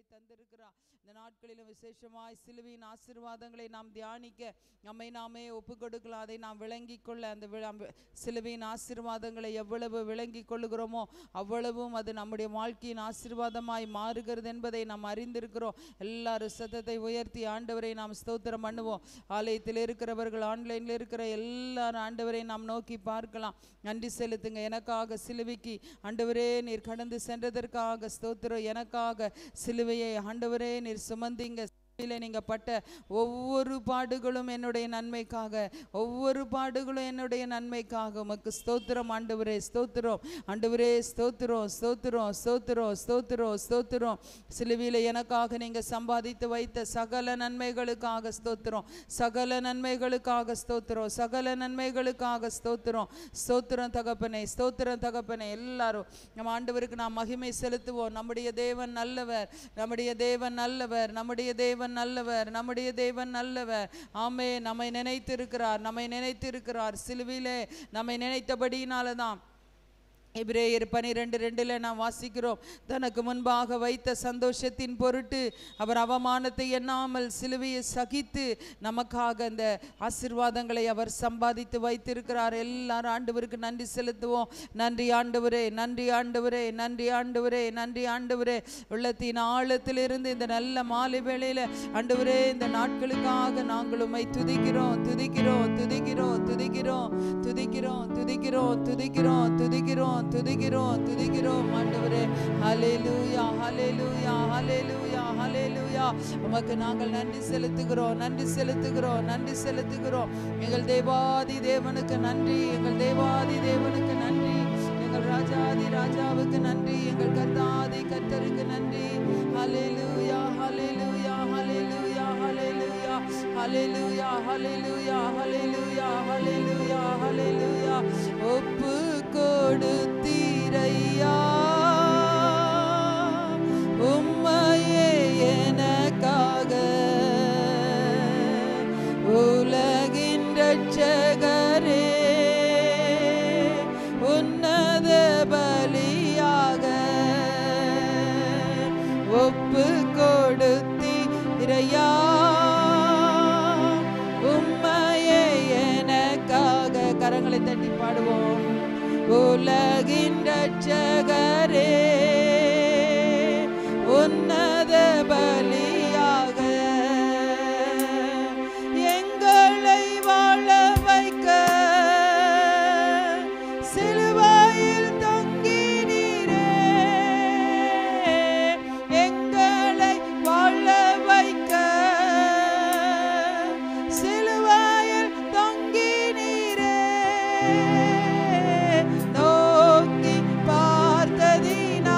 கிருபையாய் தந்திருக்கிறார் இந்த நாட்களிலும் விசேஷமாய் சிலுவையின் ஆசீர்வாதங்களை நாம் தியானிக்க நம்மை நாமே ஒப்பு கொடுக்கலாம் அதை நாம் விளங்கி கொள்ள அந்த வி- அந்த சிலுவையின் ஆசீர்வாதங்களை எவ்வளவு விளங்கி கொள்ளுகிறோமோ அவ்வளவும் அது நம்முடைய வாழ்க்கையின் ஆசீர்வாதமாய் மாறுகிறது என்பதை நாம் அறிந்திருக்கிறோம் எல்லாரும் சத்தத்தை உயர்த்தி ஆண்டவரை நாம் ஸ்தோத்திரம் பண்ணுவோம் ஆலயத்தில் இருக்கிறவர்கள் ஆன்லைனில் இருக்கிற எல்லாரும் ஆண்டவரை நாம் நோக்கி பார்க்கலாம் நன்றி செலுத்துங்க எனக்காக சிலுவைக்கு ஆண்டவரே நீர் கடந்து சென்றதற்காக ஸ்தோத்திரம் எனக்காக சிலுவையை ஆண்டவரே நீர் சுமந்தீங்க சிலுவையிலே நீங்க பட்ட ஒவ்வொரு பாடுகளும் என்னுடைய நன்மைக்காக ஒவ்வொரு பாடுகளும் என்னுடைய நன்மைக்காக உமக்கு ஸ்தோத்திரம் ஆண்டவரே ஸ்தோத்திரம் ஆண்டவரே ஸ்தோத்திரம் ஸ்தோத்திரம் ஸ்தோத்திரம் ஸ்தோத்திரம் ஸ்தோத்திரம் சிலுவையில் எனக்காக நீங்க சம்பாதித்து வைத்த சகல நன்மைகளுக்காக ஸ்தோத்திரம் சகல நன்மைகளுக்காக ஸ்தோத்திரம் சகல நன்மைகளுக்காக ஸ்தோத்திரம் ஸ்தோத்திரம் தகப்பனே ஸ்தோத்திரம் தகப்பனே எல்லாரும் நம்ம ஆண்டவருக்கு நாம் மகிமை செலுத்துவோம் நம்முடைய தேவன் நல்லவர் நம்முடைய தேவன் நல்லவர் நம்முடைய தேவன் நல்லவர் நம்முடைய தேவன் நல்லவர் ஆமே நம்மை நினைத்திருக்கிறார் நம்மை நினைத்திருக்கிறார் சிலுவிலே நம்மை நினைத்தபடியினால தான் எபிரேயர் பனிரெண்டு ரெண்டில் நாம் வாசிக்கிறோம் தனக்கு முன்பாக வைத்த சந்தோஷத்தின் பொருட்டு அவர் அவமானத்தை எண்ணாமல் சிலுவையை சகித்து நமக்காக அந்த ஆசீர்வாதங்களை அவர் சம்பாதித்து வைத்திருக்கிறார் எல்லாரும் ஆண்டவருக்கு நன்றி செலுத்துவோம் நன்றி ஆண்டவரே நன்றி ஆண்டவரே நன்றி ஆண்டவரே நன்றி ஆண்டவரே உள்ளத்தின் ஆழத்திலிருந்து இந்த நல்ல மாலை வேளையில் ஆண்டவரே இந்த நாட்களுக்காக நாங்கள் உம்மை துதிக்கிறோம் துதிக்கிறோம் துதிக்கிறோம் துதிக்கிறோம் துதிக்கிறோம் துதிக்கிறோம் துதிக்கிறோம் துதிக்கிறோம் துதிக்கிறோம் துதிக்கிறோம் ஆண்டவரே ஹalleluya ஹalleluya ஹalleluya ஹalleluya உமக்கு நாங்கள் நன்றி செலுத்துகிறோம் நன்றி செலுத்துகிறோம் நன்றி செலுத்துகிறோம் எங்கள் தேவாதி தேவனுக்கு நன்றி எங்கள் தேவாதி தேவனுக்கு நன்றி எங்கள் ராஜாதி ராஜாவுக்கு நன்றி எங்கள் கர்த்தாதி கர்த்தருக்கு நன்றி ஹalleluya ஹalleluya ஹalleluya ஹalleluya ஹalleluya ஹalleluya ஹalleluya ஹalleluya ஹalleluya ஒப்பு கொடுத்தீரையா உம்மையே எனக்காக உலகின் ரட்சகரே உன்னத பலியாக ஒப்பு கொடுத்தீரையா உம்மையே எனக்காக கரங்களை தட்டி பாடுவோம் உலகின் ரட்சகரே உன்னத பலியாக எங்களை வாழ வைக்க சிலுவையில் தொங்கினீரே எங்களை வாழ வைக்க சிலுவையில் தொங்கினீரே நோக்கி பார்த்ததினால்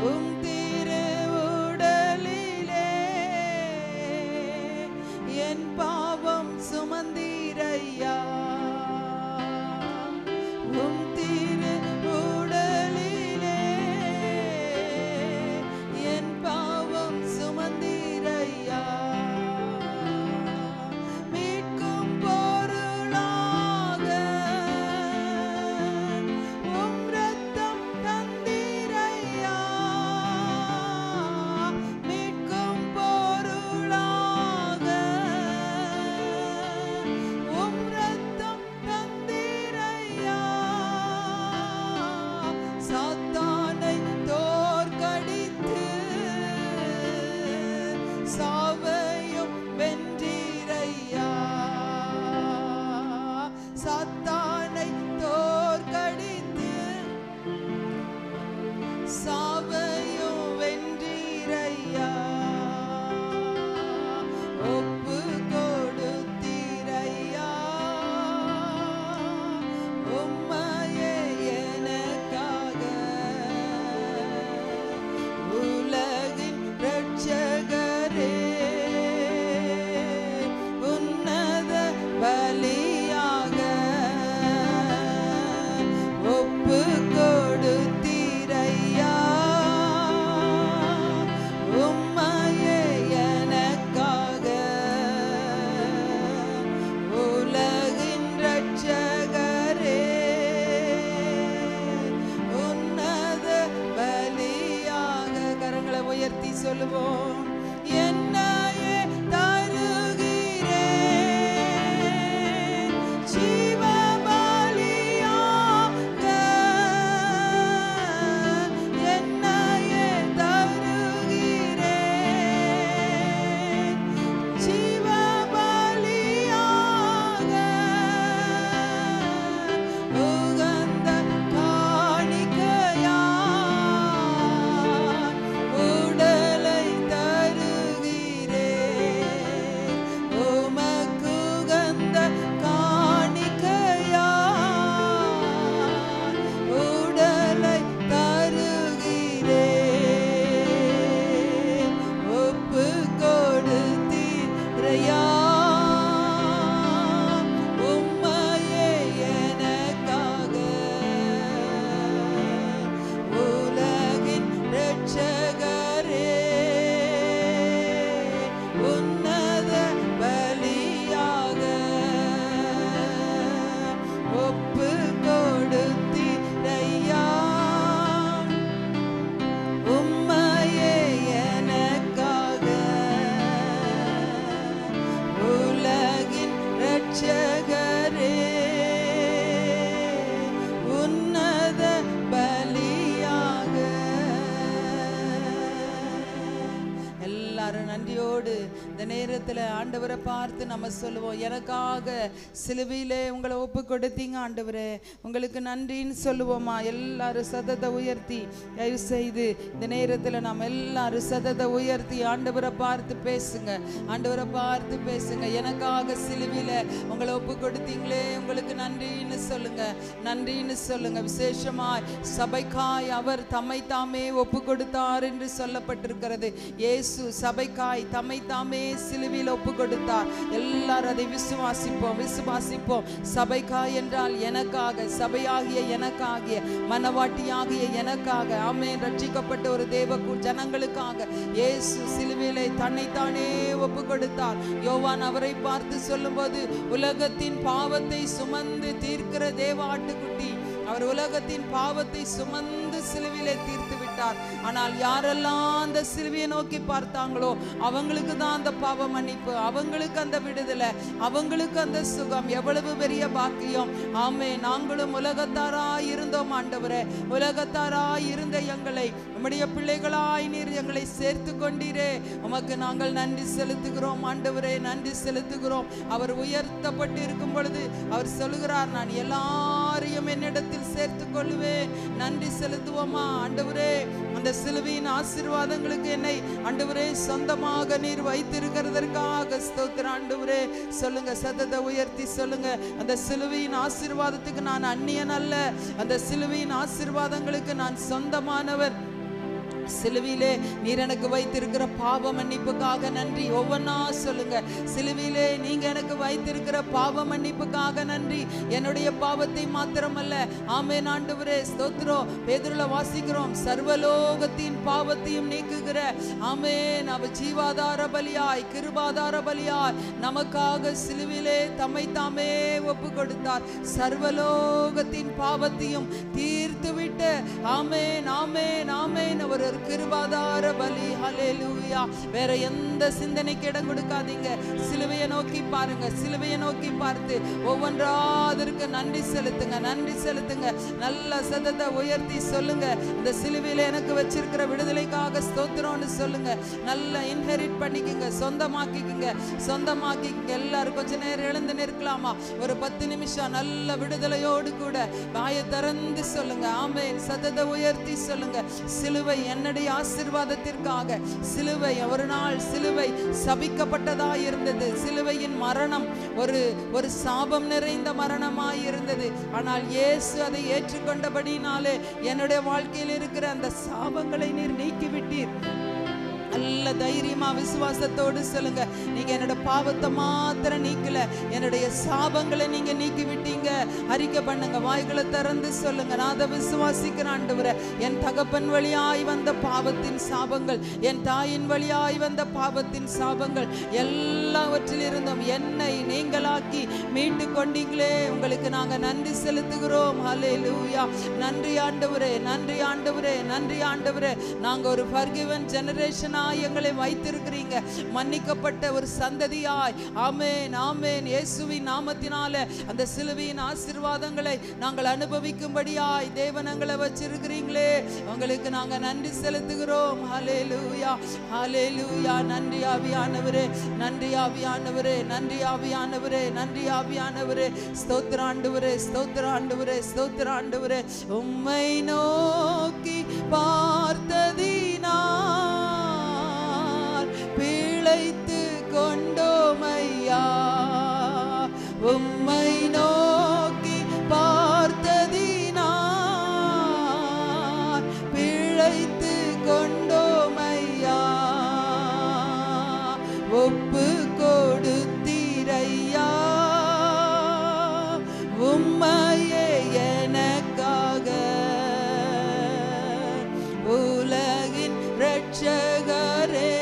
உம் திரு உடலிலே என் பாவம் சுமந்தீரையா உம் திரு உடலிலே என் பாவம் சுமந்தீரையா மீட்கும் பொருளாக உம் ரத்தம் தந்தீரையா மீட்கும் பொருளாக உம் ரத்தம் தந்தீரையா சாத்தானை தோற்கடித்து சாவையும் வென்றீரையா சாத்தானை தோற்கடித்து சாவையும் வென்றீரையா ஒப்பு கொடுத்தீரையா உம்மையே எனக்காக உலகின் ரட்சகரே உன்னத பலியாக ஒப்பு கொடுத்தீரையா உம்மையே எனக்காக உலகின் ரட்சகரே உன்னத பலியாக கரங்களை உயர்த்தி சொல்லுவோம் என்னையே தருகிறேன் ஜீவ பலியாக என்னையே தருகிறேன் ஜீவ பலியாக உகந்த காணிக்கையா உடலை தருகிறேன் உமக்குகந்த காணிக்கையா உடலை தருகிறேன் ஒப்பு கொடுத்தீரையா உம்மையே எனக்காக உலகின் ரட்சகரே உன்னத பலியாக ஒப்பு கொடுத்தீரையா உம்மையே எனக்காக உலகின் ரட்சகரே உன்னத பலியாக எல்லாரும் நன்றியோடு இந்த நேரத்தில் ஆண்டவரை பார்த்து நம்ம சொல்லுவோம் எனக்காக சிலுவையிலே உங்களை ஒப்பு கொடுத்தீங்க ஆண்டவரே உங்களுக்கு நன்றின்னு சொல்லுவோமா எல்லாரும் சதத்தை உயர்த்தி தயவு செய்து இந்த நேரத்தில் நம்ம எல்லாரும் சதத்தை உயர்த்தி ஆண்டவரை பார்த்து பேசுங்க ஆண்டவரை பார்த்து பேசுங்க எனக்காக சிலுவையில் உங்களை ஒப்பு கொடுத்தீங்களே உங்களுக்கு நன்றின்னு சொல்லுங்க நன்றின்னு சொல்லுங்க விசேஷமாய் சபைக்காய் அவர் தம்மை தாமே ஒப்பு கொடுத்தார் என்று சொல்லப்பட்டிருக்கிறது இயேசு சபைக்காய் தம்மை தாமே சிலுவையில் ஒப்பு கொடுத்தார் எல்லாரும் அதை விசுவாசிப்போம் விசுவாசிப்போம் சபைக்காய் என்றால் எனக்காக சபையாகிய எனக்காகிய மனவாட்டியாகிய எனக்காக ஆமென் ரட்சிக்கப்பட்ட ஒரு தேவ கு- ஜனங்களுக்காக இயேசு சிலுவையிலே தன்னைத்தானே ஒப்பு கொடுத்தார் யோவான் அவரை பார்த்து சொல்லும்போது உலகத்தின் பாவத்தை சுமந்து தீர்க்கிற தேவ ஆட்டுக்குட்டி அவர் உலகத்தின் பாவத்தை சுமந்து சிலுவிலே தீர்த்து விட்டார் ஆனால் யாரெல்லாம் அந்த சிலுவையை நோக்கி பார்த்தாங்களோ அவங்களுக்கு தான் அந்த பாவ மன்னிப்பு அவங்களுக்கு அந்த விடுதலை அவங்களுக்கு அந்த சுகம் எவ்வளவு பெரிய பாக்கியம் ஆமே நாங்களும் உலகத்தாராய் இருந்தோம் ஆண்டவரே உலகத்தாராய் இருந்த எங்களை உம்முடைய பிள்ளைகளாய் நீர் எங்களை சேர்த்து கொண்டீரே உமக்கு நாங்கள் நன்றி செலுத்துகிறோம் ஆண்டவரே நன்றி செலுத்துகிறோம் அவர் உயர்த்தப்பட்டு இருக்கும் பொழுது அவர் சொல்லுகிறார் நான் எல்லாரையும் என்னிடத்தில் சேர்த்து கொள்வேன் நன்றி செலுத்துவோமா ஆண்டவரே அந்த சிலுவையின் ஆசீர்வாதங்களுக்கு என்னை ஆண்டவரே சொந்தமாக நீர் வைத்திருக்கிறதற்காக ஸ்தோத்திரம் ஆண்டவரே சொல்லுங்க சத்தத்தை உயர்த்தி சொல்லுங்க அந்த சிலுவையின் ஆசீர்வாதத்துக்கு நான் அந்நியன் அல்ல அந்த சிலுவையின் ஆசீர்வாதங்களுக்கு நான் சொந்தமானவர் சிலுவிலே நீர் எனக்கு வைத்திருக்கிற பாவ மன்னிப்புக்காக நன்றி ஒவ்வொன்றா சொல்லுங்க சிலுவிலே நீங்க எனக்கு வைத்திருக்கிற பாவ மன்னிப்புக்காக நன்றி என்னுடைய பாவத்தை மாத்திரமல்ல ஆமென் ஆண்டவரே ஸ்தோத்திரம் பேதுருல வாசிக்கிறோம் சர்வலோகத்தின் பாவத்தையும் நீக்குகிற ஆமென் அவ ஜீவாதார பலியாய் கிருபாதார பலியாய் நமக்காக சிலுவிலே தம்மை தாமே ஒப்பு கொடுத்தார் சர்வலோகத்தின் பாவத்தையும் தீர்த்து விட்டு ஆமென் ஆமென் ஆமென் அவர் ஒரு கிருபாதார பலி ஹalleluya வேற எந்த சிந்தனைக்கு இடம் கொடுக்காதீங்க சிலுவையை நோக்கி பாருங்க சிலுவையை நோக்கி பார்த்து ஒவ்வொன்றா அதற்கு நன்றி செலுத்துங்க நன்றி செலுத்துங்க நல்ல சதத்தை உயர்த்தி சொல்லுங்க இந்த சிலுவையில எனக்கு வச்சிருக்கிற விடுதலைக்காக ஸ்தோத்திரம்னு சொல்லுங்க நல்ல இன்ஹெரிட் பண்ணிக்கங்க சொந்தமாக்கிக்கங்க சொந்தமாக்கிக்கங்க எல்லாரும் கொஞ்ச நேரம் எழுந்து நிற்கலாமா ஒரு பத்து நிமிஷம் நல்ல விடுதலையோடு கூட வாயை திறந்து சொல்லுங்க ஆமென் சதத்தை உயர்த்தி சொல்லுங்க சிலுவை என்னுடைய ஆசீர்வாதத்திற்காக சிலுவை ஒரு நாள் சிலுவை சபிக்கப்பட்டதா இருந்தது சிலுவையின் மரணம் ஒரு ஒரு சாபம் நிறைந்த மரணமாய் இருந்தது ஆனால் இயேசு அதை ஏற்றுக்கொண்டபடினாலே என்னுடைய வாழ்க்கையில் இருக்கிற அந்த சாபங்களை நீர் நீக்கிவிட்டீர் நல்ல தைரியமா விசுவாசத்தோடு சொல்லுங்க நீங்க என்னோட பாவத்தை மாத்திரம் நீக்கல என்னுடைய சாபங்களை நீங்க நீக்கி விட்டீங்க அறிக்கை பண்ணுங்க வாய்களை திறந்து சொல்லுங்க நான் அதை விசுவாசிக்கிறேன் ஆண்டவரே என் தகப்பன் வழியாய் வந்த பாவத்தின் சாபங்கள் என் தாயின் வழியாய் வந்த பாவத்தின் சாபங்கள் எல்லாவற்றிலிருந்தும் என்னை நீங்களாக்கி மீட்டு கொண்டீங்களே உங்களுக்கு நாங்க நன்றி செலுத்துகிறோம் ஹalleluya நன்றி ஆண்டவரே நன்றி ஆண்டவரே நன்றி ஆண்டவரே நாங்க ஒரு ஃபர்கிவன் ஜெனரேஷனாய் எங்களை வைத்திருக்கிறீங்க மன்னிக்கப்பட்ட ஒரு சந்ததியாய் ஆமென் ஆமென் இயேசுவின் நாமத்தினால அந்த சிலுவையின் ஆசீர்வாதங்களை நாங்கள் அனுபவிக்கும்படியாய் தேவனங்களை வச்சிருக்கிறீங்களே உங்களுக்கு நாங்க நன்றி செலுத்துகிறோம் ஹalleluya ஹalleluya நன்றி ஆவியானவரே நன்றி ஆவியானவரே நன்றி ஆவியானவரே நன்றி ஆவியானவரே ஸ்தோத்திர ஆண்டவரே ஸ்தோத்திர ஆண்டவரே ஸ்தோத்திர ஆண்டவரே உம்மை நோக்கி பார்த்ததினால் பிழைத்து கொண்டோமையா உம்மை நோக்கி பார்த்ததினால் பிழைத்து கொண்டோமையா ஒப்பு கொடுத்தீரையா உம்மையே எனக்காக உலகின் இரட்சகரே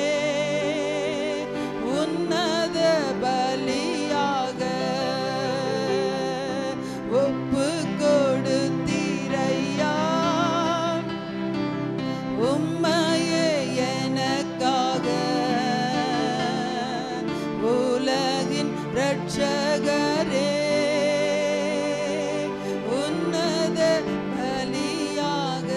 உன்னத பலியாக ஒப்பு கொடுத்தீரையா உம்மையே எனக்காக உலகின் இரட்சகரே உன்னத பலியாக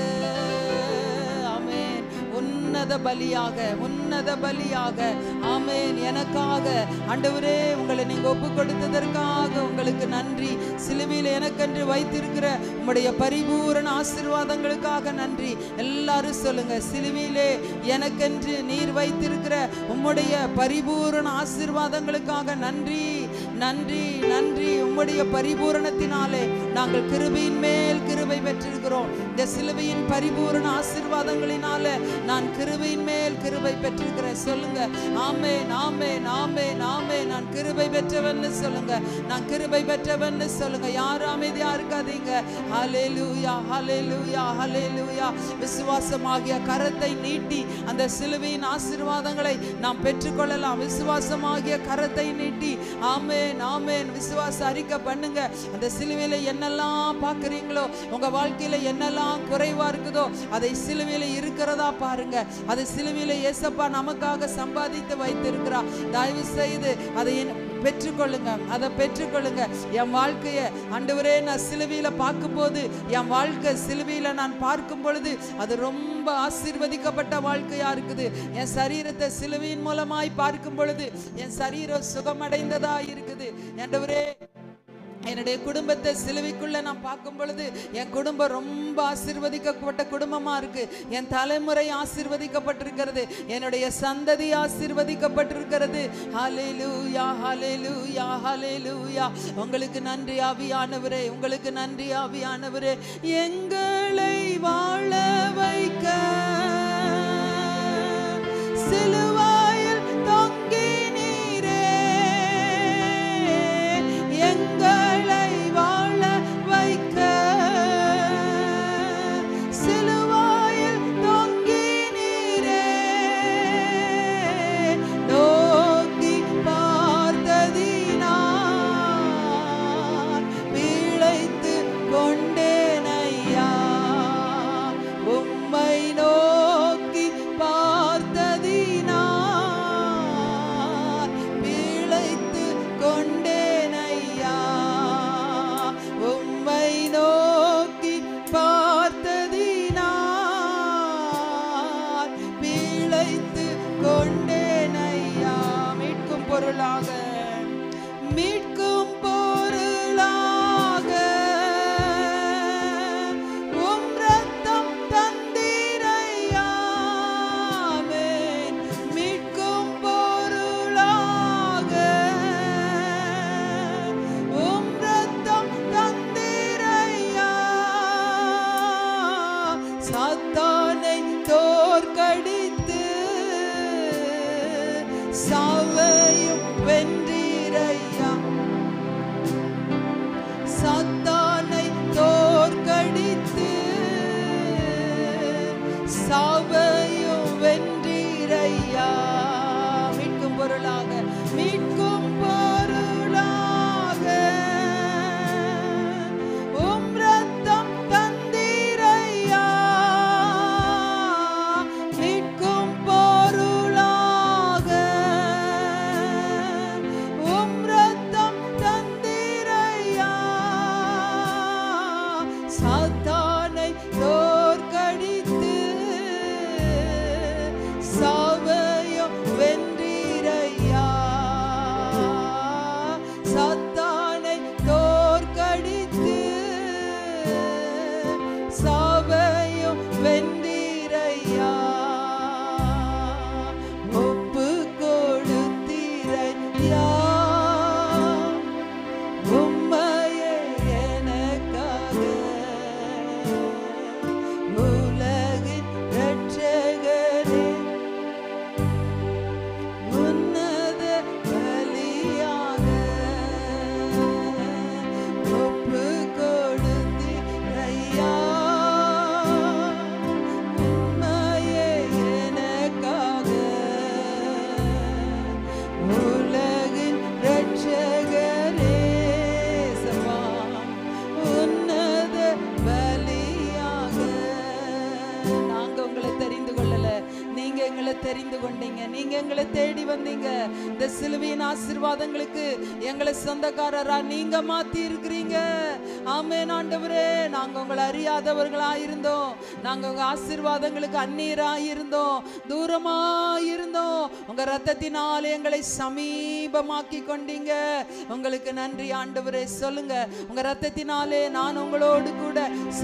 ஆமென் உன்னத பலியாக உன்னத பலியாக ஆமென் எனக்காக ஆண்டவரே உங்களை நீங்க ஒப்பு கொடுத்ததற்காக உங்களுக்கு நன்றி சிலுவையில் எனக்கென்று வைத்திருக்கிற உம்முடைய பரிபூரண ஆசீர்வாதங்களுக்காக நன்றி எல்லாரும் சொல்லுங்க சிலுவையிலே எனக்கென்று நீர் வைத்திருக்கிற உம்முடைய பரிபூரண ஆசீர்வாதங்களுக்காக நன்றி நன்றி நன்றி உம்முடைய பரிபூரணத்தினாலே நாங்கள் கிருபையின் மேல் கிருபை பெற்றிருக்கிறோம் இந்த சிலுவையின் பரிபூரண ஆசீர்வாதங்களினால நான் கிருபையின் மேல் கிருபை பெற்றிருக்கிறேன் சொல்லுங்க ஆமே நாமே நாமே நாமே நான் கிருபை பெற்றவன்னு சொல்லுங்க நான் கிருபை பெற்றவன்னு சொல்லுங்க யாரும் அமைதியா இருக்காதீங்க ஹalleluya ஹalleluya ஹalleluya விசுவாசமாகிய கரத்தை நீட்டி அந்த சிலுவையின் ஆசீர்வாதங்களை நாம் பெற்றுக்கொள்ளலாம் விசுவாசமாகிய கரத்தை நீட்டி ஆமென் ஆமென் விசுவாச அறிக்கை பண்ணுங்க அந்த சிலுவையில என்னெல்லாம் பார்க்குறீங்களோ உங்க வாழ்க்கையில என்னெல்லாம் குறைவா இருக்குதோ அதை சிலுவையில இருக்கிறதா பாருங்க அதை சிலுவையில ஏசப்பா நமக்காக சம்பாதித்து வைத்திருக்கிறா தயவு செய்து அதை என்- பெற்றுக்கொள்ளுங்க அதை பெற்றுக்கொள்ளுங்க என் வாழ்க்கையை ஆண்டவரே நான் சிலுவையில பார்க்கும்போது என் வாழ்க்கை சிலுவையில நான் பார்க்கும் பொழுது அது ரொம்ப ஆசீர்வதிக்கப்பட்ட வாழ்க்கையா இருக்குது என் சரீரத்தை சிலுவையின் மூலமாய் பார்க்கும் பொழுது என் சரீரம் சுகமடைந்ததா இருக்குது ஆண்டவரே என்னுடைய குடும்பத்தை சிலுவைக்குள்ள நான் பார்க்கும் பொழுது என் குடும்பம் ரொம்ப ஆசீர்வதிக்கப்பட்ட குடும்பமா இருக்கு என் தலைமுறை ஆசீர்வதிக்கப்பட்டிருக்கிறது என்னுடைய சந்ததி ஆசீர்வதிக்கப்பட்டிருக்கிறது ஹalleluya ஹalleluya ஹalleluya உங்களுக்கு நன்றி ஆவியானவரே உங்களுக்கு நன்றி ஆவியானவரே எங்களை வாழ வைக்க தரித்து கொண்டேன் ஐயா மீட்கும் பொருளாக மீட்கும் பொருளாக உம் ரத்தம் தந்தீரையா ஆமென். மீட்கும் பொருளாக உம் ரத்தம் தந்தீரையா சாத்தானை தோற்கடித்து சாவையும் வென்றீரையா சாத்தானை தோற்கடித்து சாவையும் வென்றீரையா மீட்கும் பொருளாக மீட்கும் பொருளாக உம் ரத்தம் தந்தீரையா மீட்கும் பொருளாக உம் ரத்தம் தந்தீரையா சாத்தானை தோற்கடித்து சாவையும் வென்றீரையா சாத்தானை தோற்கடித்து சாவையும் வென்றீரையா ஒப்பு கொடுத்தீரையா உம்மையே எனக்காக உலகின் இரட்சகரே உன்னத பலியாக ஒப்பு கொடுத்தீரையா உம்மையே எனக்காக உலகின் இரட்சகரே சபா உன்னத பலியாக நாங்க உங்களை தெரிந்து கொள்ளல நீங்க எங்களை தெரிந்து கொண்டீங்க நீங்க எங்களை தேடி வந்தீங்க இந்த சிலுவையின் ஆசீர்வாதங்களுக்கு எங்களை சொந்தக்காரரா நீங்க மாத்தி இருக்கிறீங்க ஆமென் ஆண்டவரே நாங்க உங்களை அறியாதவர்களா இருந்தோம் நாங்க உங்க ஆசீர்வாதங்களுக்கு அந்நீரா இருந்தோம் தூரமா இருந்தோம் உங்க ரத்தத்தினால் எங்களை சமீபமாக்கி கொண்டீங்க உங்களுக்கு நன்றி ஆண்டவரே சொல்லுங்க உங்க ரத்தத்தினாலே நான் உங்களோடு கூட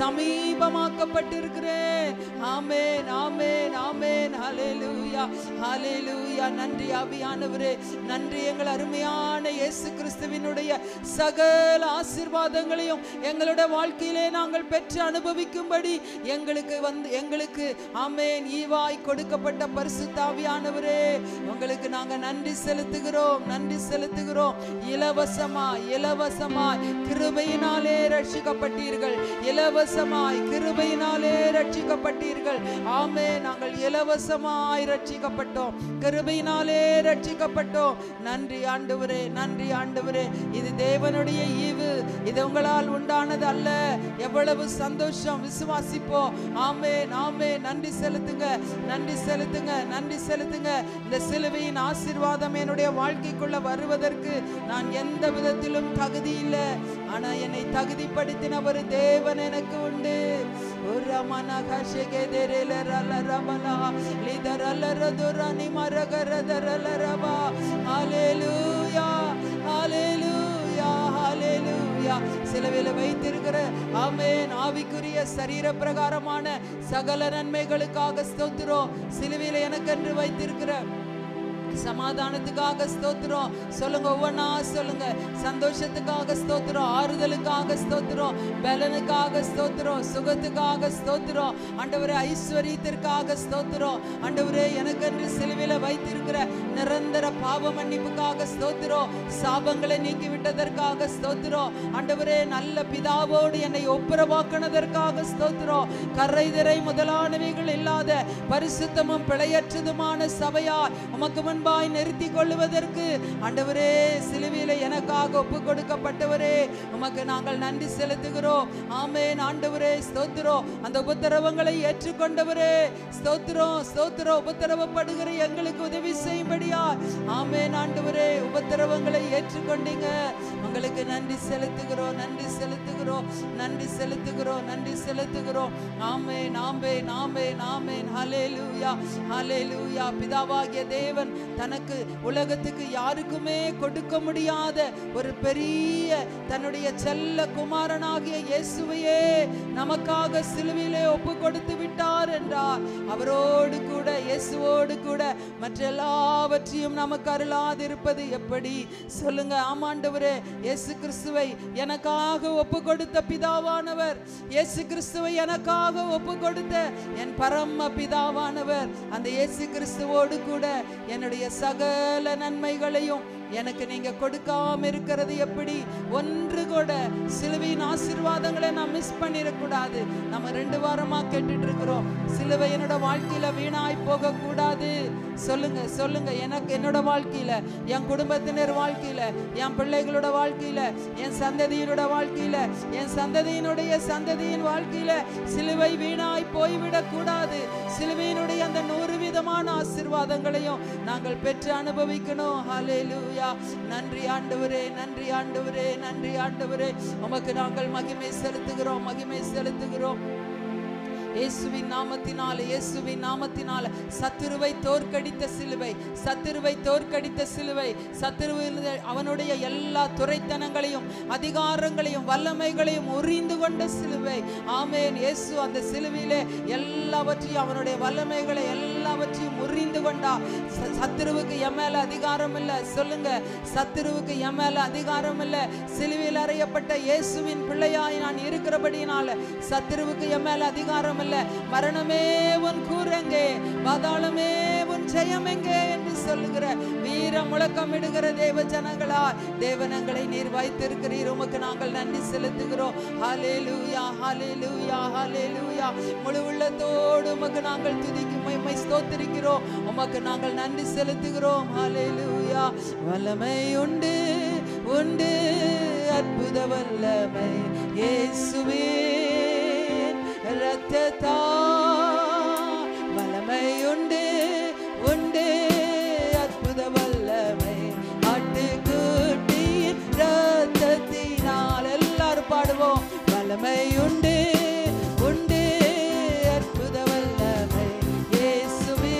சமீபமாக்கப்பட்டிருக்கிறேன் ஆமென் ஆமென் ஆமென் ஹalleluya ஹalleluya நன்றி ஆவியானவரே நன்றி எங்கள் அருமையான இயேசு கிறிஸ்துவினுடைய சகல ஆசீர்வாதங்களையும் எங்களுடைய வாழ்க்கையிலே நாங்கள் பெற்று அனுபவிக்கும்படி எங்களுக்கு வந்து எங்களுக்கு ஆமென் ஈவாய் கொடுக்கப்பட்ட பரிசுத்தாவியானவரே உங்களுக்கு நாங்க நன்றி செலுத்துகிறோம் நன்றி செலுத்துகிறோம் இலவசமாய் இலவசமாய் கிருபையினாலே ரட்சிக்கப்பட்டீர்கள் இலவசமாய் கிருபையினாலே ரட்சிக்கப்பட்டீர்கள் ஆமே நாங்கள் இலவசமாய் ரட்சிக்கப்பட்டோம் கிருபையினாலே ரட்சிக்கப்பட்டோம் நன்றி ஆண்டவரே நன்றி ஆண்டவரே இது தேவனுடைய ஈவு இது உங்களால் உண்டானது அல்ல எவ்வளவு சந்தோஷம் விசுவாசிப்போம் ஆமே ஆமே நன்றி செலுத்துங்க நன்றி செலுத்துங்க நன்றி செலுத்துங்க இந்த சிலுவையின் ஆசீர்வாதம் என்னுடைய வாழ்க்கைக்குள்ள வருவதற்கு நான் எந்த விதத்திலும் தகுதி இல்லை ஆனா என்னை தகுதிப்படுத்தின ஒரு தேவன் எனக்கு உண்டு ஒரு மனகஷகெதெரெல ரல ரபலா லிதரல ரதுரனி மரகரதரல ரபா ஹalleluya ஹalleluya ஹalleluya சிலுவையில் வைத்திருக்கிற ஆமென் ஆவிக்குரிய சரீர பிரகாரமான சகல நன்மைகளுக்காக ஸ்தோத்திரம் சிலுவையில் எனக்கென்று வைத்திருக்கிற சமாதானத்துக்காக ஸ்தோத்திரம் சொல்லுங்க ஒவ்வொன்றா சொல்லுங்க சந்தோஷத்துக்காக ஸ்தோத்திரம் ஆறுதலுக்காக ஸ்தோத்திரம் பலனுக்காக ஸ்தோத்திரம் சுகத்துக்காக ஸ்தோத்திரம் ஆண்டவரே ஐஸ்வர்யத்திற்காக ஸ்தோத்திரம் ஆண்டவரே எனக்கென்று சிலுவையில வைத்திருக்கிற நிரந்தர பாவ மன்னிப்புக்காக ஸ்தோத்திரம் சாபங்களை நீக்கி விட்டதற்காக ஸ்தோத்திரம் ஆண்டவரே நல்ல பிதாவோடு என்னை ஒப்புரவாக்கினதற்காக ஸ்தோத்திரம் கரைதிரை முதலானவைகள் இல்லாத பரிசுத்தமும் பிழையற்றதுமான சபையாய் உமக்கு முன்பாய் நிறுத்தி கொள்ளுவதற்கு ஆண்டவரே சிலுவையில எனக்காக ஒப்பு கொடுக்கப்பட்டவரே உமக்கு நாங்கள் நன்றி செலுத்துகிறோம் ஆமென் ஆண்டவரே ஸ்தோத்திரம் அந்த உபத்திரவங்களை ஏற்றுக்கொண்டவரே ஸ்தோத்திரம் ஸ்தோத்திரம் உபத்திரவப்படுகிற எங்களுக்கு உதவி செய்யும்படியா ஆமென் ஆண்டவரே உபத்திரவங்களை ஏற்றுக்கொண்டீங்க உங்களுக்கு நன்றி செலுத்துகிறோம் நன்றி செலுத்துகிறோம் நன்றி செலுத்துகிறோம் நன்றி செலுத்துகிறோம் ஆமே நாமே நாமே நாமே ஹalleluya ஹalleluya பிதாவாகிய தேவன் தனக்கு உலகத்துக்கு யாருக்குமே கொடுக்க முடியாத ஒரு பெரிய தன்னுடைய செல்ல குமாரனாகிய இயேசுவையே நமக்காக சிலுவையிலே ஒப்பு கொடுத்து விட்டார் என்றார் அவரோடு கூட இயேசுவோடு கூட மற்ற எல்லாவற்றையும் நமக்கு அருளாதிருப்பது எப்படி சொல்லுங்க ஆமாண்டவரே இயேசு கிறிஸ்துவை எனக்காக ஒப்பு கொடுத்த பிதாவானவர் இயேசு கிறிஸ்துவை எனக்காக ஒப்பு கொடுத்த என் பரம பிதாவானவர் அந்த இயேசு கிறிஸ்துவோடு கூட என்னுடைய சகல நன்மைகளையும் எனக்கு நீங்க கொடுக்காம இருக்கிறது எப்படி ஒன்று கூட சிலுவையின் ஆசீர்வாதங்களை நான் மிஸ் பண்ணிடக்கூடாது நம்ம ரெண்டு வாரமா கேட்டுட்டு இருக்கிறோம் சிலுவை என்னோட வாழ்க்கையில வீணாய் போக கூடாது சொல்லுங்க சொல்லுங்க எனக்கு என்னோட வாழ்க்கையில என் குடும்பத்தினர் வாழ்க்கையில என் பிள்ளைகளோட வாழ்க்கையில என் சந்ததியினோட வாழ்க்கையில என் சந்ததியினுடைய சந்ததியின் வாழ்க்கையில சிலுவை வீணாய் போய்விடக் கூடாது சிலுவையினுடைய அந்த நூறு விதமான ஆசீர்வாதங்களையும் நாங்கள் பெற்று அனுபவிக்கணும் ஹalleluya நன்றி ஆண்டவரே நன்றி ஆண்டவரே நன்றி ஆண்டவரே உமக்கு நாங்கள் மகிமை செலுத்துகிறோம் மகிமை செலுத்துகிறோம் இயேசுவின் நாமத்தினால இயேசுவின் நாமத்தினால சத்துருவை தோற்கடித்த சிலுவை சத்துருவை தோற்கடித்த சிலுவை சத்துருவில் அவனுடைய எல்லா துரைத்தனங்களையும் அதிகாரங்களையும் வல்லமைகளையும் உறிந்து கொண்ட சிலுவை ஆமேன் இயேசு அந்த சிலுவையிலே எல்லாவற்றையும் அவனுடைய வல்லமைகளை எல்லாவற்றையும் உறிந்து கொண்டா ச- சத்துருவுக்கு என் மேல அதிகாரம் இல்லை சொல்லுங்க சத்துருவுக்கு என் மேல அதிகாரம் இல்லை சிலுவையில் அறையப்பட்ட இயேசுவின் பிள்ளையாய் நான் இருக்கிறபடியினால சத்துருவுக்கு என் மேல அதிகாரம் இல்லை மரணமே உன் கூறெங்கே பாதாளமே உன் ஜெயம் எங்கே என்று சொல்லுகிற வீர முழக்கம் இடுகிற தேவ ஜனங்களா தேவனங்களை நீர் வைத்திருக்கிறீர் உமக்கு நாங்கள் நன்றி செலுத்துகிறோம் ஹalleluya ஹalleluya ஹalleluya முழு உள்ளத்தோடு உமக்கு நாங்கள் துதிக்கும் உம்மை ஸ்தோத்திரிக்கிறோம் உமக்கு நாங்கள் நன்றி செலுத்துகிறோம் ஹalleluya வல்லமை உண்டு உண்டு அற்புத வல்லமை இயேசுவே ரத்தத்தா வல்லமை உண்டு உண்டு அற்புத வல்லமை ஆட்டுக்குட்டியின் ரத்தத்தினால் எல்லாரும் பாடுவோம் வல்லமை உண்டு உண்டு அற்புத வல்லமை இயேசுவே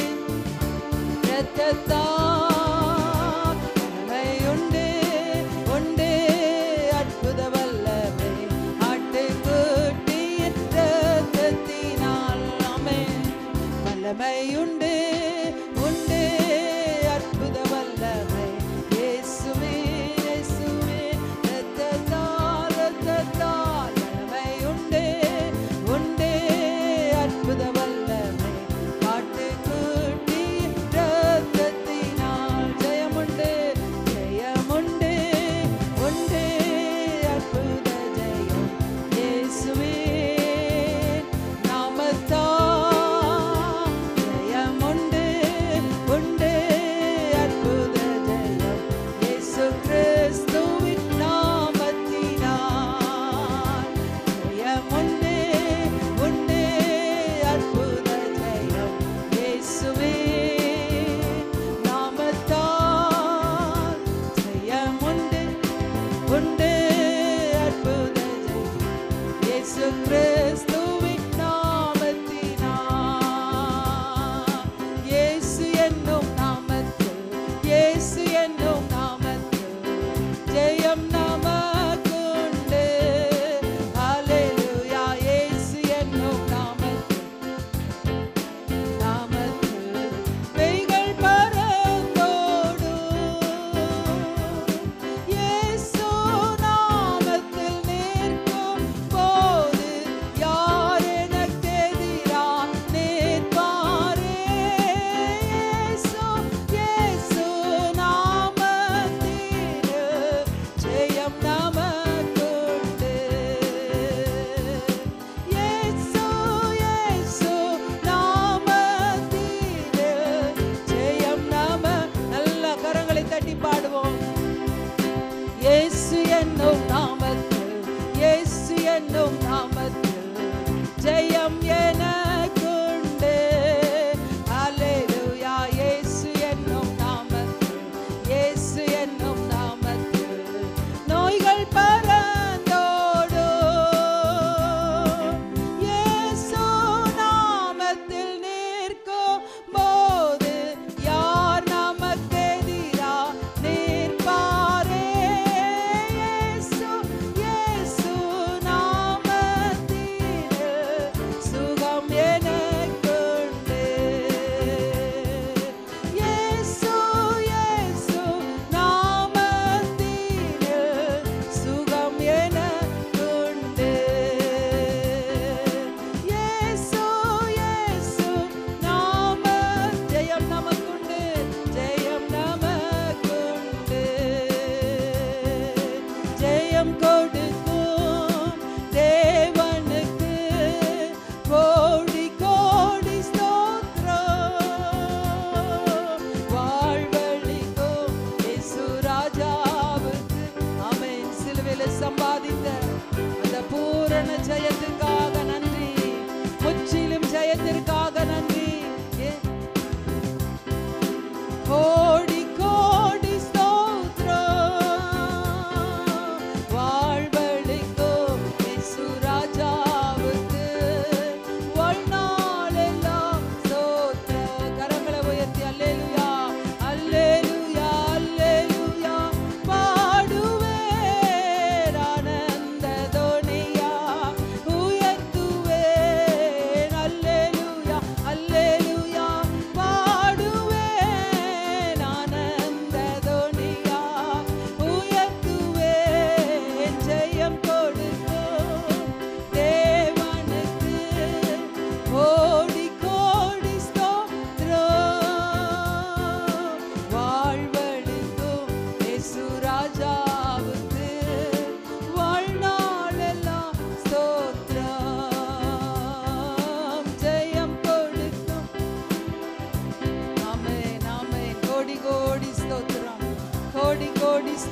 இரத்தத்தால் வல்லமை உண்டு உண்டு அற்புத வல்லமை ஆட்டுக்குட்டியின் இரத்தத்தினால் ஆமென். வல்லமை உண்டு உண்டு அற்புத வல்லமை இயேசுவே இயேசுவே இரத்தத்தால் இரத்தத்தால் வல்லமை உண்டு உண்டு அற்புத வல்லமை ஆட்டுக்குட்டி இரத்தத்தினால் ஜெயமுண்டு ஜெயமுண்டு உண்டு அற்புத ஜெயம் இயேசுவே நாமத்தால் ஜெயமுண்டு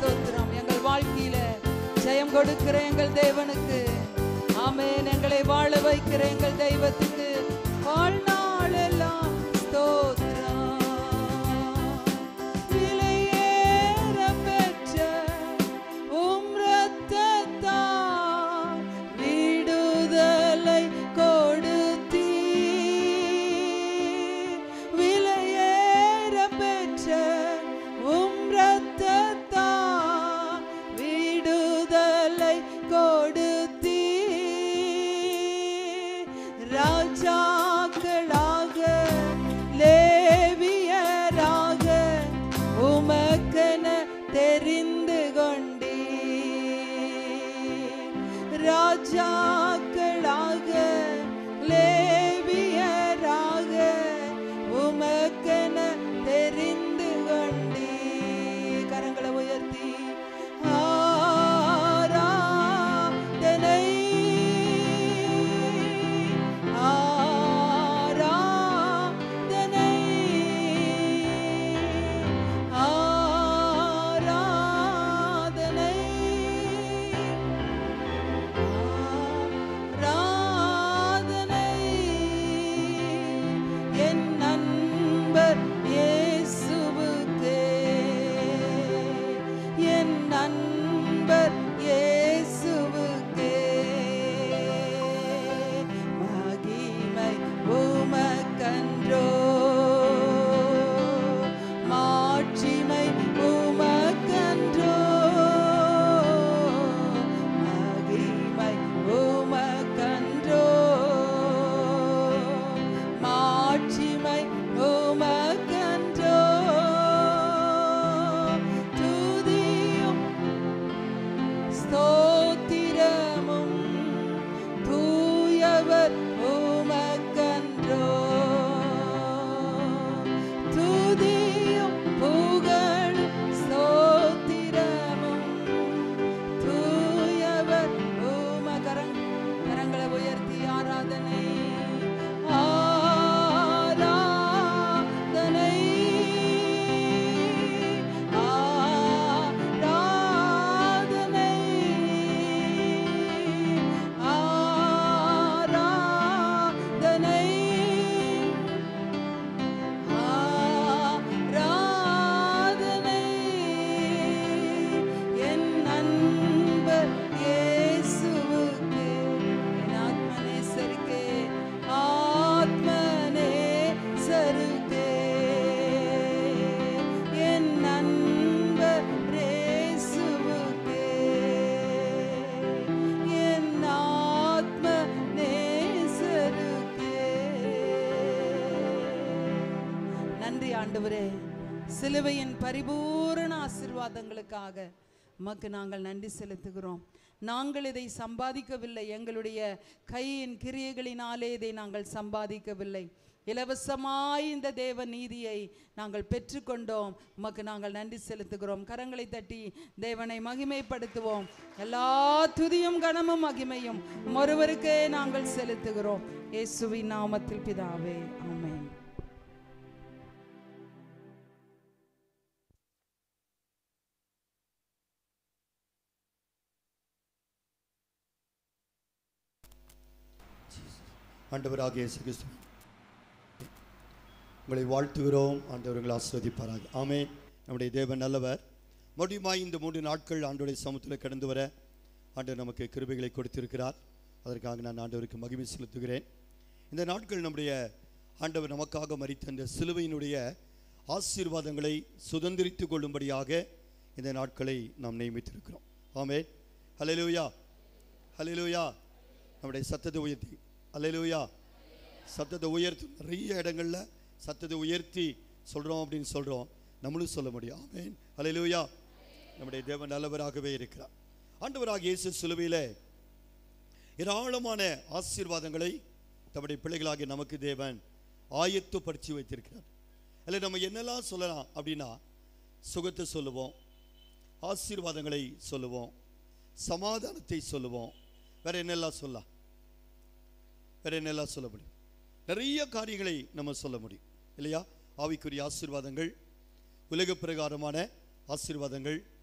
ஸ்தோத்திரம் எங்கள் வாழ்க்கையில ஜெயம் கொடுக்கிற எங்கள் தேவனுக்கு ஆமென் எங்களை வாழ வைக்கிற எங்கள் தெய்வத்துக்கு வாழ்நாள் எல்லாம் ஸ்தோத்திரம் விலையேற பெற்ற உம் இரத்தத்தால் விடுதலை கொடுத்தீர். விலையேற பெற்ற உம் இரத்தத்தால் விடுதலை கொடுத்தீர். ராஜாக்களாக லேவியராக உமக்கென தெரிந்து கொண்டீர் ராஜாக்களாக லேவியராக உமக்கென தெரிந்து கொண்டீர் கரங்களை உயர்த்தி ஆராதனை ஆராதனை ஆராதனை ஆராதனை என் நண்பர் இயேசுவுக்கே என் நண்பர் இயேசுவுக்கே மகிமை உமக்கன்றோ மாட்சிமை உமக்கன்றோ மகிமை உமக்கன்றோ மாட்சிமை உமக்கன்றோ துதியும் ஸ்தோத்திரமும் தூயவர் உமக்கன்றோ துதியும் புகழும் ஸ்தோத்திரமும் தூயவர் உம கரங் கரங்களை உயர்த்தி ஆராதனை ஆராதனை ஆராதனை ஆராதனை ஆராதனை என் நண்பர் இயேசுவுக்கு என் ஆத்மநேசருக்கே ஆத்மநேசருக்கே என் நண்பர் இயேசுவுக்கே என் ஆத்மநேசருக்கே நன்றி ஆண்டவரே சிலுவையின் பரிபூரண ஆசீர்வாதங்களுக்காக உமக்கு நாங்கள் நன்றி செலுத்துகிறோம் நாங்கள் இதை சம்பாதிக்கவில்லை எங்களுடைய கையின் கிரியைகளினாலே இதை நாங்கள் சம்பாதிக்கவில்லை இலவசமாய் இந்த தேவ நீதியை நாங்கள் பெற்றுக்கொண்டோம் உமக்கு நாங்கள் நன்றி செலுத்துகிறோம் கரங்களை தட்டி தேவனை மகிமைப்படுத்துவோம் எல்லா துதியும் கனமும் மகிமையும் ஒருவருக்கே நாங்கள் செலுத்துகிறோம் இயேசுவின் நாமத்தில் பிதாவே ஆமென் ஆண்டவராகிய இயேசு கிறிஸ்து உங்களை வாழ்த்துகிறோம் ஆண்டவர் உங்களை ஆஸ்வதிப்பாராக ஆமென் நம்முடைய தேவன் நல்லவர் மறுபடியுமாய் இந்த மூன்று நாட்கள் ஆண்டவருடைய சமூகத்தில் கடந்து வர ஆண்டவர் நமக்கு கிருபைகளை கொடுத்திருக்கிறார் அதற்காக நான் ஆண்டவருக்கு மகிமை செலுத்துகிறேன் இந்த நாட்கள் நம்முடைய ஆண்டவர் நமக்காக மறித்த அந்த சிலுவையினுடைய ஆசீர்வாதங்களை சுதந்திரித்துக் கொள்ளும்படியாக இந்த நாட்களை நாம் நியமித்திருக்கிறோம் ஆமென் ஹalleluya ஹalleluya நம்முடைய சத்தத்தை உயர்த்தி ஹalleluya சத்தத்தை உயர்த்தி நிறைய இடங்கள்ல சத்தத்தை உயர்த்தி சொல்றோம் அப்படின்னு சொல்றோம் நம்மளும் சொல்ல முடியும் ஆமென் ஹalleluya நம்முடைய தேவன் நல்லவராகவே இருக்கிறார் ஆண்டவராக இயேசு சிலுவையிலே ஏராளமான ஆசீர்வாதங்களை தம்முடைய பிள்ளைகளாகிய நமக்கு தேவன் ஆயத்துப்படுத்தி வைத்திருக்கிறார் அதில் நம்ம என்னெல்லாம் சொல்லலாம் அப்படின்னா சுகத்தை சொல்லுவோம் ஆசீர்வாதங்களை சொல்லுவோம் சமாதானத்தை சொல்லுவோம் வேற என்னெல்லாம் சொல்லலாம் வேற என்னெல்லாம் சொல்ல முடியும் நிறைய காரியங்களை நம்ம சொல்ல முடியும் இல்லையா ஆவிக்குரிய ஆசீர்வாதங்கள் உலக பிரகாரமான ஆசீர்வாதங்கள்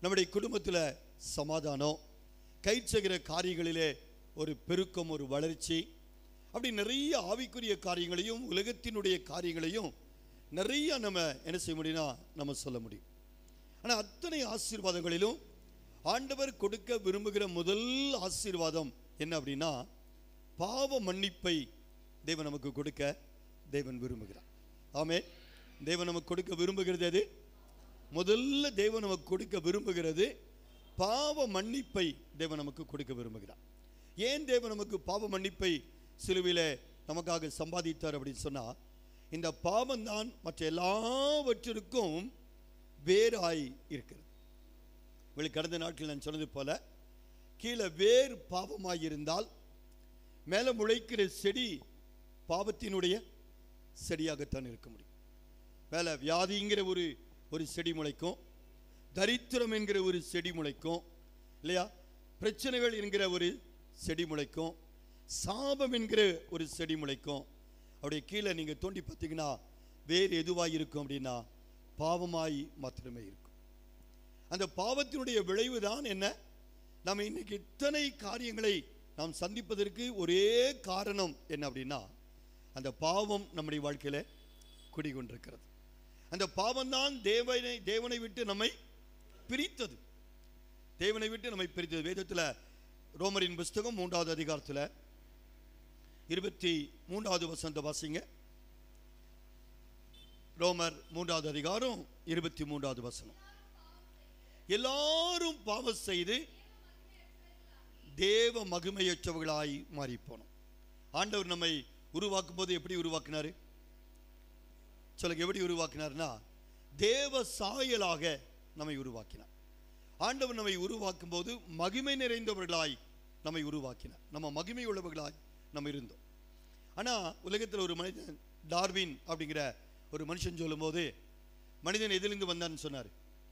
நம்முடைய குடும்பத்தில் சமாதானம் கை செய்கிற காரியங்களிலே ஒரு பெருக்கம் ஒரு வளர்ச்சி அப்படி நிறைய ஆவிக்குரிய காரியங்களையும் உலகத்தினுடைய காரியங்களையும் நிறைய நம்ம என்ன செய்ய முடியும்னா நம்ம சொல்ல முடியும் ஆனால் அத்தனை ஆசீர்வாதங்களிலும் ஆண்டவர் கொடுக்க விரும்புகிற முதல் ஆசீர்வாதம் என்ன அப்படின்னா பாவ மன்னிப்பை தேவன் நமக்கு கொடுக்க தேவன் விரும்புகிறார் ஆமே தேவன் நமக்கு கொடுக்க விரும்புகிறது எது முதல்ல தேவன் நமக்கு கொடுக்க விரும்புகிறது பாவ மன்னிப்பை தேவன் நமக்கு கொடுக்க விரும்புகிறார் ஏன் தேவன் நமக்கு பாவ மன்னிப்பை சிலுவையில் நமக்காக சம்பாதித்தார் அப்படின்னு சொன்னா இந்த பாவம்தான் மற்ற எல்லாவற்றிற்கும் வேறாய் இருக்கிறது உங்களுக்கு கடந்த நாட்கள் நான் சொன்னது போல கீழே வேர் பாவமாய் இருந்தால் மேலே முளைக்கிற செடி பாவத்தினுடைய செடியாகத்தான் இருக்க முடியும் மேலே வியாதிங்கிற ஒரு ஒரு செடி முளைக்கும் தரித்திரம் என்கிற ஒரு செடி முளைக்கும் இல்லையா பிரச்சனைகள் என்கிற ஒரு செடி முளைக்கும் சாபம் என்கிற ஒரு செடி முளைக்கும் அப்படியே கீழே நீங்கள் தோண்டி பார்த்தீங்கன்னா வேறு எதுவாய் இருக்கும் அப்படின்னா பாவமாய் மாத்திரமே இருக்கும் அந்த பாவத்தினுடைய விளைவு தான் என்ன நம்ம இன்னைக்கு இத்தனை காரியங்களை நாம் சந்திப்பதற்கு ஒரே காரணம் என்ன அப்படின்னா அந்த பாவம் நம்முடைய வாழ்க்கையில குடிகொண்டிருக்கிறது அந்த பாவம் தான் தேவனை தேவனை விட்டு நம்மை பிரித்தது தேவனை விட்டு நம்மை பிரித்தது வேதத்தில் ரோமரின் புஸ்தகம் மூன்றாவது அதிகாரத்தில் இருபத்தி மூன்றாவது வசந்த வாசிங்க ரோமர் மூன்றாவது அதிகாரம் இருபத்தி மூன்றாவது வசனம் எல்லாரும் பாவம் செய்து தேவ மகிமையற்றவர்களாய் மாறி போனோம் ஆண்டவர் நம்மை உருவாக்கும் போது எப்படி உருவாக்கினாரு சொல்லுங்க எப்படி உருவாக்கினார்னா தேவ சாயலாக நம்மை உருவாக்கினார் ஆண்டவர் நம்மை உருவாக்கும் போது மகிமை நிறைந்தவர்களாய் நம்மை உருவாக்கினார் நம்ம மகிமை உள்ளவர்களாய் நம்ம இருந்தோம் ஆனா உலகத்தில் ஒரு மனிதன் டார்வின் அப்படிங்கிற ஒரு மனுஷன் சொல்லும்போது மனிதன் எதிலிருந்து வந்தான்னு சொன்னார்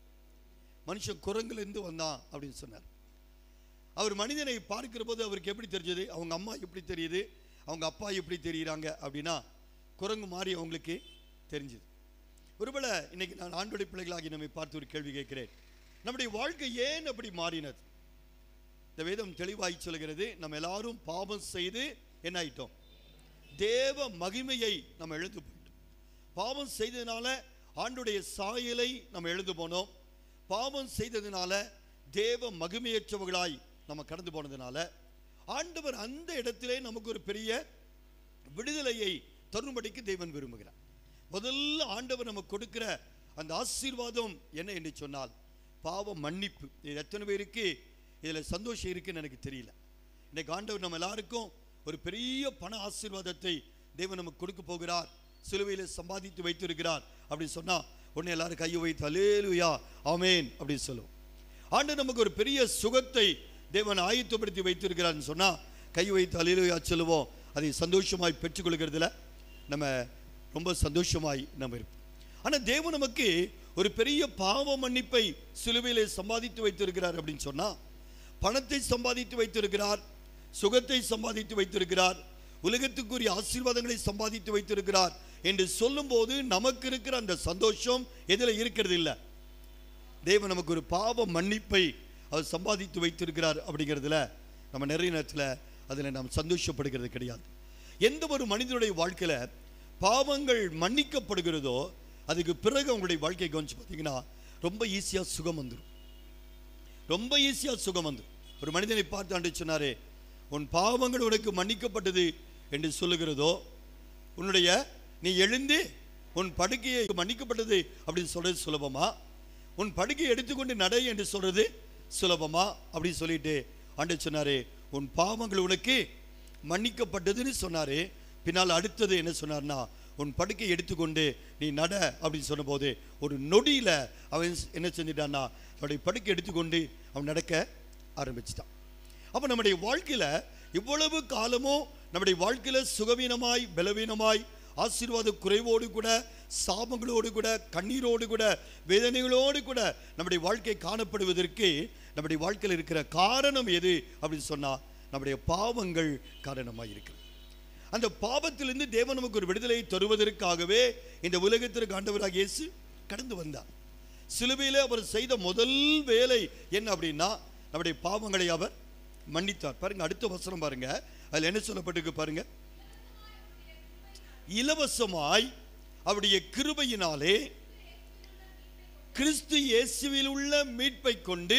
மனுஷன் குரங்கிலிருந்து வந்தான் அப்படின்னு சொன்னார் அவர் மனிதனை பார்க்கிற போது அவருக்கு எப்படி தெரிஞ்சது அவங்க அம்மா எப்படி தெரியுது அவங்க அப்பா எப்படி தெரியுறாங்க அப்படின்னா குரங்கு மாறி அவங்களுக்கு தெரிஞ்சுது ஒருவேளை இன்னைக்கு நான் ஆண்டோடைய பிள்ளைகளாகி நம்மை பார்த்து ஒரு கேள்வி கேட்கிறேன் நம்முடைய வாழ்க்கை ஏன் அப்படி மாறினது இந்த வேதம் தெளிவாய் சொல்கிறது நம்ம எல்லாரும் பாவம் செய்து என்ன ஆயிட்டோம் தேவ மகிமையை நம்ம எழுந்து போயிட்டோம் பாவம் செய்ததுனால ஆண்டுடைய சாயலை நம்ம எழுந்து போனோம் பாவம் செய்ததுனால தேவ மகிமையற்றவர்களாய் நம்ம கடந்து போனதுனால ஆண்டவர் அந்த இடத்திலே நமக்கு ஒரு பெரிய விடுதலையை தரும்படிக்கு தேவன் விரும்புகிறார் முதல்ல ஆண்டவர் நமக்கு கொடுக்கிற அந்த ஆசீர்வாதம் என்ன என்று சொன்னால் பாவ மன்னிப்பு இது எத்தனை பேருக்கு இதில் சந்தோஷம் இருக்குன்னு எனக்கு தெரியல இன்னைக்கு ஆண்டவர் நம்ம எல்லாருக்கும் ஒரு பெரிய பண ஆசீர்வாதத்தை தேவன் நமக்கு கொடுக்க போகிறார் சிலுவையில் சம்பாதித்து வைத்திருக்கிறார் அப்படின்னு சொன்னா உடனே எல்லாரும் கையை வைத்து அலேலுயா ஆமேன் அப்படின்னு சொல்லுவோம் ஆண்டு நமக்கு ஒரு பெரிய சுகத்தை தேவன் ஆயத்தப்படுத்தி வைத்திருக்கிறார்னு சொன்னா கை வைத்து அலேலுயா சொல்லுவோம் அதை சந்தோஷமாய் பெற்றுக்கொள்கிறதுல நம்ம ரொம்ப சந்தோஷமாய் நம்ம இருப்போம் ஆனால் தேவன் நமக்கு ஒரு பெரிய பாவ மன்னிப்பை சிலுவையிலே சம்பாதித்து வைத்திருக்கிறார் அப்படின்னு சொன்னா பணத்தை சம்பாதித்து வைத்திருக்கிறார் சுகத்தை சம்பாதித்து வைத்திருக்கிறார் உலகத்துக்குரிய ஆசீர்வாதங்களை சம்பாதித்து வைத்திருக்கிறார் என்று சொல்லும்போது நமக்கு இருக்கிற அந்த சந்தோஷம் எதில் இருக்கிறது இல்லை தேவன் நமக்கு ஒரு பாவ மன்னிப்பை அவர் சம்பாதித்து வைத்திருக்கிறார் அப்படிங்கிறதுல நம்ம நிறைய நேரத்தில் அதில் நாம் சந்தோஷப்படுகிறது கிடையாது எந்த ஒரு மனிதனுடைய வாழ்க்கையில் பாவங்கள் மன்னிக்கப்படுகிறதோ அதுக்கு பிறகு அவங்களுடைய வாழ்க்கையை கவனிச்சு பார்த்தீங்கன்னா ரொம்ப ஈஸியாக சுகம் வந்துடும் ரொம்ப ஈஸியாக சுகம் வந்துடும் ஒரு மனிதனை பார்த்து ஆண்டு சொன்னாரே உன் பாவங்கள் உனக்கு மன்னிக்கப்பட்டது என்று சொல்லுகிறதோ உன்னுடைய நீ எழுந்து உன் படுக்கையை மன்னிக்கப்பட்டது அப்படின்னு சொல்றது சுலபமா உன் படுக்கையை எடுத்துக்கொண்டு நடை என்று சொல்றது சுலபமா அப்படின்னு சொல்லிட்டு ஆண்டு சொன்னாரே உன் பாவங்கள் உனக்கு மன்னிக்கப்பட்டதுன்னு சொன்னாரு பின்னால் அடுத்தது என்ன சொன்னார்னா உன் படுக்கை எடுத்துக்கொண்டு நீ நட அப்படின்னு சொன்னபோது ஒரு நொடியில அவன் என்ன செஞ்சிட்டான்னா அவனுடைய படுக்கை எடுத்துக்கொண்டு அவன் நடக்க ஆரம்பிச்சிட்டான் அப்ப நம்முடைய வாழ்க்கையில இவ்வளவு காலமும் நம்முடைய வாழ்க்கையில சுகவீனமாய் பலவீனமாய் ஆசீர்வாத குறைவோடு கூட சாபங்களோடு கூட கண்ணீரோடு கூட வேதனைகளோடு கூட நம்முடைய வாழ்க்கை காணப்படுவதற்கு நம்முடைய வாழ்க்கையில் இருக்கிற காரணம் எது அப்படின்னு சொன்னா நம்முடைய பாவங்கள் காரணமாக இருக்கிறது அந்த பாவத்திலிருந்து தேவன் நமக்கு ஒரு விடுதலை தருவதற்காகவே இந்த உலகத்திற்கு ஆண்டவராக இயேசு கடந்து வந்தார் சிலுவையிலே அவர் செய்த முதல் வேலை என்ன அப்படின்னா நம்முடைய பாவங்களை அவர் மன்னித்தார் பாருங்க அடுத்த வசனம் பாருங்க அதுல என்ன சொல்லப்பட்டிருக்கு பாருங்க இலவசமாய் அவருடைய கிருபையினாலே கிறிஸ்து இயேசுவில் உள்ள மீட்பை கொண்டு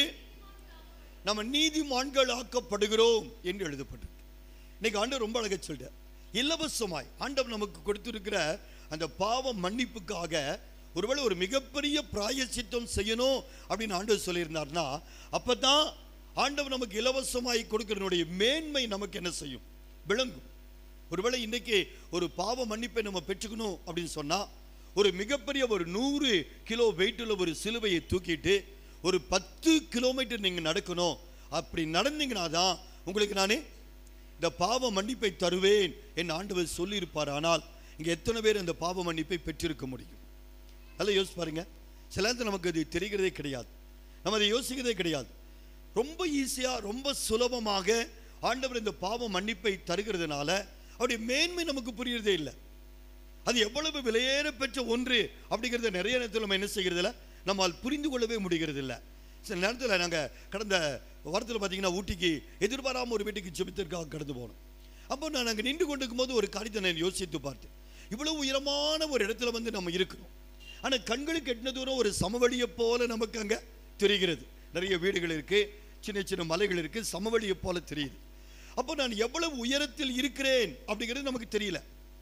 நம்ம நீதிமான்கள் ஆக்கப்படுகிறோம் என்று எழுதப்பட்டிருக்கு இன்னைக்கு ஆண்டவர் ரொம்ப அழகா சொல்றார் இலவசமாய் ஆண்டவர் நமக்கு கொடுத்திருக்கிற அந்த பாவ மன்னிப்புக்காக ஒருவேளை ஒரு மிகப்பெரிய பிராயச்சித்தம் செய்யணும் அப்படின்னு ஆண்டவர் சொல்லியிருந்தார்னா அப்பதான் ஆண்டவர் நமக்கு இலவசமாய் கொடுக்கிறனுடைய மேன்மை நமக்கு என்ன செய்யும் விளங்கும் ஒருவேளை இன்னைக்கு ஒரு பாவ மன்னிப்பை நம்ம பெற்றுக்கணும் அப்படின்னு சொன்னா ஒரு மிகப்பெரிய ஒரு நூறு கிலோ வெயிட்டுள்ள ஒரு சிலுவையை தூக்கிட்டு ஒரு பத்து கிலோமீட்டர் நீங்க நடக்கணும் அப்படி நடந்தீங்கன்னா தான் உங்களுக்கு நானே இந்த பாவ மன்னிப்பை தருவேன் என் ஆண்டவர் சொல்லியிருப்பார் ஆனால் இங்க எத்தனை பேர் அந்த பாவ மன்னிப்பை பெற்றிருக்க முடியும் நல்லா யோசிச்சு பாருங்க சில நேரத்தில் நமக்கு அது தெரிகிறதே கிடையாது நம்ம அதை யோசிக்கிறதே கிடையாது ரொம்ப ஈஸியா ரொம்ப சுலபமாக ஆண்டவர் இந்த பாவ மன்னிப்பை தருகிறதுனால அவருடைய மேன்மை நமக்கு புரியறதே இல்லை அது எவ்வளவு விலையேற பெற்ற ஒன்று அப்படிங்கிறத நிறைய நேரத்தில் நம்ம என்ன செய்கிறதில்ல நம்மால் புரிந்து கொள்ளவே முடிகிறது இல்லை சில நேரத்தில் நாங்கள் கடந்த வாரத்தில் பார்த்தீங்கன்னா ஊட்டிக்கு எதிர்பாராம ஒரு வீட்டுக்கு ஜெபித்திற்காக கடந்து போனோம் அப்போ நான் அங்கே நின்று கொண்டிருக்கும் போது ஒரு காரியத்தை நான் யோசித்து பார்த்தேன் இவ்வளவு உயரமான ஒரு இடத்துல வந்து நம்ம இருக்கிறோம் ஆனால் கண்களுக்கு எட்டின தூரம் ஒரு சமவெளியை போல நமக்கு அங்கே தெரிகிறது நிறைய வீடுகள் இருக்கு சின்ன சின்ன மலைகள் இருக்கு சமவெளியை போல தெரியுது அப்போ நான் எவ்வளவு உயரத்தில் இருக்கிறேன் அப்படிங்கிறது நமக்கு தெரியல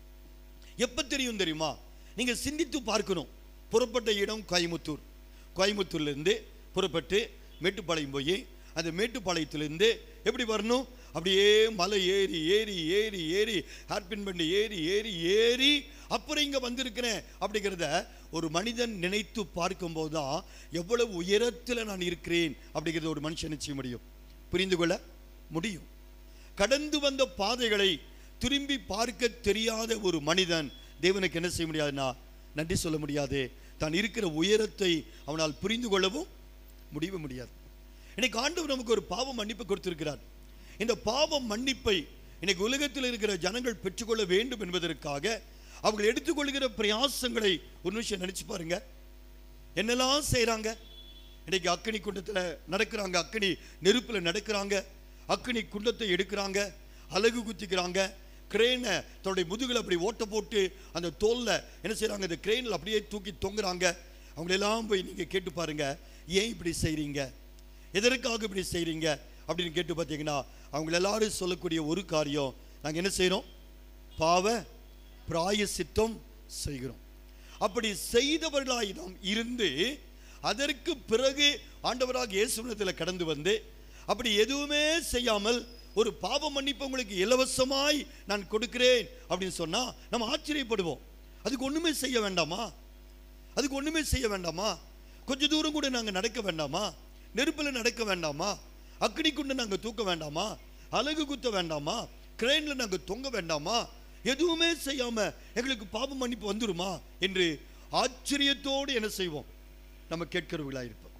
எப்ப தெரியும் தெரியுமா நீங்க சிந்தித்து பார்க்கணும் புறப்பட்ட இடம் கோயமுத்தூர் கோயமுத்தூர்ல இருந்து புறப்பட்டு மேட்டுப்பாளையம் போய் அந்த மேட்டுப்பாளையத்திலிருந்து எப்படி வரணும் அப்படியே மலை ஏறி ஏறி ஏறி ஏறி ஹார்பின் பண்ணி ஏறி ஏறி ஏறி அப்புறம் இங்க வந்திருக்கிறேன் அப்படிங்கிறத ஒரு மனிதன் நினைத்து பார்க்கும்போது தான் எவ்வளவு உயரத்தில் நான் இருக்கிறேன் அப்படிங்கிறத ஒரு மனுஷன் செய்ய முடியும் புரிந்து கொள்ள முடியும் கடந்து வந்த பாதைகளை திரும்பி பார்க்க தெரியாத ஒரு மனிதன் தேவனுக்கு என்ன செய்ய முடியாதுன்னா நன்றி சொல்ல முடியாது தான் இருக்கிற உயரத்தை அவனால் புரிந்து கொள்ளவும் முடியவே முடியாது இன்னைக்கு ஆண்டவர் நமக்கு ஒரு பாவ மன்னிப்பு கொடுத்திருக்கிறார் இந்த பாவ மன்னிப்பை இன்னைக்கு உலகத்தில் இருக்கிற ஜனங்கள் பெற்றுக்கொள்ள வேண்டும் என்பதற்காக அவர்கள் எடுத்துக்கொள்கிற பிரயாசங்களை ஒரு நிமிஷம் நினைச்சு பாருங்க என்னெல்லாம் செய்றாங்க இன்னைக்கு அக்கினி குண்டத்தில் நடக்கிறாங்க அக்கினி நெருப்பில் நடக்கிறாங்க அக்கினி குண்டத்தை எடுக்கிறாங்க அலகு குத்திக்கிறாங்க கிரேனை தன்னுடைய முதுகில் அப்படி ஓட்ட போட்டு அந்த தோல்ல என்ன செய்றாங்க இந்த கிரேனில் அப்படியே தூக்கி தொங்குறாங்க அவங்களெல்லாம் போய் நீங்க கேட்டு பாருங்க ஏன் இப்படி செய்றீங்க எதற்காக இப்படி செய்றீங்க அப்படின்னு கேட்டு பார்த்தீங்கன்னா அவங்க எல்லாரும் சொல்லக்கூடிய ஒரு காரியம் நாங்கள் என்ன செய்றோம் பாவ பிராயசித்தம் செய்கிறோம் அப்படி செய்தவர்களாய் நாம் இருந்து அதற்கு பிறகு ஆண்டவராக இயேசுவினத்தில் கடந்து வந்து அப்படி எதுவுமே செய்யாமல் ஒரு பாவ மன்னிப்பு உங்களுக்கு இலவசமாய் நான் கொடுக்கிறேன் அப்படின்னு சொன்னா நம்ம ஆச்சரியப்படுவோம் அதுக்கு ஒண்ணுமே செய்ய வேண்டாமா அதுக்கு ஒண்ணுமே செய்ய வேண்டாமா கொஞ்ச தூரம் கூட நாங்க நடக்க வேண்டாமா நெருப்புல நடக்க வேண்டாமா அக்னி குண்டு நாங்க தூக்க வேண்டாமா அலகு குத்த வேண்டாமா கிரேன்ல நாங்க தொங்க வேண்டாமா எதுவுமே செய்யாம எங்களுக்கு பாவ மன்னிப்பு வந்துருமா என்று ஆச்சரியத்தோடு என்ன செய்வோம் நம்ம கேட்கிறவர்களா இருப்போம்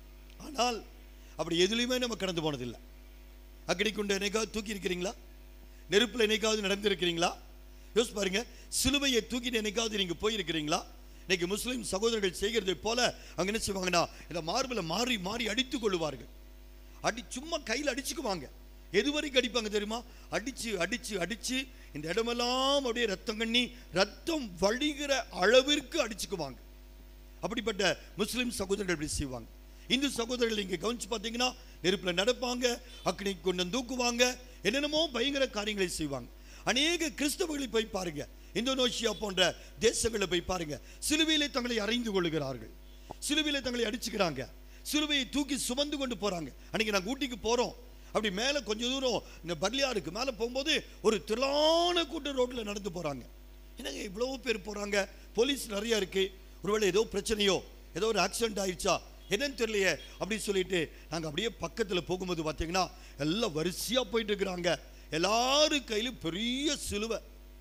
ஆனால் அப்படி எதுலையுமே நம்ம கடந்து போனதில்லை அக்னி குண்டு என்னைக்காவது தூக்கி இருக்கிறீங்களா நெருப்புல என்னைக்காவது நடந்திருக்கிறீங்களா யோசிச்சு பாருங்க சிலுவையை தூக்கிட்டு என்னைக்காவது நீங்க போயிருக்கிறீங்களா இன்னைக்கு முஸ்லிம் சகோதரர்கள் செய்கிறதை போல அவங்க என்ன செய்வாங்கன்னா இந்த மார்பில் மாறி மாறி அடித்துக் கொள்ளுவார்கள் அடி சும்மா கையில் அடிச்சுக்குவாங்க எது வரைக்கும் அடிப்பாங்க தெரியுமா அடிச்சு அடிச்சு அடிச்சு இந்த இடமெல்லாம் அப்படியே ரத்தம் கண்ணி ரத்தம் வழிகிற அளவிற்கு அடிச்சுக்குவாங்க அப்படிப்பட்ட முஸ்லிம் சகோதரர்கள் இப்படி செய்வாங்க இந்து சகோதரர்கள் இங்க கவனிச்சு பார்த்தீங்கன்னா நெருப்புல நடப்பாங்க அக்னி கொண்டு வந்து தூக்குவாங்க என்னென்னமோ பயங்கர காரியங்களை செய்வாங்க அநேக கிறிஸ்தவர்களை போய் பாருங்க இந்தோனேஷியா போன்ற தேசங்களில் போய் பாருங்க சிலுவையிலே தங்களை அறிந்து கொள்ளுகிறார்கள் சிலுவையிலே தங்களை அடிச்சுக்கிறாங்க சிலுவையை தூக்கி சுமந்து கொண்டு போறாங்க அன்னைக்கு நாங்கள் ஊட்டிக்கு போறோம் அப்படி மேலே கொஞ்ச தூரம் இந்த பர்லியாருக்கு மேலே போகும்போது ஒரு திரளான கூட்டம் ரோட்ல நடந்து போறாங்க என்னங்க இவ்வளவு பேர் போறாங்க போலீஸ் நிறைய இருக்கு ஒருவேளை ஏதோ பிரச்சனையோ ஏதோ ஒரு ஆக்சிடென்ட் ஆயிடுச்சா என்னன்னு தெரியலையே அப்படின்னு சொல்லிட்டு நாங்கள் அப்படியே பக்கத்தில் போகும்போது பார்த்தீங்கன்னா எல்லாம் வரிசையாக போயிட்டு இருக்கிறாங்க எல்லாரும் கையிலும் பெரிய சிலுவை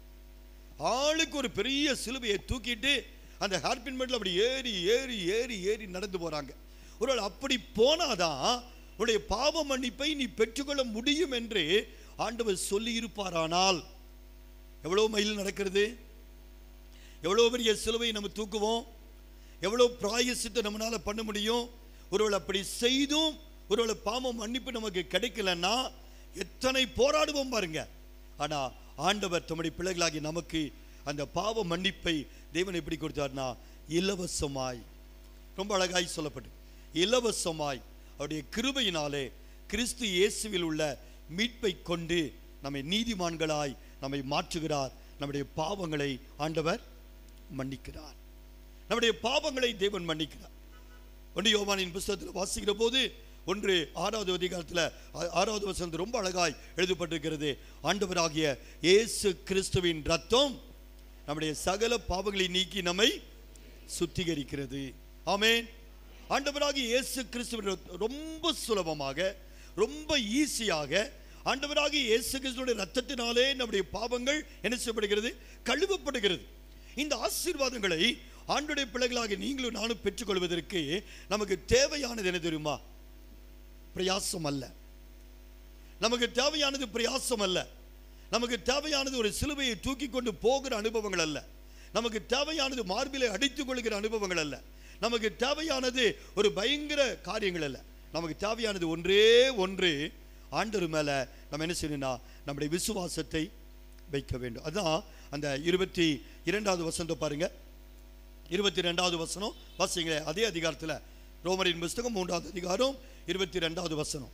ஆளுக்கு ஒரு பெரிய சிலுவையை தூக்கிட்டு அந்த ஹேர்பின் மெட்டில் அப்படி ஏறி ஏறி ஏறி ஏறி நடந்து போறாங்க ஒருவேளை அப்படி போனாதான் உன்னுடைய பாவ மன்னிப்பை நீ பெற்றுக்கொள்ள முடியும் என்று ஆண்டவர் சொல்லி இருப்பாரானால் எவ்வளவு மைல் நடக்கிறது எவ்வளவு பெரிய சிலுவை நம்ம தூக்குவோம் எவ்வளவு பிராயசித்தை நம்மளால பண்ண முடியும் ஒருவேளை அப்படி செய்தும் ஒருவேளை பாவம் மன்னிப்பு நமக்கு கிடைக்கலன்னா எத்தனை போராடுவோம் பாருங்க ஆனா ஆண்டவர் தம்முடைய பிள்ளைகளாகி நமக்கு அந்த பாவ மன்னிப்பை தேவன் எப்படி கொடுத்தார்னா இலவசமாய் ரொம்ப அழகாய் சொல்லப்பட்டு இலவசமாய் அவருடைய கிருபையினாலே கிறிஸ்து இயேசுவில் உள்ள மீட்பை கொண்டு நம்மை நீதிமான்களாய் நம்மை மாற்றுகிறார் நம்முடைய பாவங்களை ஆண்டவர் மன்னிக்கிறார் நம்முடைய பாவங்களை தேவன் மன்னிக்கிறார் ஒன்று யோவானின் புஸ்தகத்தில் வாசிக்கிற போது ஒன்று ஆறாவது அதிகாரத்தில் ஆ- ஆறாவது வசனம் ரொம்ப அழகாய் எழுதப்பட்டிருக்கிறது ஆண்டவராகிய இயேசு கிறிஸ்துவின் ரத்தம் நம்முடைய சகல பாவங்களை நீக்கி நம்மை சுத்திகரிக்கிறது ஆமென் ஆண்டவராகிய இயேசு கிறிஸ்துவின் ரத்தம் ரொம்ப சுலபமாக ரொம்ப ஈஸியாக ஆண்டவராகிய இயேசு கிறிஸ்துவின் ரத்தத்தினாலே நம்முடைய பாவங்கள் என்ன செய்யப்படுகிறது கழுவப்படுகிறது இந்த ஆசீர்வாதங்களை ஆண்டுடைய பிள்ளைகளாக நீங்களும் நானும் பெற்றுக்கொள்வதற்கு நமக்கு தேவையானது என்ன தெரியுமா பிரயாசம் அல்ல நமக்கு தேவையானது பிரயாசம் அல்ல நமக்கு தேவையானது ஒரு சிலுவையை தூக்கி கொண்டு போகிற அனுபவங்கள் அல்ல நமக்கு தேவையானது மார்பிலை அடித்துக் கொள்கிற அனுபவங்கள் அல்ல நமக்கு தேவையானது ஒரு பயங்கர காரியங்கள் அல்ல நமக்கு தேவையானது ஒன்றே ஒன்று ஆண்டவர் மேல நம்ம என்ன செய்யணும்னா நம்முடைய விசுவாசத்தை வைக்க வேண்டும் அதான் அந்த இருபத்தி இரண்டாவது வசனத்தை பாருங்க இருபத்தி ரெண்டாவது வசனம் வாசிங்களே அதே அதிகாரத்தில் ரோமரின் புஸ்தகம் மூன்றாவது அதிகாரம் இருபத்தி ரெண்டாவது வசனம்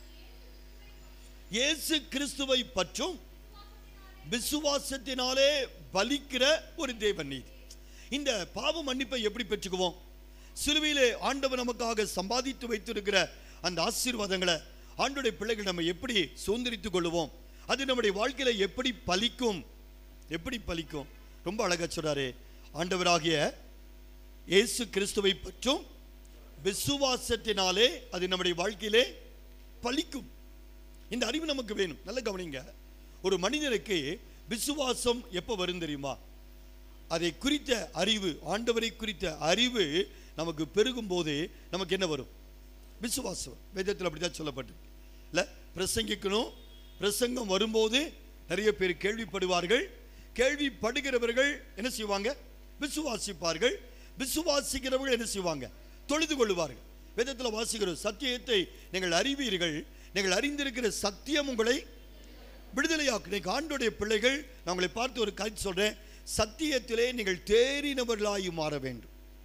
இயேசு கிறிஸ்துவை பற்றும் விசுவாசத்தினாலே பலிக்கிற ஒரு தேவன் நீதி இந்த பாவ மன்னிப்பை எப்படி பெற்றுக்குவோம் சிலுவையிலே ஆண்டவர் நமக்காக சம்பாதித்து வைத்திருக்கிற அந்த ஆசீர்வாதங்களை ஆண்டுடைய பிள்ளைகள் நம்ம எப்படி சுதந்திரித்துக் கொள்ளுவோம் அது நம்முடைய வாழ்க்கையில எப்படி பலிக்கும் எப்படி பலிக்கும் ரொம்ப அழகா சொல்றாரு ஆண்டவராகிய இயேசு கிறிஸ்துவை பற்றும் விசுவாசத்தினாலே அது நம்முடைய வாழ்க்கையிலே பலிக்கும் இந்த அறிவு நமக்கு வேணும் நல்ல கவனிங்க ஒரு மனிதனுக்கு விசுவாசம் எப்போ வரும் தெரியுமா அதை குறித்த அறிவு ஆண்டவரை குறித்த அறிவு நமக்கு பெருகும் போது நமக்கு என்ன வரும் விசுவாசம் வேதத்தில் அப்படிதான் சொல்லப்பட்டு இல்லை பிரசங்கிக்கணும் பிரசங்கம் வரும்போது நிறைய பேர் கேள்விப்படுவார்கள் கேள்விப்படுகிறவர்கள் என்ன செய்வாங்க விசுவாசிப்பார்கள் விசுவாசிக்கிறவர்கள் என்ன செய்வாங்க தொழுது கொள்ளுவார்கள் வேதத்தில் வாசிக்கிறோம் சத்தியத்தை நீங்கள் அறிவீர்கள் நீங்கள் அறிந்திருக்கிற சத்தியம் உங்களை விடுதலையாக்கு இன்னைக்கு ஆண்டுடைய பிள்ளைகள் நான் உங்களை பார்த்து ஒரு கருத்து சொல்றேன் சத்தியத்திலே நீங்கள் தேறினவர்களாகி மாற வேண்டும்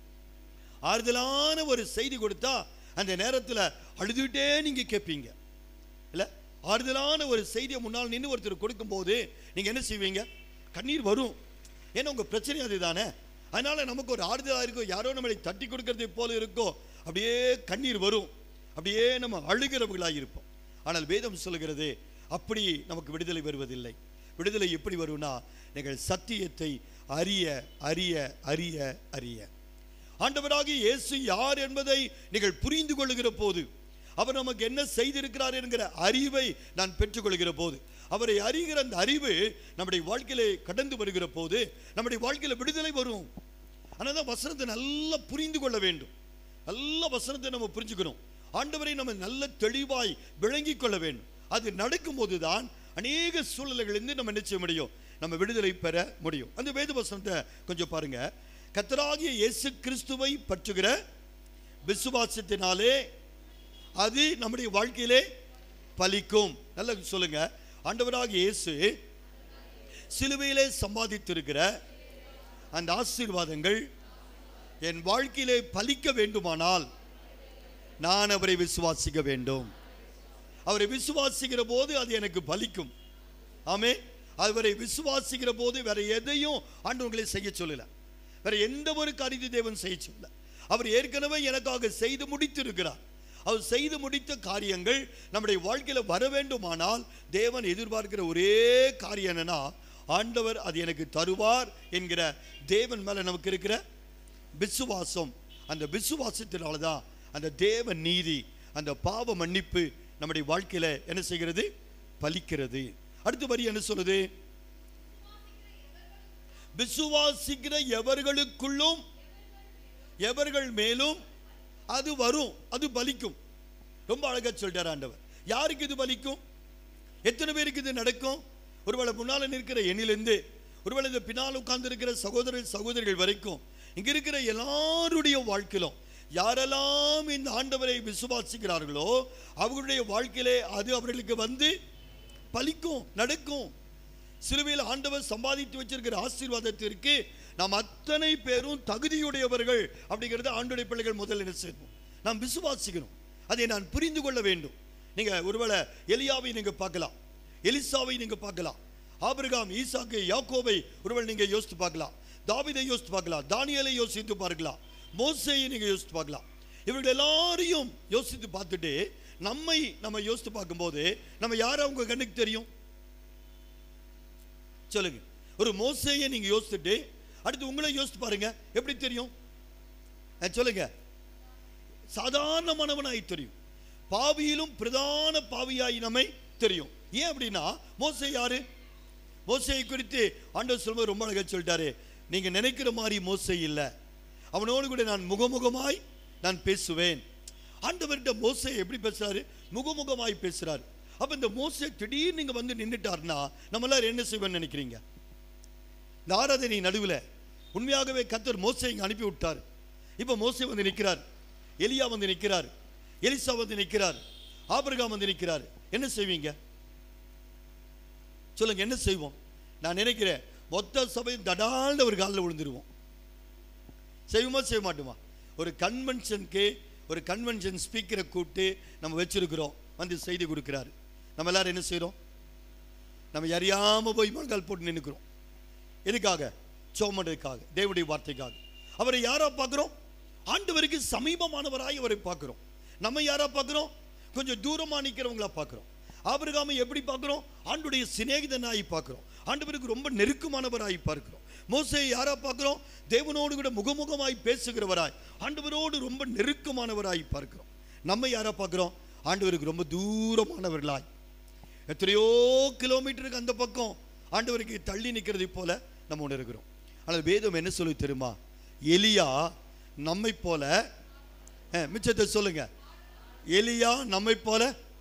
ஆறுதலான ஒரு செய்தி கொடுத்தா அந்த நேரத்தில் அழுதுகிட்டே நீங்க கேட்பீங்க இல்ல ஆறுதலான ஒரு செய்தியை முன்னால் நின்று ஒருத்தர் கொடுக்கும்போது நீங்க என்ன செய்வீங்க கண்ணீர் வரும் ஏன்னா உங்க பிரச்சனை அதுதானே அதனால நமக்கு ஒரு ஆறுதலா இருக்கும் யாரோ நம்மளை தட்டி கொடுக்கறதை போல இருக்கோ அப்படியே கண்ணீர் வரும் அப்படியே நம்ம அழுகிறவர்களாக இருப்போம் ஆனால் வேதம் சொல்லுகிறது அப்படி நமக்கு விடுதலை வருவதில்லை விடுதலை எப்படி வரும்னா நீங்கள் சத்தியத்தை அறிய அறிய அறிய அறிய ஆண்டவராகிய இயேசு யார் என்பதை நீங்கள் புரிந்து கொள்ளுகிற போது அவர் நமக்கு என்ன செய்திருக்கிறார் என்கிற அறிவை நான் பெற்றுக்கொள்கிற போது அவரை அறிகிற அந்த அறிவு நம்முடைய வாழ்க்கையிலே கடந்து வருகிற போது நம்முடைய வாழ்க்கையில விடுதலை வரும் ஆனால் தான் வசனத்தை நல்லா புரிந்து கொள்ள வேண்டும் நல்ல வசனத்தை நம்ம புரிஞ்சுக்கணும் ஆண்டவரை நம்ம நல்ல தெளிவாய் விளங்கிக் கொள்ள வேண்டும் அது நடக்கும்போது தான் அநேக சூழ்நிலைகளிலிருந்து நம்ம என்ன செய்ய முடியும் நம்ம விடுதலை பெற முடியும் அந்த வேத வசனத்தை கொஞ்சம் பாருங்க கத்தராகிய இயேசு கிறிஸ்துவை பற்றுகிற விசுவாசத்தினாலே அது நம்முடைய வாழ்க்கையிலே பலிக்கும் நல்லா சொல்லுங்க ஆண்டவராகிய இயேசு சிலுவையிலே சம்பாதித்திருக்கிற அந்த ஆசீர்வாதங்கள் என் வாழ்க்கையிலே பலிக்க வேண்டுமானால் நான் அவரை விசுவாசிக்க வேண்டும் அவரை விசுவாசிக்கிற போது அது எனக்கு பலிக்கும் ஆமே அவரை விசுவாசிக்கிற போது வேற எதையும் ஆண்டவர்களை செய்ய சொல்லல வேற எந்த ஒரு காரியத்தை தேவன் செய்ய சொல்லல அவர் ஏற்கனவே எனக்காக செய்து முடித்திருக்கிறார் அவர் செய்து முடித்த காரியங்கள் நம்முடைய வாழ்க்கையில வர வேண்டுமானால் தேவன் எதிர்பார்க்கிற ஒரே காரியம் என்னன்னா ஆண்டவர் அது எனக்கு தருவார் என்கிற தேவன் மேல நமக்கு இருக்கிற விசுவாசம் அந்த விசுவாசத்தினால தான் அந்த தேவ நீதி அந்த பாவ மன்னிப்பு நம்முடைய வாழ்க்கையில என்ன செய்கிறது பலிக்கிறது அடுத்த வரி என்ன சொல்லுது விசுவாசிக்கிற எவர்களுக்குள்ளும் எவர்கள் மேலும் அது வரும் அது பலிக்கும் ரொம்ப அழகா சொல்லிட்டார் ஆண்டவர் யாருக்கு இது பலிக்கும் எத்தனை பேருக்கு இது நடக்கும் ஒருவேளை முன்னால நிற்கிற எண்ணிலிருந்து ஒருவேளை இந்த பின்னால் உட்கார்ந்து இருக்கிற சகோதரர் சகோதரிகள் வரைக்கும் இங்க இருக்கிற எல்லாருடைய வாழ்க்கையிலும் யாரெல்லாம் இந்த ஆண்டவரை விசுவாசிக்கிறார்களோ அவர்களுடைய வாழ்க்கையிலே அது அவர்களுக்கு வந்து பலிக்கும் நடக்கும் சிலுவையில் ஆண்டவர் சம்பாதித்து வச்சிருக்கிற ஆசீர்வாதத்திற்கு நாம் அத்தனை பேரும் தகுதியுடையவர்கள் அப்படிங்கிறத ஆண்டுடைய பிள்ளைகள் முதல்ல என்ன செய்யணும் நாம் விசுவாசிக்கணும் அதை நான் புரிந்து கொள்ள வேண்டும் நீங்க ஒருவேளை எலியாவை நீங்க பார்க்கலாம் எலிசாவை நீங்க பார்க்கலாம் ஆபிரகாம் ஈசாக்கு யாக்கோபை ஒருவேளை நீங்க யோசித்து பார்க்கலாம் தாவீதை யோசித்து பார்க்கலாம் தானியேலை யோசித்து பார்க்கலாம் மோசேயை நீங்க யோசித்து பார்க்கலாம் இவர்கள் எல்லாரையும் யோசித்து பார்த்துட்டு நம்மை நம்ம யோசித்து பார்க்கும்போது நம்ம யாரை அவங்க கண்ணுக்கு தெரியும் சொல்லுங்க ஒரு மோசையை நீங்க யோசிச்சுட்டு அடுத்து உங்களை யோசித்து பாருங்க எப்படி தெரியும் அஹ், சொல்லுங்க சாதாரணமானவனாய் தெரியும் பாவியிலும் பிரதான பாவியாய் நம்மை தெரியும் ஏன் அப்படின்னா மோசே யாரு மோசையை குறித்து ஆண்டவர் சொல்லும்போது ரொம்ப அழகா சொல்லிட்டாரு நீங்க நினைக்கிற மாதிரி மோசை இல்ல அவனோடு கூட நான் முகமுகமாய் நான் பேசுவேன் ஆண்டவர்கிட்ட மோசை எப்படி பேசுறாரு முகமுகமாய் பேசுறாரு அப்ப இந்த மோசை திடீர்னு நீங்க வந்து நின்றுட்டாருன்னா நம்ம எல்லாரும் என்ன செய்வேன்னு நினைக்கிறீங்க இந்த ஆராதனை நடுவில் உண்மையாகவே கத்தர் மோசை இங்க அனுப்பி விட்டார் இப்போ மோசே வந்து நிற்கிறார் எலியா வந்து நிற்கிறார் எலிசா வந்து நிற்கிறார் ஆபிரகாம் வந்து நிற்கிறார் என்ன செய்வீங்க சொல்லுங்க என்ன செய்வோம் நான் நினைக்கிறேன் மொத்த சபையும் தடால்னு ஒரு காலில் விழுந்துருவோம் செய்வோமா செய்ய மாட்டோமா ஒரு கன்வென்ஷனுக்கு ஒரு கன்வென்ஷன் ஸ்பீக்கரை கூப்பிட்டு நம்ம வச்சிருக்கிறோம் வந்து செய்தி கொடுக்குறாரு நம்ம எல்லாரும் என்ன செய்கிறோம் நம்ம அறியாம போய் முழங்கால் போட்டு நின்னுக்கிறோம் எதுக்காக சோமனுக்காக தேவனுடைய வார்த்தைக்காக அவரை யாரா பார்க்குறோம் ஆண்டவருக்கு சமீபமானவராய் அவரை பார்க்குறோம் நம்ம யாரா பார்க்குறோம் கொஞ்சம் தூரமா நிற்கிறவங்களா பார்க்குறோம் ஆபிரகாமை எப்படி பார்க்குறோம் ஆண்டுடைய சிநேகிதனாய் பார்க்குறோம் ஆண்டவருக்கு ரொம்ப நெருக்கமானவராய் பார்க்கிறோம் மோசையை யாரா பார்க்குறோம் தேவனோடு கூட முகமுகமாய் பேசுகிறவராய் ஆண்டவரோடு ரொம்ப நெருக்கமானவராய் பார்க்கிறோம் நம்ம யாரா பார்க்குறோம் ஆண்டவருக்கு ரொம்ப தூரமானவர்களாய் எத்தனையோ கிலோமீட்டருக்கு அந்த பக்கம் ஆண்டவருக்கு தள்ளி நிற்கிறது போல நம்ம உணர்கிறோம் ஆனால் வேதம் என்ன சொல்லி தெரியுமா எலியா நம்மை போல அஹ், மிச்சத்தை சொல்லுங்க எலியா நம்மை போல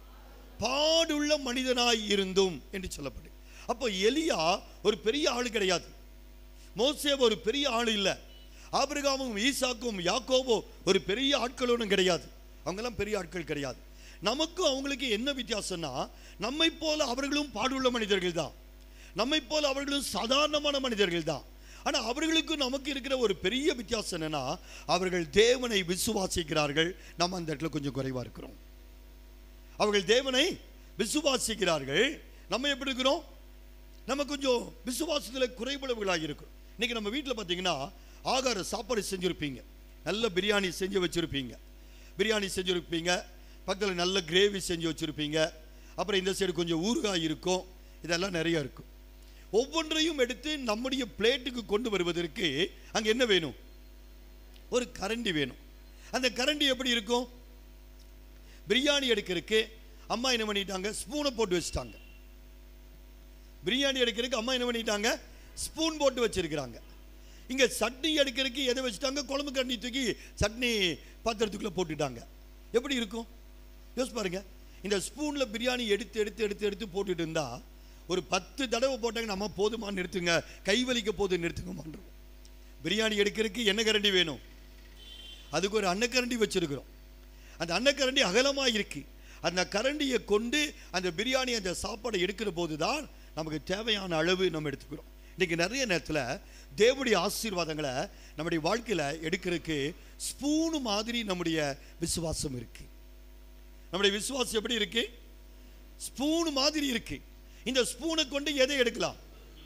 பாடுள்ள மனிதனாய் இருந்தும் என்று சொல்லப்படு அப்போ எலியா ஒரு பெரிய ஆள் கிடையாது மோசே ஒரு பெரிய ஆள் இல்லை ஆபிரகாமும் ஈசாக்கும் யாக்கோபோ ஒரு பெரிய ஆட்கள் ஒன்றும் கிடையாது அவங்கெல்லாம் பெரிய ஆட்கள் கிடையாது நமக்கும் அவங்களுக்கு என்ன வித்தியாசம்னா நம்மை போல அவர்களும் பாடுள்ள மனிதர்கள் தான் நம்மை போல அவர்களும் சாதாரணமான மனிதர்கள் தான் ஆனா அவர்களுக்கு நமக்கு இருக்கிற ஒரு பெரிய வித்தியாசம் என்னன்னா அவர்கள் தேவனை விசுவாசிக்கிறார்கள் நம்ம அந்த இடத்துல கொஞ்சம் குறைவா இருக்கிறோம் அவர்கள் தேவனை விசுவாசிக்கிறார்கள் நம்ம எப்படி இருக்கிறோம் நம்ம கொஞ்சம் விசுவாசத்தில் குறைபடுவர்களாக இருக்கும் இன்னைக்கு நம்ம வீட்டில் பார்த்தீங்கன்னா ஆகார சாப்பாடு செஞ்சுருப்பீங்க நல்ல பிரியாணி செஞ்சு வச்சுருப்பீங்க பிரியாணி செஞ்சுருப்பீங்க பக்கத்தில் நல்ல கிரேவி செஞ்சு வச்சுருப்பீங்க அப்புறம் இந்த சைடு கொஞ்சம் ஊறுகாய் இருக்கும் இதெல்லாம் நிறைய இருக்கும் ஒவ்வொன்றையும் எடுத்து நம்முடைய பிளேட்டுக்கு கொண்டு வருவதற்கு அங்கே என்ன வேணும் ஒரு கரண்டி வேணும் அந்த கரண்டி எப்படி இருக்கும் பிரியாணி எடுக்கிறதுக்கு அம்மா என்ன பண்ணிட்டாங்க ஸ்பூனை போட்டு வச்சுட்டாங்க பிரியாணி எடுக்கிறதுக்கு அம்மா என்ன பண்ணிட்டாங்க ஸ்பூன் போட்டு வச்சிருக்கிறாங்க இங்க சட்னி எடுக்கிறதுக்கு எதை வச்சுட்டாங்க குழம்பு கண்ணி தூக்கி சட்னி பாத்திரத்துக்குள்ள போட்டுட்டாங்க எப்படி இருக்கும் யோசிச்சு பாருங்க இந்த ஸ்பூன்ல பிரியாணி எடுத்து எடுத்து எடுத்து எடுத்து போட்டுட்டு இருந்தா ஒரு பத்து தடவை போட்டாங்க நம்ம போதுமா நிறுத்துங்க கை வலிக்க போது நிறுத்துங்கம்மான்றோம் பிரியாணி எடுக்கிறதுக்கு என்ன கரண்டி வேணும் அதுக்கு ஒரு அன்னக்கரண்டி வச்சிருக்கிறோம் அந்த அன்னக்கரண்டி அகலமாக இருக்கு அந்த கரண்டியை கொண்டு அந்த பிரியாணி அந்த சாப்பாடை எடுக்கிற போது தான் நமக்கு தேவையான அளவு நம்ம எடுத்துக்கிறோம் இன்னைக்கு நிறைய நேரத்தில் தேவனுடைய ஆசீர்வாதங்களை நம்முடைய வாழ்க்கையில் எடுக்கிறதுக்கு ஸ்பூனு மாதிரி நம்முடைய விசுவாசம் இருக்கு நம்முடைய விசுவாசம் எப்படி இருக்கு ஸ்பூன் மாதிரி இருக்கு இந்த ஸ்பூனை கொண்டு எதை எடுக்கலாம்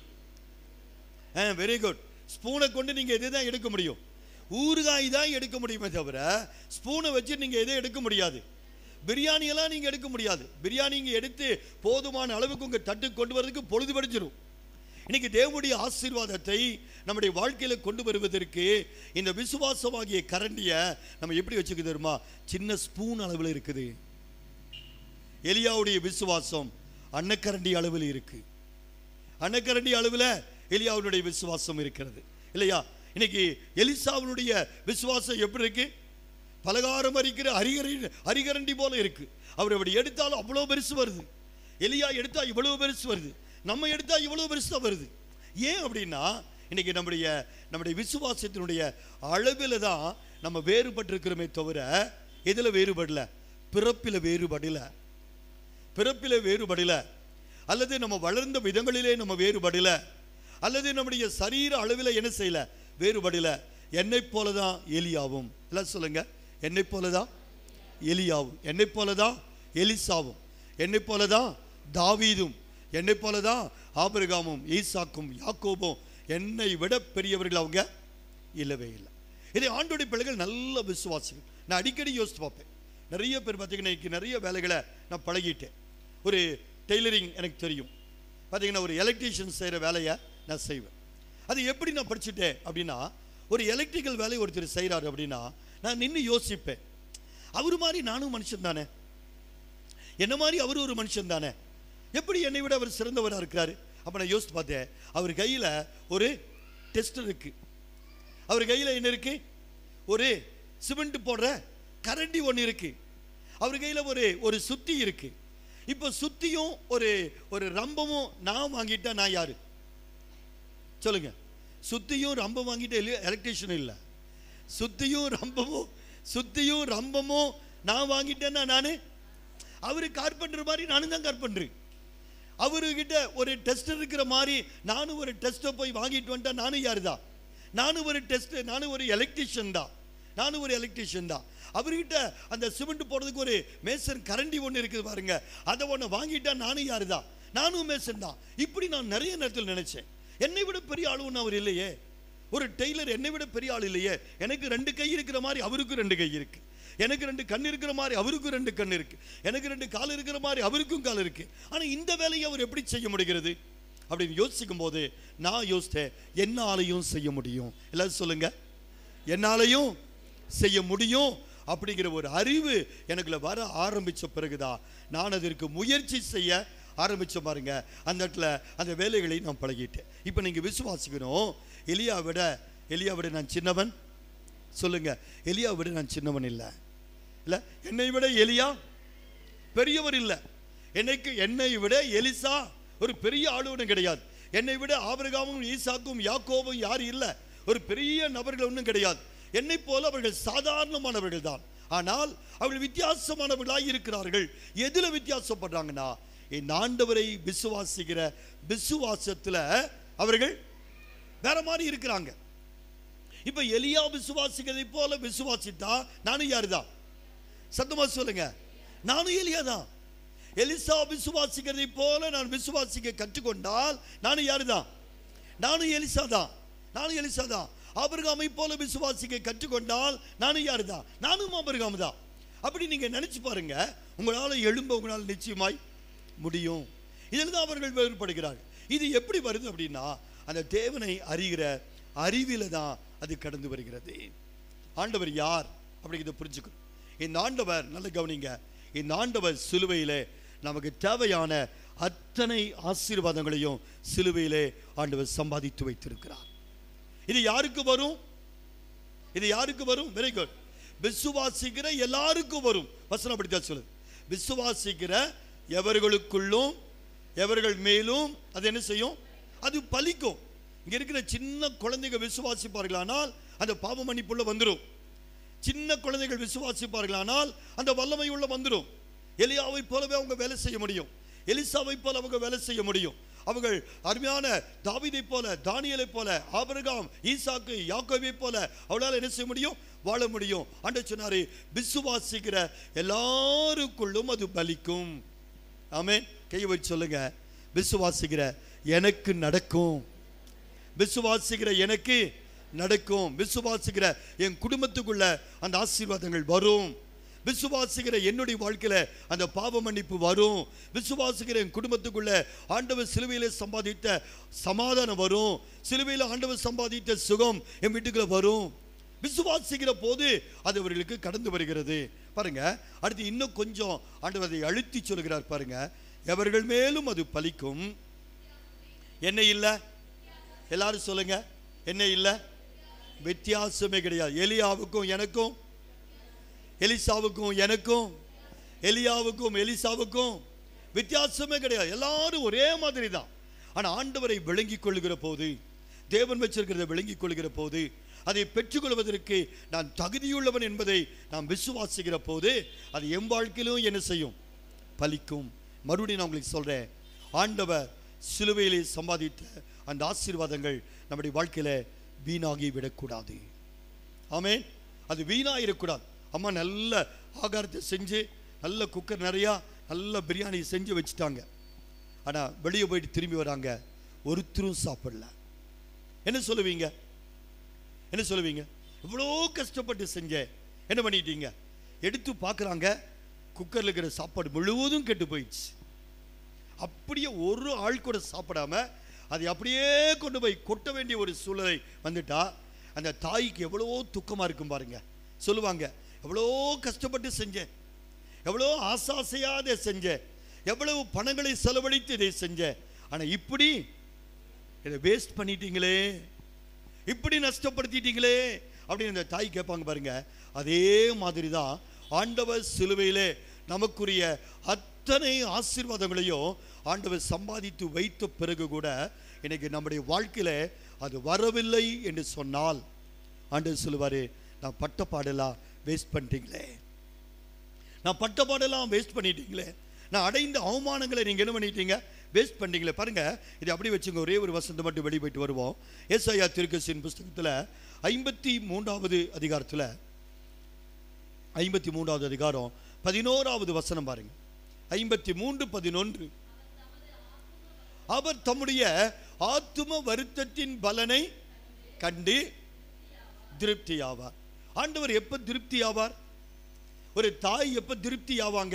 வெரி குட் ஸ்பூனை கொண்டு நீங்க எதை தான் எடுக்க முடியும் ஊறுகாய் தான் எடுக்க முடியுமே தவிர ஸ்பூனை வச்சு நீங்க எதை எடுக்க முடியாது பிரியாணி எல்லாம் நீங்க எடுக்க முடியாது பிரியாணி இங்க எடுத்து போதுமான அளவுக்கு உங்க தட்டு கொண்டு வரதுக்கு பொழுது படிச்சிடும் இன்னைக்கு தேவனுடைய ஆசீர்வாதத்தை நம்முடைய வாழ்க்கையில கொண்டு வருவதற்கு இந்த விசுவாசமாகிய கரண்டியை நம்ம எப்படி வச்சுக்க தெரியுமா சின்ன ஸ்பூன் அளவில் இருக்குது எலியாவுடைய விசுவாசம் அன்னக்கரண்டி அளவில் இருக்கு அன்னக்கரண்டி அளவில் எலியாவுடைய விசுவாசம் இருக்கிறது இல்லையா இன்னைக்கு எலிசாவினுடைய விசுவாசம் எப்படி இருக்கு பலகாரம் அரிக்கிற அரிகரி அரிகரண்டி போல இருக்கு அவர் அப்படி எடுத்தாலும் அவ்வளோ பெருசு வருது எலியா எடுத்தா இவ்வளவு பெருசு வருது நம்ம எடுத்தா இவ்வளவு பெருசு தான் வருது ஏன் அப்படின்னா இன்னைக்கு நம்முடைய நம்முடைய விசுவாசத்தினுடைய அளவில் தான் நம்ம வேறுபட்டிருக்கிறோமே தவிர எதில் வேறுபடல பிறப்பில் வேறுபடல பிறப்பில் வேறுபடல அல்லது நம்ம வளர்ந்த விதங்களிலே நம்ம வேறுபடல அல்லது நம்முடைய சரீர அளவில் என்ன செய்யல வேறுபடல என்னை போல தான் எலியாவும் எல்லாம் சொல்லுங்க என்னை போல தான் எலியாவும் என்னை போல தான் எலிசாவும் என்னை போல தான் தாவீதும் என்னை போல தான் ஆபிரகாமும் ஈசாக்கும் யாக்கோபும் என்னை விட பெரியவர்கள் அவங்க இல்லவே இல்லை இதை ஆண்டோடைய பிள்ளைகள் நல்ல விசுவாசிகள் நான் அடிக்கடி யோசித்து பார்ப்பேன் நிறைய பேர் பார்த்தீங்கன்னா இன்னைக்கு நிறைய வேலைகளை நான் பழகிட்டேன் ஒரு டெய்லரிங் எனக்கு தெரியும் பார்த்தீங்கன்னா ஒரு எலக்ட்ரீஷியன் செய்கிற வேலையை நான் செய்வேன் அது எப்படி நான் படிச்சுட்டேன் அப்படின்னா ஒரு எலக்ட்ரிக்கல் வேலையை ஒருத்தர் செய்கிறாரு அப்படின்னா நான் நின்று யோசிப்பேன் அவர் மாதிரி நானும் மனுஷன் தானே என்ன மாதிரி அவர் ஒரு மனுஷன் தானே எப்படி என்னை விட அவர் சிறந்தவராக இருக்கிறாரு அப்போ நான் யோசித்து பார்த்தேன் அவர் கையில் ஒரு டெஸ்ட் இருக்கு அவர் கையில் என்ன இருக்கு ஒரு சிமெண்ட் போடுற கரண்டி ஒன்று இருக்கு அவர் கையில் ஒரு ஒரு சுத்தி இருக்கு இப்போ சுத்தியும் ஒரு ஒரு ரம்பமும் நான் வாங்கிட்டா நான் யாரு சொல்லுங்க சுத்தியும் ரம்பம் வாங்கிட்டு எலக்ட்ரிஷியன் இல்லை சுத்தியும் ரம்பமும் சுத்தியும் ரம்பமும் நான் வாங்கிட்டேன்னா நானு அவரு கார்பெண்டர் மாதிரி நானும் தான் கார்பெண்டர் அவர்கிட்ட ஒரு டெஸ்ட் இருக்கிற மாதிரி நானும் ஒரு டெஸ்ட்டை போய் வாங்கிட்டு வந்துட்டா நானும் யாரு தான் நானும் ஒரு டெஸ்ட் நானும் ஒரு எலக்ட்ரிஷியன் தான் நானும் ஒரு எலக்ட்ரிஷியன் தான் அவர்கிட்ட அந்த சிமெண்ட் போடுறதுக்கு ஒரு மேசன் கரண்டி ஒன்று இருக்குது பாருங்க அதை ஒன்று வாங்கிட்டா நானும் யாரு தான் நானும் மேசன் தான் இப்படி நான் நிறைய நேரத்தில் நினைச்சேன் என்னை விட பெரிய ஆளு ஒன்று அவர் இல்லையே ஒரு டெய்லர் என்னை விட பெரிய ஆள் இல்லையே எனக்கு ரெண்டு கை இருக்கிற மாதிரி அவருக்கும் ரெண்டு கை இருக்கு எனக்கு ரெண்டு கண் இருக்கிற மாதிரி அவருக்கும் ரெண்டு கண் இருக்கு எனக்கு ரெண்டு கால் இருக்கிற மாதிரி அவருக்கும் கால் இருக்கு ஆனா இந்த வேலையை அவர் எப்படி செய்ய முடிகிறது அப்படின்னு யோசிக்கும் போது நான் யோசித்தேன் என்னாலையும் செய்ய முடியும் எல்லாரும் சொல்லுங்க என்னாலையும் செய்ய முடியும் அப்படிங்கிற ஒரு அறிவு எனக்குள்ள வர ஆரம்பிச்ச பிறகுதான் நான் அதற்கு முயற்சி செய்ய ஆரம்பிச்ச பாருங்க அந்த இடத்துல அந்த வேலைகளை நான் பழகிட்டேன் இப்போ நீங்க விசுவாசிக்கணும் எலியா விட எலியா விட நான் சின்னவன் சொல்லுங்க எலியா விட நான் சின்னவன் இல்லை இல்ல என்னை விட எலியா பெரியவர் இல்லை என்னைக்கு என்னை விட எலிசா ஒரு பெரிய ஆளுவனும் கிடையாது என்னை விட ஆபிரகாமும் ஈசாக்கும் யாக்கோவும் யாரும் இல்லை ஒரு பெரிய நபர்கள் ஒன்றும் கிடையாது என்னை போல அவர்கள் சாதாரணமானவர்கள் தான் ஆனால் அவர்கள் வித்தியாசமானவர்களாய் இருக்கிறார்கள் எதுல வித்தியாசப்படுறாங்கன்னா என் ஆண்டவரை விசுவாசிக்கிற விசுவாசத்துல அவர்கள் வேற மாதிரி இருக்கிறாங்க இப்ப எலியா விசுவாசிக்கிறதை போல விசுவாசித்தா நானும் யாருதான் சத்தமா சொல்லுங்க நானும் எலியா தான் எலிசா விசுவாசிக்கிறதை போல நான் விசுவாசிக்க கற்றுக்கொண்டால் நானும் யாருதான் நானும் எலிசா தான் நானும் எலிசா தான் ஆபிரகாமை போல விசுவாசிக்க கற்றுக்கொண்டால் நானும் யாருதான் நானும் ஆபிரகாம் தான் அப்படி நீங்க நினைச்சு பாருங்க உங்களால எழும்ப உங்களால் நிச்சயமாய் முடியும் இதில் தான் அவர்கள் வேறுபடுகிறார்கள் இது எப்படி வருது அப்படின்னா அந்த தேவனை அறிகிற அறிவில தான் அது கடந்து வருகிறது ஆண்டவர் யார் அப்படிங்கிறத புரிஞ்சுக்கணும் இந்த ஆண்டவர் நல்ல கவனிங்க இந்த ஆண்டவர் சிலுவையிலே நமக்கு தேவையான அத்தனை ஆசீர்வாதங்களையும் சிலுவையிலே ஆண்டவர் சம்பாதித்து வைத்திருக்கிறார் இது யாருக்கு வரும் இது யாருக்கு வரும் வெரி குட் விசுவாசிக்கிற எல்லாருக்கும் வரும் வசனம் அப்படித்தான் சொல்லுது விசுவாசிக்கிற எவர்களுக்குள்ளும் எவர்கள் மேலும் அது என்ன செய்யும் அது பலிக்கும் இங்க இருக்கிற சின்ன குழந்தைங்க விசுவாசிப்பார்களானால் அந்த பாவ மன்னிப்புள்ள வந்துடும் சின்ன குழந்தைகள் விசுவாசிப்பார்களானால் அந்த வல்லமை உள்ள வந்துடும் எலியாவை போலவே அவங்க வேலை செய்ய முடியும் எலிசாவை போல அவங்க வேலை செய்ய முடியும் அவர்கள் அருமையான தாவீதை போல தானியலை போல ஆபிரகாம் ஈசாக்கு யாக்கோவை போல அவளால் என்ன செய்ய முடியும் வாழ முடியும் ஆண்டு சொன்னாரு விசுவாசிக்கிற எல்லாருக்குள்ளும் அது பலிக்கும் ஆமென் கை வச்சு சொல்லுங்க விசுவாசிக்கிற எனக்கு நடக்கும் விசுவாசிக்கிற எனக்கு நடக்கும் விசுவாசிக்கிற என் குடும்பத்துக்குள்ள அந்த ஆசீர்வாதங்கள் வரும் விசுவாசிக்கிற என்னுடைய வாழ்க்கையில அந்த பாவ மன்னிப்பு வரும் விசுவாசிக்கிற என் குடும்பத்துக்குள்ள ஆண்டவர் சிலுவையில சம்பாதித்த சமாதானம் வரும் சிலுவையில ஆண்டவர் சம்பாதித்த சுகம் என் வீட்டுக்குள்ள வரும் விசுவாசிக்கிற போது அது அவர்களுக்கு கடந்து வருகிறது பாருங்க அடுத்து இன்னும் கொஞ்சம் ஆண்டவர் அதை அழுத்தி சொல்கிறார் பாருங்க எவர்கள் மேலும் அது பலிக்கும் என்ன இல்லை எல்லாரும் சொல்லுங்க என்ன இல்லை வித்தியாசமே கிடையாது எலியாவுக்கும் எனக்கும் எலிசாவுக்கும் எனக்கும் எலியாவுக்கும் எலிசாவுக்கும் வித்தியாசமே கிடையாது எல்லாரும் ஒரே மாதிரி தான் ஆனா ஆண்டவரை விளங்கிக் கொள்ளுகிற போது தேவன் வச்சிருக்கிறதை விளங்கிக் கொள்கிற போது அதை பெற்றுக்கொள்வதற்கு நான் தகுதியுள்ளவன் என்பதை நாம் விசுவாசிக்கிற போது அது என் வாழ்க்கையிலும் என்ன செய்யும் பலிக்கும் மறுபடியும் நான் உங்களுக்கு சொல்றேன் ஆண்டவர் சிலுவையிலே சம்பாதித்த அந்த ஆசீர்வாதங்கள் நம்முடைய வாழ்க்கையில வீணாகி விடக்கூடாது ஆமென் அது வீணாயிடக்கூடாது அம்மா நல்ல ஆகாரத்தை செஞ்சு நல்ல குக்கர் நிறையா நல்ல பிரியாணி செஞ்சு வச்சுட்டாங்க ஆனா வெளியே போயிட்டு திரும்பி வராங்க ஒருத்தரும் சாப்பிடல என்ன சொல்லுவீங்க என்ன சொல்லுவீங்க இவ்வளோ கஷ்டப்பட்டு செஞ்சேன் என்ன பண்ணிட்டீங்க எடுத்து பார்க்குறாங்க குக்கரில் இருக்கிற சாப்பாடு முழுவதும் கெட்டு போயிடுச்சு அப்படியே ஒரு ஆள் கூட சாப்பிடாம அதை அப்படியே கொண்டு போய் கொட்ட வேண்டிய ஒரு சூழ்நிலை வந்துட்டா அந்த தாய்க்கு எவ்வளோ துக்கமாக இருக்கும் பாருங்க சொல்லுவாங்க எவ்வளோ கஷ்டப்பட்டு செஞ்சேன் எவ்வளோ ஆசாசையா அதை செஞ்சேன் எவ்வளவு பணங்களை செலவழித்து இதை செஞ்சேன் ஆனால் இப்படி இதை வேஸ்ட் பண்ணிட்டீங்களே இப்படி நஷ்டப்படுத்திட்டீங்களே அப்படின்னு இந்த தாய் கேட்பாங்க பாருங்க அதே மாதிரி தான் ஆண்டவர் சிலுவையிலே நமக்குரிய அத்தனை ஆசீர்வாதங்களையும் ஆண்டவர் சம்பாதித்து வைத்த பிறகு கூட இன்னைக்கு நம்முடைய வாழ்க்கையில அது வரவில்லை என்று சொன்னால் ஆண்டவர் சொல்லுவாரு நான் பட்ட பாடலாம் வேஸ்ட் பண்ணிட்டீங்களே நான் பட்ட பாடெல்லாம் வேஸ்ட் பண்ணிட்டீங்களே நான் அடைந்த அவமானங்களை நீங்க என்ன பண்ணிட்டீங்க வேஸ்ட் பண்ணிட்டீங்களே பாருங்க இதை அப்படி வச்சுங்க ஒரே ஒரு வசந்தம் மட்டும் வெளியே போயிட்டு வருவோம் ஏசாயா திருக்கசின் புஸ்தகத்துல ஐம்பத்தி மூன்றாவது அதிகாரத்துல ஐம்பத்தி மூன்றாவது அதிகாரம் பதினோராவது வசனம் பாருங்க ஐம்பத்தி மூன்று பதினொன்று அவர் தம்முடைய ஆத்தும வருத்தத்தின் பலனை கண்டு திருப்தி ஆவார் ஆண்டவர் எப்ப திருப்தி ஆவார் ஒரு தாய் எப்ப திருப்தி ஆவாங்க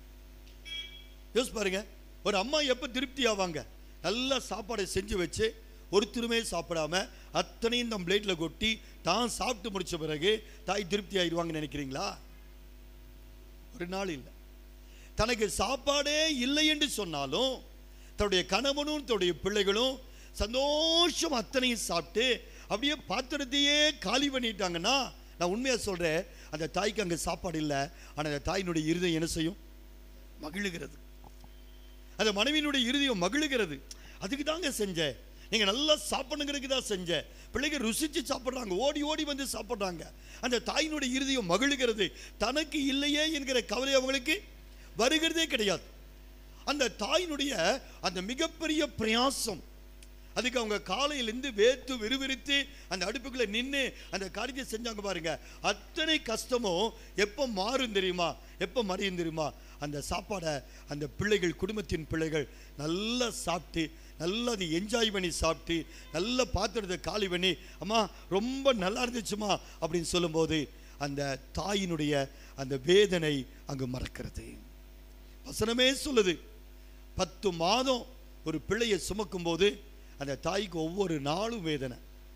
யோசிச்சு பாருங்க ஒரு அம்மா எப்ப திருப்தி ஆவாங்க நல்ல சாப்பாடை செஞ்சு வச்சு ஒருத்தருமே சாப்பிடாம அத்தனையும் தம் பிளேட்ல கொட்டி தான் சாப்பிட்டு முடிச்ச பிறகு தாய் திருப்தி ஆயிடுவாங்கன்னு நினைக்கிறீங்களா ஒரு நாள் இல்லை தனக்கு சாப்பாடே இல்லை என்று சொன்னாலும் தன்னுடைய கணவனும் தன்னுடைய பிள்ளைகளும் சந்தோஷம் அத்தனையும் சாப்பிட்டு அப்படியே பாத்திரத்தையே காலி பண்ணிட்டாங்கன்னா நான் உண்மையா சொல்றேன் அந்த தாய்க்கு அங்க சாப்பாடு இல்லை ஆனா அந்த தாயினுடைய இருதயம் என்ன செய்யும் மகிழுகிறது அந்த மனைவியினுடைய இருதயம் மகிழுகிறது அதுக்கு தாங்க செஞ்சேன் நீங்க நல்லா சாப்பிடுங்கிறதுக்கு தான் செஞ்சேன் பிள்ளைங்க ருசிச்சு சாப்பிடுறாங்க ஓடி ஓடி வந்து சாப்பிடுறாங்க அந்த தாயினுடைய இருதயம் மகிழுகிறது தனக்கு இல்லையே என்கிற கவலை அவங்களுக்கு வருகிறதே கிடையாது அந்த தாயினுடைய அந்த மிகப்பெரிய பிரயாசம் அதுக்கு அவங்க காலையிலேருந்து வேத்து விறுவிறுத்து அந்த அடுப்புக்குள்ள நின்று அந்த காரியத்தை செஞ்சாங்க பாருங்க அத்தனை கஷ்டமும் எப்போ மாறும் தெரியுமா எப்போ மறையும் தெரியுமா அந்த சாப்பாடை அந்த பிள்ளைகள் குடும்பத்தின் பிள்ளைகள் நல்லா சாப்பிட்டு நல்லா அதை என்ஜாய் பண்ணி சாப்பிட்டு நல்ல பாத்திரத்தை காலி பண்ணி அம்மா ரொம்ப நல்லா இருந்துச்சுமா அப்படின்னு சொல்லும்போது அந்த தாயினுடைய அந்த வேதனை அங்கு மறக்கிறது வசனமே சொல்லுது பத்து மாதம் ஒரு பிள்ளையை சுமக்கும் போது அந்த தாய்க்கு ஒவ்வொரு நாளும் வேதனை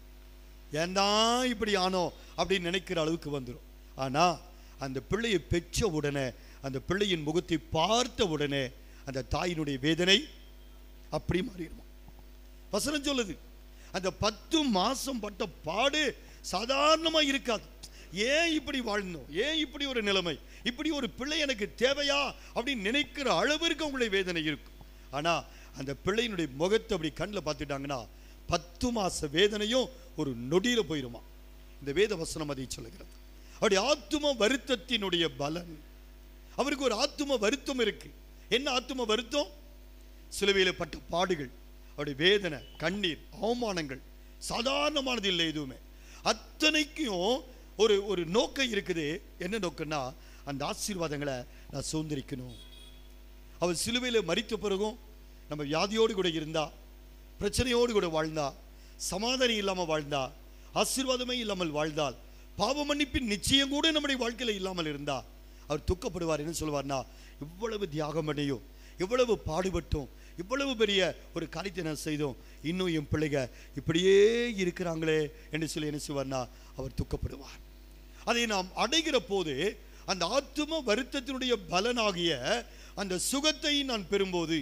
ஏன்டா இப்படி ஆனோ அப்படின்னு நினைக்கிற அளவுக்கு வந்துடும் ஆனா அந்த பிள்ளையை பெற்ற உடனே அந்த பிள்ளையின் முகத்தை பார்த்த உடனே அந்த தாயினுடைய வேதனை அப்படி மாறிடுமா வசனம் சொல்லுது அந்த பத்து மாசம் பட்ட பாடு சாதாரணமா இருக்காது ஏன் இப்படி வாழ்ந்தோம் ஏன் இப்படி ஒரு நிலைமை இப்படி ஒரு பிள்ளை எனக்கு தேவையா அப்படின்னு நினைக்கிற அளவிற்கு உங்களுடைய வேதனை இருக்கும் ஆனா அந்த பிள்ளையினுடைய முகத்தை அப்படி கண்ணில் பார்த்துட்டாங்கன்னா பத்து மாச வேதனையும் ஒரு நொடியில போயிருமா இந்த வேத வசனம் அதை சொல்லுகிறது அப்படி ஆத்தும வருத்தத்தினுடைய பலன் அவருக்கு ஒரு ஆத்தும வருத்தம் இருக்கு என்ன ஆத்தும வருத்தம் சிலுவையில பட்ட பாடுகள் அவருடைய வேதனை கண்ணீர் அவமானங்கள் சாதாரணமானது இல்லை எதுவுமே அத்தனைக்கும் ஒரு ஒரு நோக்கம் இருக்குது என்ன நோக்கம்னா அந்த ஆசீர்வாதங்களை நான் சுதந்திரிக்கணும் அவர் சிலுவையில் மறித்த பிறகும் நம்ம வியாதியோடு கூட இருந்தா பிரச்சனையோடு கூட வாழ்ந்தா சமாதானம் இல்லாமல் வாழ்ந்தா ஆசீர்வாதமே இல்லாமல் வாழ்ந்தால் பாவ மன்னிப்பின் நிச்சயம் கூட நம்முடைய வாழ்க்கையில் இல்லாமல் இருந்தா அவர் துக்கப்படுவார் என்ன சொல்வார்னா இவ்வளவு தியாகம் பண்ணியும் இவ்வளவு பாடுபட்டும் இவ்வளவு பெரிய ஒரு காரியத்தை நான் செய்தோம் இன்னும் என் பிள்ளைங்க இப்படியே இருக்கிறாங்களே என்று சொல்லி என்ன செய்வார்னா அவர் துக்கப்படுவார் அதை நாம் அடைகிற போது அந்த ஆத்தும வருத்தத்தினுடைய பலனாகிய அந்த சுகத்தை நான் பெறும்போது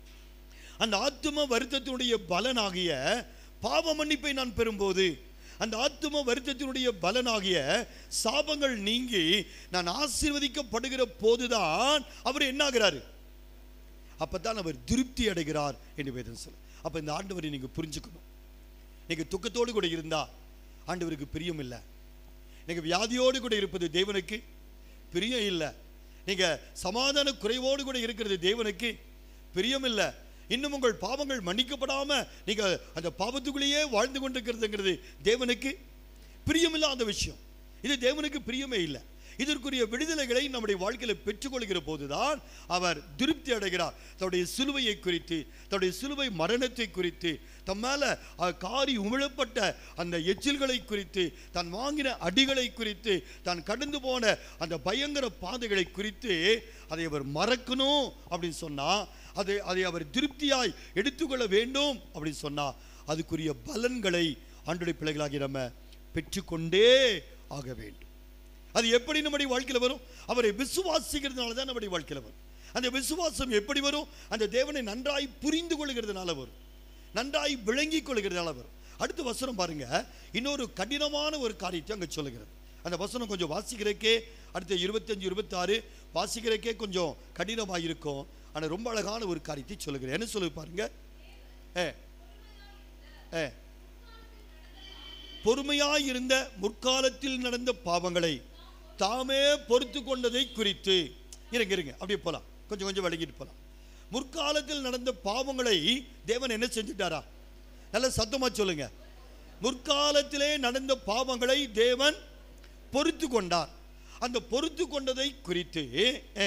அந்த ஆத்தும வருத்தத்தினுடைய பலனாகிய பாவ மன்னிப்பை நான் பெறும்போது அந்த ஆத்தும வருத்தத்தினுடைய பலனாகிய சாபங்கள் நீங்கி நான் ஆசீர்வதிக்கப்படுகிற போதுதான் அவர் என்ன ஆகிறாரு அப்பதான் அவர் திருப்தி அடைகிறார் என்று வேதம் சொல்ல அப்ப இந்த ஆண்டவரை நீங்க புரிஞ்சுக்கணும் நீங்க துக்கத்தோடு கூட இருந்தா ஆண்டவருக்கு பிரியம் இல்லை நீங்க வியாதியோடு கூட இருப்பது தேவனுக்கு பிரியம் இல்லை நீங்க சமாதான குறைவோடு கூட இருக்கிறது தேவனுக்கு பிரியம் இல்லை இன்னும் உங்கள் பாவங்கள் மன்னிக்கப்படாம நீங்க அந்த பாவத்துக்குள்ளேயே வாழ்ந்து கொண்டிருக்கிறதுங்கிறது தேவனுக்கு பிரியமில்லாத விஷயம் இது தேவனுக்கு பிரியமே இல்லை இதற்குரிய விடுதலைகளை நம்முடைய வாழ்க்கையில பெற்றுக்கொள்கிற போதுதான் அவர் திருப்தி அடைகிறார் தன்னுடைய சிலுவையை குறித்து தன்னுடைய சிலுவை மரணத்தை குறித்து தம் மேல அஹ், காரி உமிழப்பட்ட அந்த எச்சில்களை குறித்து தான் வாங்கின அடிகளை குறித்து தான் கடந்து போன அந்த பயங்கர பாதைகளை குறித்து அதை அவர் மறக்கணும் அப்படின்னு சொன்னா அதை அதை அவர் திருப்தியாய் எடுத்துக்கொள்ள வேண்டும் அப்படின்னு சொன்னா அதுக்குரிய பலன்களை ஆண்டுடைய பிள்ளைகளாகி நம்ம பெற்றுக்கொண்டே ஆக வேண்டும் அது எப்படி நம்முடைய வாழ்க்கையில் வரும் அவரை விசுவாசிக்கிறதுனால தான் நம்முடைய வாழ்க்கையில் வரும் அந்த விசுவாசம் எப்படி வரும் அந்த தேவனை நன்றாய் புரிந்து கொள்கிறதுனால வரும் நன்றாய் விளங்கிக் கொள்கிறதுனால வரும் அடுத்த வசனம் பாருங்க இன்னொரு கடினமான ஒரு காரியத்தை அங்க சொல்லுகிறது அந்த வசனம் கொஞ்சம் வாசிக்கிறதுக்கே அடுத்த இருபத்தஞ்சு இருபத்தாறு வாசிக்கிறதுக்கே கொஞ்சம் கடினமாக இருக்கும் ஆனால் ரொம்ப அழகான ஒரு காரியத்தை சொல்லுகிறேன் என்ன சொல்லு பாருங்க ஏ ஏ பொறுமையாயிருந்த முற்காலத்தில் நடந்த பாவங்களை தாமே பொறுத்து கொண்டதை குறித்து இருங்க இருங்க அப்படியே போலாம் கொஞ்சம் கொஞ்சம் விளங்கிட்டு போலாம் முற்காலத்தில் நடந்த பாவங்களை தேவன் என்ன செஞ்சுட்டாரா நல்ல சத்தமா சொல்லுங்க முற்காலத்திலே நடந்த பாவங்களை தேவன் பொறுத்து கொண்டார் அந்த பொறுத்து கொண்டதை குறித்து ஏ,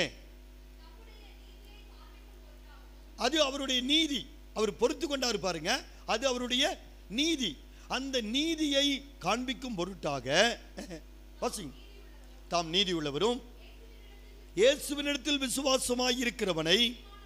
அது அவருடைய நீதி அவர் பொறுத்து கொண்டாரு பாருங்க அது அவருடைய நீதி அந்த நீதியை காண்பிக்கும் பொருட்டாக வாசிங்க. தாம் நீதி உள்ளவரும் இயேசுவினிடத்தில் விசுவாசமாய் இருக்கிறவனை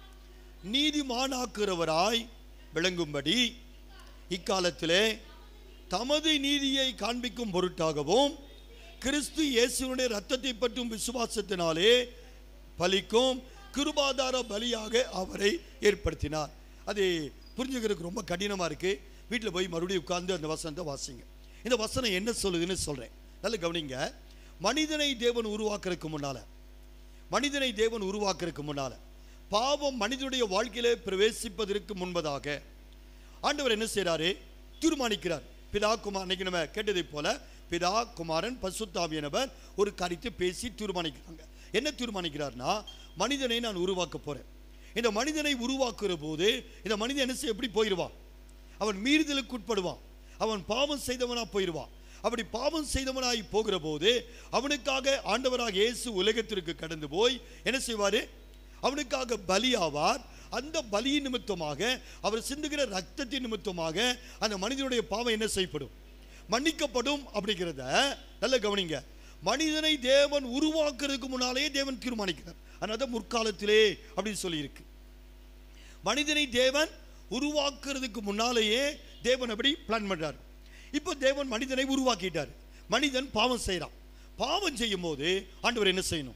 நீதிமானாக்குறவராய் விளங்கும்படி இக்காலத்திலே தமது நீதியை காண்பிக்கும் பொருட்டாகவும் கிறிஸ்து இயேசுவினுடைய ரத்தத்தை பற்றும் விசுவாசத்தினாலே பலிக்கும் கிருபாதார பலியாக அவரை ஏற்படுத்தினார் அது புரிஞ்சுக்கிறதுக்கு ரொம்ப கடினமா இருக்கு வீட்டில் போய் மறுபடியும் உட்கார்ந்து அந்த வசனத்தை வாசிங்க இந்த வசனம் என்ன சொல்லுதுன்னு சொல்றேன் நல்ல கவனிங்க மனிதனை தேவன் உருவாக்குறதுக்கு முன்னால மனிதனை தேவன் உருவாக்குறதுக்கு முன்னால பாவம் மனிதனுடைய வாழ்க்கையிலே பிரவேசிப்பதற்கு முன்பதாக ஆண்டவர் என்ன செய்றாரு தீர்மானிக்கிறார் பிதா குமார் இன்னைக்கு நம்ம கேட்டதை போல பிதா குமாரன் பசுத்தாவியனவர் ஒரு காரியத்தை பேசி தீர்மானிக்கிறாங்க என்ன தீர்மானிக்கிறார்னா மனிதனை நான் உருவாக்க போறேன் இந்த மனிதனை உருவாக்குற போது இந்த மனிதன் என்ன செய்ய எப்படி போயிடுவான் அவன் மீறுதலுக்கு உட்படுவான் அவன் பாவம் செய்தவனா போயிடுவான் அப்படி பாவம் செய்தவனாய் போகிற போது அவனுக்காக ஆண்டவராக இயேசு உலகத்திற்கு கடந்து போய் என்ன செய்வாரு அவனுக்காக பலியாவார் அந்த பலி நிமித்தமாக அவர் சிந்துகிற ரத்தத்தின் நிமித்தமாக அந்த மனிதனுடைய பாவம் என்ன செய்யப்படும் மன்னிக்கப்படும் அப்படிங்கிறத நல்ல கவனிங்க மனிதனை தேவன் உருவாக்குறதுக்கு முன்னாலேயே தேவன் தீர்மானிக்கிறார் அதனால முற்காலத்திலே அப்படின்னு சொல்லியிருக்கு மனிதனை தேவன் உருவாக்குறதுக்கு முன்னாலேயே தேவன் அப்படி பிளான் பண்றார் இப்போ தேவன் மனிதனை உருவாக்கிட்டார் மனிதன் பாவம் செய்கிறான் பாவம் செய்யும் போது ஆண்டவர் என்ன செய்யணும்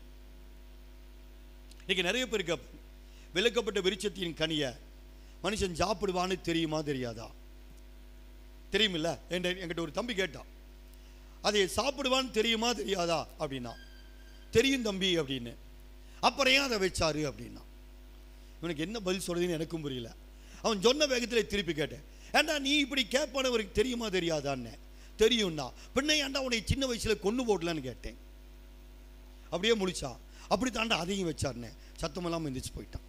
இன்னைக்கு நிறைய பேருக்கு அப்ப விளக்கப்பட்ட விருட்சத்தின் கனியை மனுஷன் சாப்பிடுவான்னு தெரியுமா தெரியாதா தெரியுமில்ல என்கிட்ட என்கிட்ட ஒரு தம்பி கேட்டான் அதை சாப்பிடுவான்னு தெரியுமா தெரியாதா அப்படின்னா தெரியும் தம்பி அப்படின்னு அப்புறம் ஏன் அதை வச்சாரு அப்படின்னா இவனுக்கு என்ன பதில் சொல்றதுன்னு எனக்கும் புரியல அவன் சொன்ன வேகத்தில் திருப்பி கேட்டேன் ஏண்டா நீ இப்படி கேட்பானவருக்கு தெரியுமா தெரியாதான்னு தெரியும்னா பின்ன ஏன்டா உன்னை சின்ன வயசுல கொண்டு போடலான்னு கேட்டேன் அப்படியே முழிச்சான் அப்படி தாண்டா அதையும் வச்சாருன்னு சத்தமெல்லாம் எந்திரிச்சு போயிட்டான்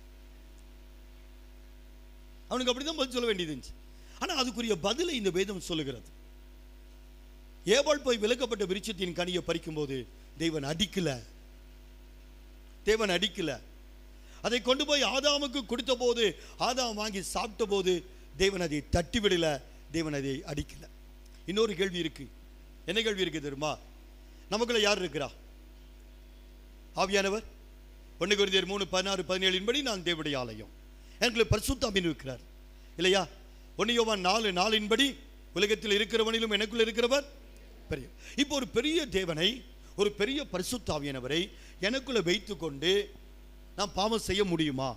அவனுக்கு அப்படிதான் பதில் சொல்ல வேண்டியது இருந்துச்சு ஆனா அதுக்குரிய பதிலை இந்த வேதம் சொல்லுகிறது ஏவாள் போய் விலக்கப்பட்ட விருட்சத்தின் கனியை பறிக்கும்போது தேவன் அடிக்கல தேவன் அடிக்கல அதை கொண்டு போய் ஆதாமுக்கு கொடுத்த போது ஆதாம் வாங்கி சாப்பிட்ட போது தேவன் அதை தட்டி விடல தேவன் அதை அடிக்கல இன்னொரு கேள்வி இருக்கு என்ன கேள்வி இருக்கு தெரியுமா நமக்குள்ள யார் இருக்கிறா ஆவியானவர் ஒன்று குருதியர் மூணு பதினாறு பதினேழின் படி நான் தேவடைய ஆலயம் எனக்கு பரிசுத்தாமின் இருக்கிறார் இல்லையா ஒன்று யோவான் நாலு நாலின்படி உலகத்தில் இருக்கிறவனிலும் எனக்குள்ள இருக்கிறவர் பெரிய இப்போ ஒரு பெரிய தேவனை ஒரு பெரிய பரிசுத்தாவியனவரை எனக்குள்ள வைத்துக்கொண்டு நான் பாவம் செய்ய முடியுமா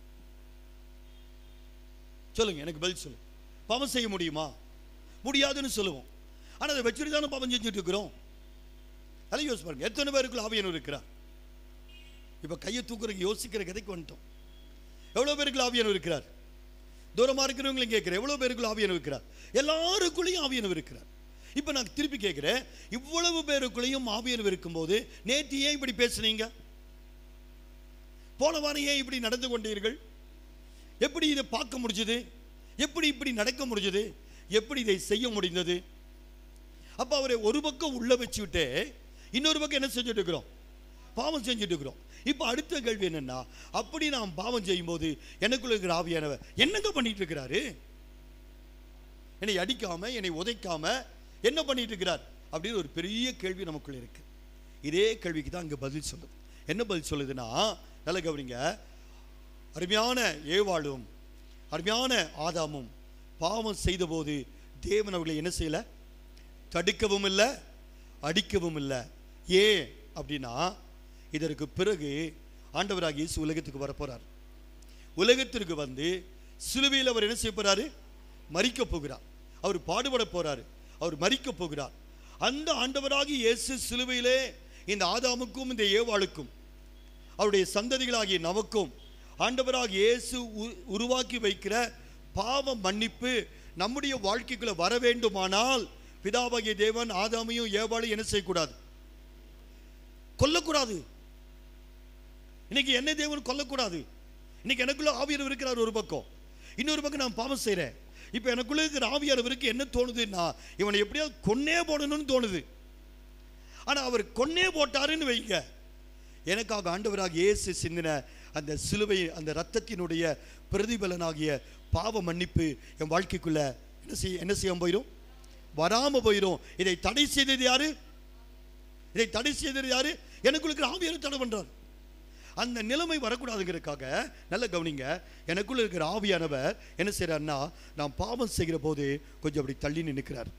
சொல்லுங்க எனக்கு பதில் சொல்லு பாவம் செய்ய முடியுமா முடியாதுன்னு சொல்லுவோம் ஆனா அதை வச்சுட்டு தானே பாவம் செஞ்சுட்டு இருக்கிறோம் அதை யோசிச்சு பாருங்க எத்தனை பேருக்குள்ள ஆவியனர் இருக்கிறார் இப்ப கையை தூக்குறதுக்கு யோசிக்கிற கதைக்கு வந்துட்டோம் எவ்வளவு பேருக்குள்ள ஆவியனர் இருக்கிறார் தூரமா இருக்கிறவங்களையும் கேட்கிறேன் எவ்வளவு பேருக்குள்ள ஆவியனவர் இருக்கிறார் எல்லாருக்குள்ளேயும் ஆவியனவர் இருக்கிறார் இப்போ நான் திருப்பி கேட்கிறேன் இவ்வளவு பேருக்குள்ளேயும் ஆவியனவர் இருக்கும்போது நேற்று ஏன் இப்படி பேசுனீங்க போன வாரம் ஏன் இப்படி நடந்து கொண்டீர்கள் எப்படி இதை பார்க்க முடிஞ்சது எப்படி இப்படி நடக்க முடிஞ்சது எப்படி இதை செய்ய முடிந்தது அப்ப அவரை ஒரு பக்கம் உள்ள வச்சுவிட்டு இன்னொரு பக்கம் என்ன செஞ்சுட்டு இருக்கிறோம் பாவம் செஞ்சுட்டு இருக்கிறோம் இப்போ அடுத்த கேள்வி என்னன்னா அப்படி நாம் பாவம் செய்யும்போது எனக்குள்ள இருக்கிற ஆவியானவர் என்னங்க பண்ணிட்டு இருக்கிறாரு என்னை அடிக்காம என்னை உதைக்காம என்ன பண்ணிட்டு இருக்கிறார் அப்படின்னு ஒரு பெரிய கேள்வி நமக்குள்ள இருக்கு இதே கேள்விக்கு தான் இங்க பதில் சொல்லுது என்ன பதில் சொல்லுதுன்னா நல்ல கவனிங்க அருமையான ஏவாளும் அருமையான ஆதாமும் பாவம் செய்தபோது தேவன் அவர்களை என்ன செய்யல தடுக்கவும் இல்லை அடிக்கவும் இல்லை ஏன் அப்படின்னா இதற்கு பிறகு ஆண்டவராக இயேசு உலகத்துக்கு வரப்போறார் உலகத்திற்கு வந்து சிலுவையில் அவர் என்ன செய்ய போறாரு மறிக்க போகிறார் அவர் பாடுபட போறாரு அவர் மறிக்க போகிறார் அந்த ஆண்டவராகி இயேசு சிலுவையிலே இந்த ஆதாமுக்கும் இந்த ஏவாளுக்கும் அவருடைய சந்ததிகளாகிய நமக்கும் ஆண்டவராக இயேசு உ- உருவாக்கி வைக்கிற பாவ மன்னிப்பு நம்முடைய வாழ்க்கைக்குள்ள வர வேண்டுமானால் பிதாவாகிய தேவன் ஆதாமையும் ஏவாளையும் என்ன செய்யக்கூடாது கொல்லக்கூடாது இன்னைக்கு என்ன தேவன் கொல்லக்கூடாது இன்னைக்கு எனக்குள்ள ஆவியானவர் இருக்கிறார் ஒரு பக்கம் இன்னொரு பக்கம் நான் பாவம் செய்றேன் இப்போ எனக்குள்ள இருக்கிற ஆவியானவருக்கு என்ன தோணுதுன்னா இவனை எப்படியாவது கொன்னே போடணும்னு தோணுது ஆனா அவர் கொன்னே போட்டாருன்னு வைங்க எனக்காக ஆண்டவராக இயேசு சிந்தின அந்த சிலுவை அந்த ரத்தத்தினுடைய பிரதிபலனாகிய பாவ மன்னிப்பு என் வாழ்க்கைக்குள்ள என்ன செய்ய என்ன செய்யாம போயிடும் வராம போயிடும் இதை தடை செய்தது யாரு இதை தடை செய்தது யாரு எனக்குள்ள இருக்கிற ஆவியானவர் தடை பண்றார் அந்த நிலைமை வரக்கூடாதுங்கிறதுக்காக நல்ல கவனிங்க எனக்குள்ள இருக்கிற ஆவியானவர் என்ன செய்றாருன்னா நான் பாவம் செய்கிற போது கொஞ்சம் அப்படி தள்ளி நிற்கிறார்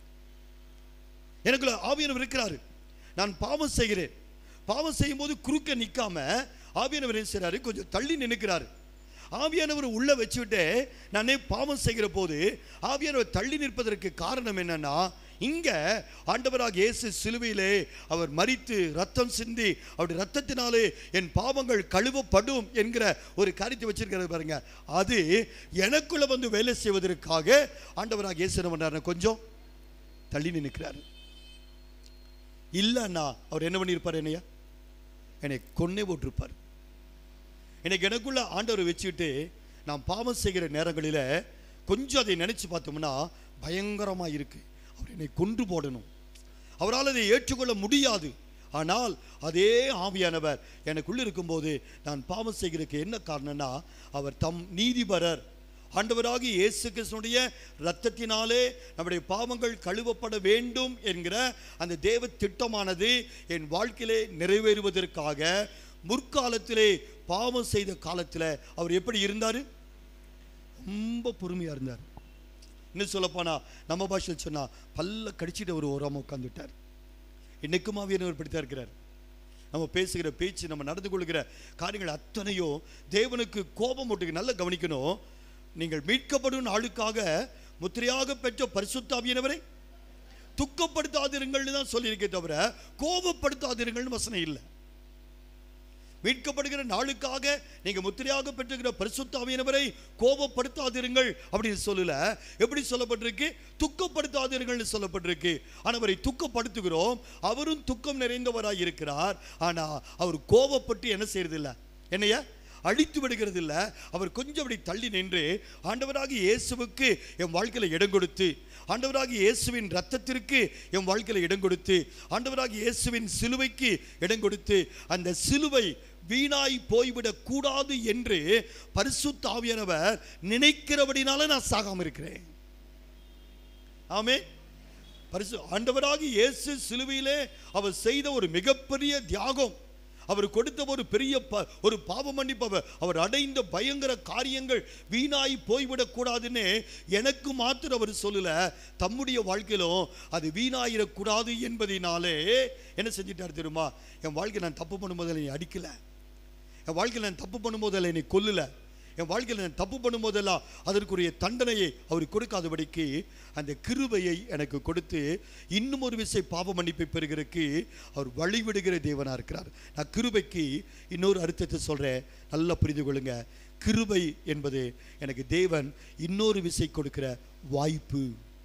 எனக்குள்ள ஆவியானவர் இருக்கிறாரு நான் பாவம் செய்கிறேன் பாவம் செய்யும்போது குறுக்க நிற்காம ஆவியானவர் என்ன செய்றாரு கொஞ்சம் தள்ளி நின்னுக்கிறாரு ஆவியானவர் உள்ள வச்சுவிட்டு நானே பாவம் செய்கிற போது ஆவியானவர் தள்ளி நிற்பதற்கு காரணம் என்னன்னா இங்க ஆண்டவராக இயேசு சிலுவையிலே அவர் மரித்து ரத்தம் சிந்தி அவருடைய ரத்தத்தினாலே என் பாவங்கள் கழுவப்படும் என்கிற ஒரு காரியத்தை வச்சிருக்கிறது பாருங்க அது எனக்குள்ள வந்து வேலை செய்வதற்காக ஆண்டவராக இயேசு என்ன பண்றாருன்னா கொஞ்சம் தள்ளி நிற்கிறாரு இல்லைன்னா அவர் என்ன பண்ணியிருப்பார் என்னையா என்னை கொன்னே போட்டிருப்பார் எனக்கு எனக்குள்ள ஆண்டவரை வச்சுக்கிட்டு நான் பாவம் செய்கிற நேரங்களில் கொஞ்சம் அதை நினைச்சு பார்த்தோம்னா பயங்கரமா இருக்கு அவர் என்னை கொன்று போடணும் அவரால் அதை ஏற்றுக்கொள்ள முடியாது ஆனால் அதே ஆவியானவர் எனக்குள்ள இருக்கும்போது நான் பாவம் செய்கிறதுக்கு என்ன காரணம்னா அவர் தம் நீதிபரர் ஆண்டவராகி இயேசு கிறிஸ்துனுடைய இரத்தத்தினாலே நம்முடைய பாவங்கள் கழுவப்பட வேண்டும் என்கிற அந்த தேவ திட்டமானது என் வாழ்க்கையிலே நிறைவேறுவதற்காக முற்காலத்திலே பாவம் செய்த காலத்தில் அவர் எப்படி இருந்தார் ரொம்ப பொறுமையாக இருந்தார் இன்னும் சொல்லப்போனா நம்ம பாஷையில் சொன்னா பல்ல கடிச்சிட்டு ஒரு ஓரமாக உட்காந்துட்டார் இன்னைக்கும் ஆவியானவர் இப்படித்தான் இருக்கிறார் நம்ம பேசுகிற பேச்சு நம்ம நடந்து கொள்கிற காரியங்கள் அத்தனையும் தேவனுக்கு கோபம் ஒட்டுக்கு நல்லா கவனிக்கணும் நீங்கள் மீட்கப்படும் நாளுக்காக முத்திரையாக பெற்ற பரிசுத்தாவியனவரை துக்கப்படுத்தாதிருங்கள்னு தான் சொல்லியிருக்கே தவிர கோபப்படுத்தாதிருங்கள்னு வசனம் இல்லை மீட்கப்படுகிற நாளுக்காக நீங்க முத்திரையாக பெற்றுகிற பரிசுத்தாவியனவரை கோபப்படுத்தாதிருங்கள் அப்படின்னு சொல்லல எப்படி சொல்லப்பட்டிருக்கு துக்கப்படுத்தாதீர்கள்னு சொல்லப்பட்டிருக்கு ஆனவரை துக்கப்படுத்துகிறோம் அவரும் துக்கம் நிறைந்தவராய் இருக்கிறார் ஆனா அவர் கோபப்பட்டு என்ன செய்யறதில்ல என்னையா அழித்து விடுகிறது இல்ல அவர் கொஞ்சம் அப்படி தள்ளி நின்று ஆண்டவராகி இயேசுவுக்கு என் வாழ்க்கையில இடம் கொடுத்து ஆண்டவராகி இயேசுவின் ரத்தத்திற்கு என் வாழ்க்கையில இடம் கொடுத்து ஆண்டவராகி இயேசுவின் சிலுவைக்கு இடம் கொடுத்து அந்த சிலுவை வீணாய் போய்விடக் கூடாது என்று பரிசுத்த ஆவியானவர் நினைக்கிறபடினால நான் சாகாம இருக்கிறேன் ஆமே பரிசு ஆண்டவராகி இயேசு சிலுவையிலே அவர் செய்த ஒரு மிகப்பெரிய தியாகம் அவர் கொடுத்த ஒரு பெரிய ப- ஒரு பாவ மன்னிப்பு அவர்- அவர் அடைந்த பயங்கர காரியங்கள் வீணாய் போய்விடக் கூடாதுன்னு எனக்கு மாத்திரம் அவர் சொல்லல தம்முடைய வாழ்க்கையிலும் அது வீணாயிடக்கூடாது என்பதினாலே என்ன செஞ்சிட்டார் தெரியுமா என் வாழ்க்கை நான் தப்பு பண்ணும்போது என்னை அடிக்கல என் வாழ்க்கையில் நான் தப்பு பண்ணும்போதெல்லாம் என்னை கொல்லல என் வாழ்க்கையில் நான் தப்பு பண்ணும்போதெல்லாம் அதற்குரிய தண்டனையை அவர் கொடுக்காதபடிக்கு அந்த கிருபையை எனக்கு கொடுத்து இன்னும் ஒரு விசை பாவ மன்னிப்பை பெறுகிறதுக்கு அவர் வழிவிடுகிற தேவனா இருக்கிறார் நான் கிருபைக்கு இன்னொரு அர்த்தத்தை சொல்றேன் நல்லா புரிந்து கொள்ளுங்க கிருபை என்பது எனக்கு தேவன் இன்னொரு விசை கொடுக்கிற வாய்ப்பு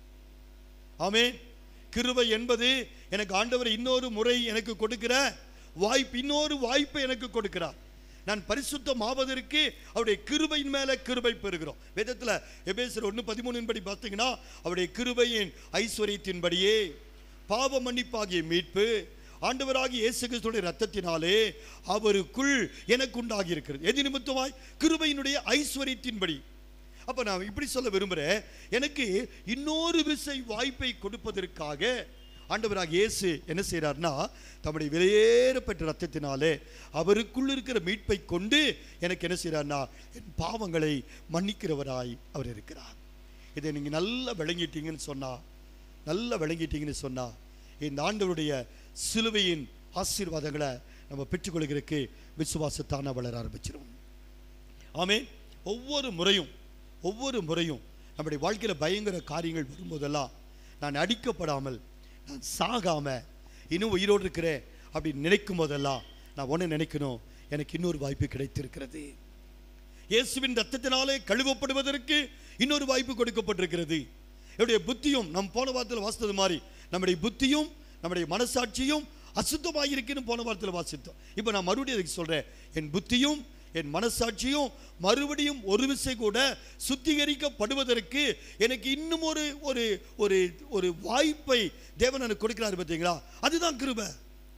ஆமென் கிருபை என்பது எனக்கு ஆண்டவர் இன்னொரு முறை எனக்கு கொடுக்கிற வாய்ப்பு இன்னொரு வாய்ப்பை எனக்கு கொடுக்கிறார் நான் பரிசுத்தம் ஆவதற்கு அவருடைய கிருபையின் மேல கிருபை பெறுகிறோம் வேதத்துல எபேசர் ஒன்று பதிமூணின் படி பார்த்தீங்கன்னா அவருடைய கிருபையின் ஐஸ்வர்யத்தின்படியே பாவ மன்னிப்பாகிய மீட்பு ஆண்டவராகிய இயேசு கிறிஸ்துடைய ரத்தத்தினாலே அவருக்குள் எனக்கு உண்டாகி இருக்கிறது எது நிமித்தமாய் கிருபையினுடைய ஐஸ்வர்யத்தின்படி அப்ப நான் இப்படி சொல்ல விரும்புறேன் எனக்கு இன்னொரு விசை வாய்ப்பை கொடுப்பதற்காக ஆண்டவராக இயேசு என்ன செய்றார்னா தம்முடைய விலையேறப்பட்ட ரத்தத்தினாலே அவருக்குள் இருக்கிற மீட்பை கொண்டு எனக்கு என்ன செய்றார்னா என் பாவங்களை மன்னிக்கிறவராய் அவர் இருக்கிறார் இதை நீங்க நல்லா விளங்கிட்டீங்கன்னு சொன்னா நல்லா விளங்கிட்டீங்கன்னு சொன்னா இந்த ஆண்டவருடைய சிலுவையின் ஆசீர்வாதங்களை நம்ம பெற்றுக்கொள்கிறதுக்கு விசுவாசத்தான வளர ஆரம்பிச்சிடும் ஆமென் ஒவ்வொரு முறையும் ஒவ்வொரு முறையும் நம்முடைய வாழ்க்கையில் பயங்கர காரியங்கள் வரும்போதெல்லாம் நான் அடிக்கப்படாமல் நான் சாகாம இன்னும் உயிரோடு இருக்கிறேன் அப்படி நினைக்கும் போதெல்லாம் நான் ஒன்று நினைக்கணும் எனக்கு இன்னொரு வாய்ப்பு கிடைத்திருக்கிறது இயேசுவின் ரத்தத்தினாலே கழுவப்படுவதற்கு இன்னொரு வாய்ப்பு கொடுக்கப்பட்டிருக்கிறது என்னுடைய புத்தியும் நம் போன வாரத்தில் வாசித்தது மாதிரி நம்முடைய புத்தியும் நம்முடைய மனசாட்சியும் அசுத்தமாக இருக்குன்னு போன வாரத்தில் வாசித்தோம் இப்போ நான் மறுபடியும் அதுக்கு சொல்றேன் என் புத்தியும் என் மனசாட்சியும் மறுபடியும் ஒரு விசை கூட சுத்திகரிக்கப்படுவதற்கு எனக்கு இன்னும் ஒரு ஒரு ஒரு ஒரு வாய்ப்பை தேவன் எனக்கு கொடுக்கிறாரு பார்த்தீங்களா அதுதான் கிருபை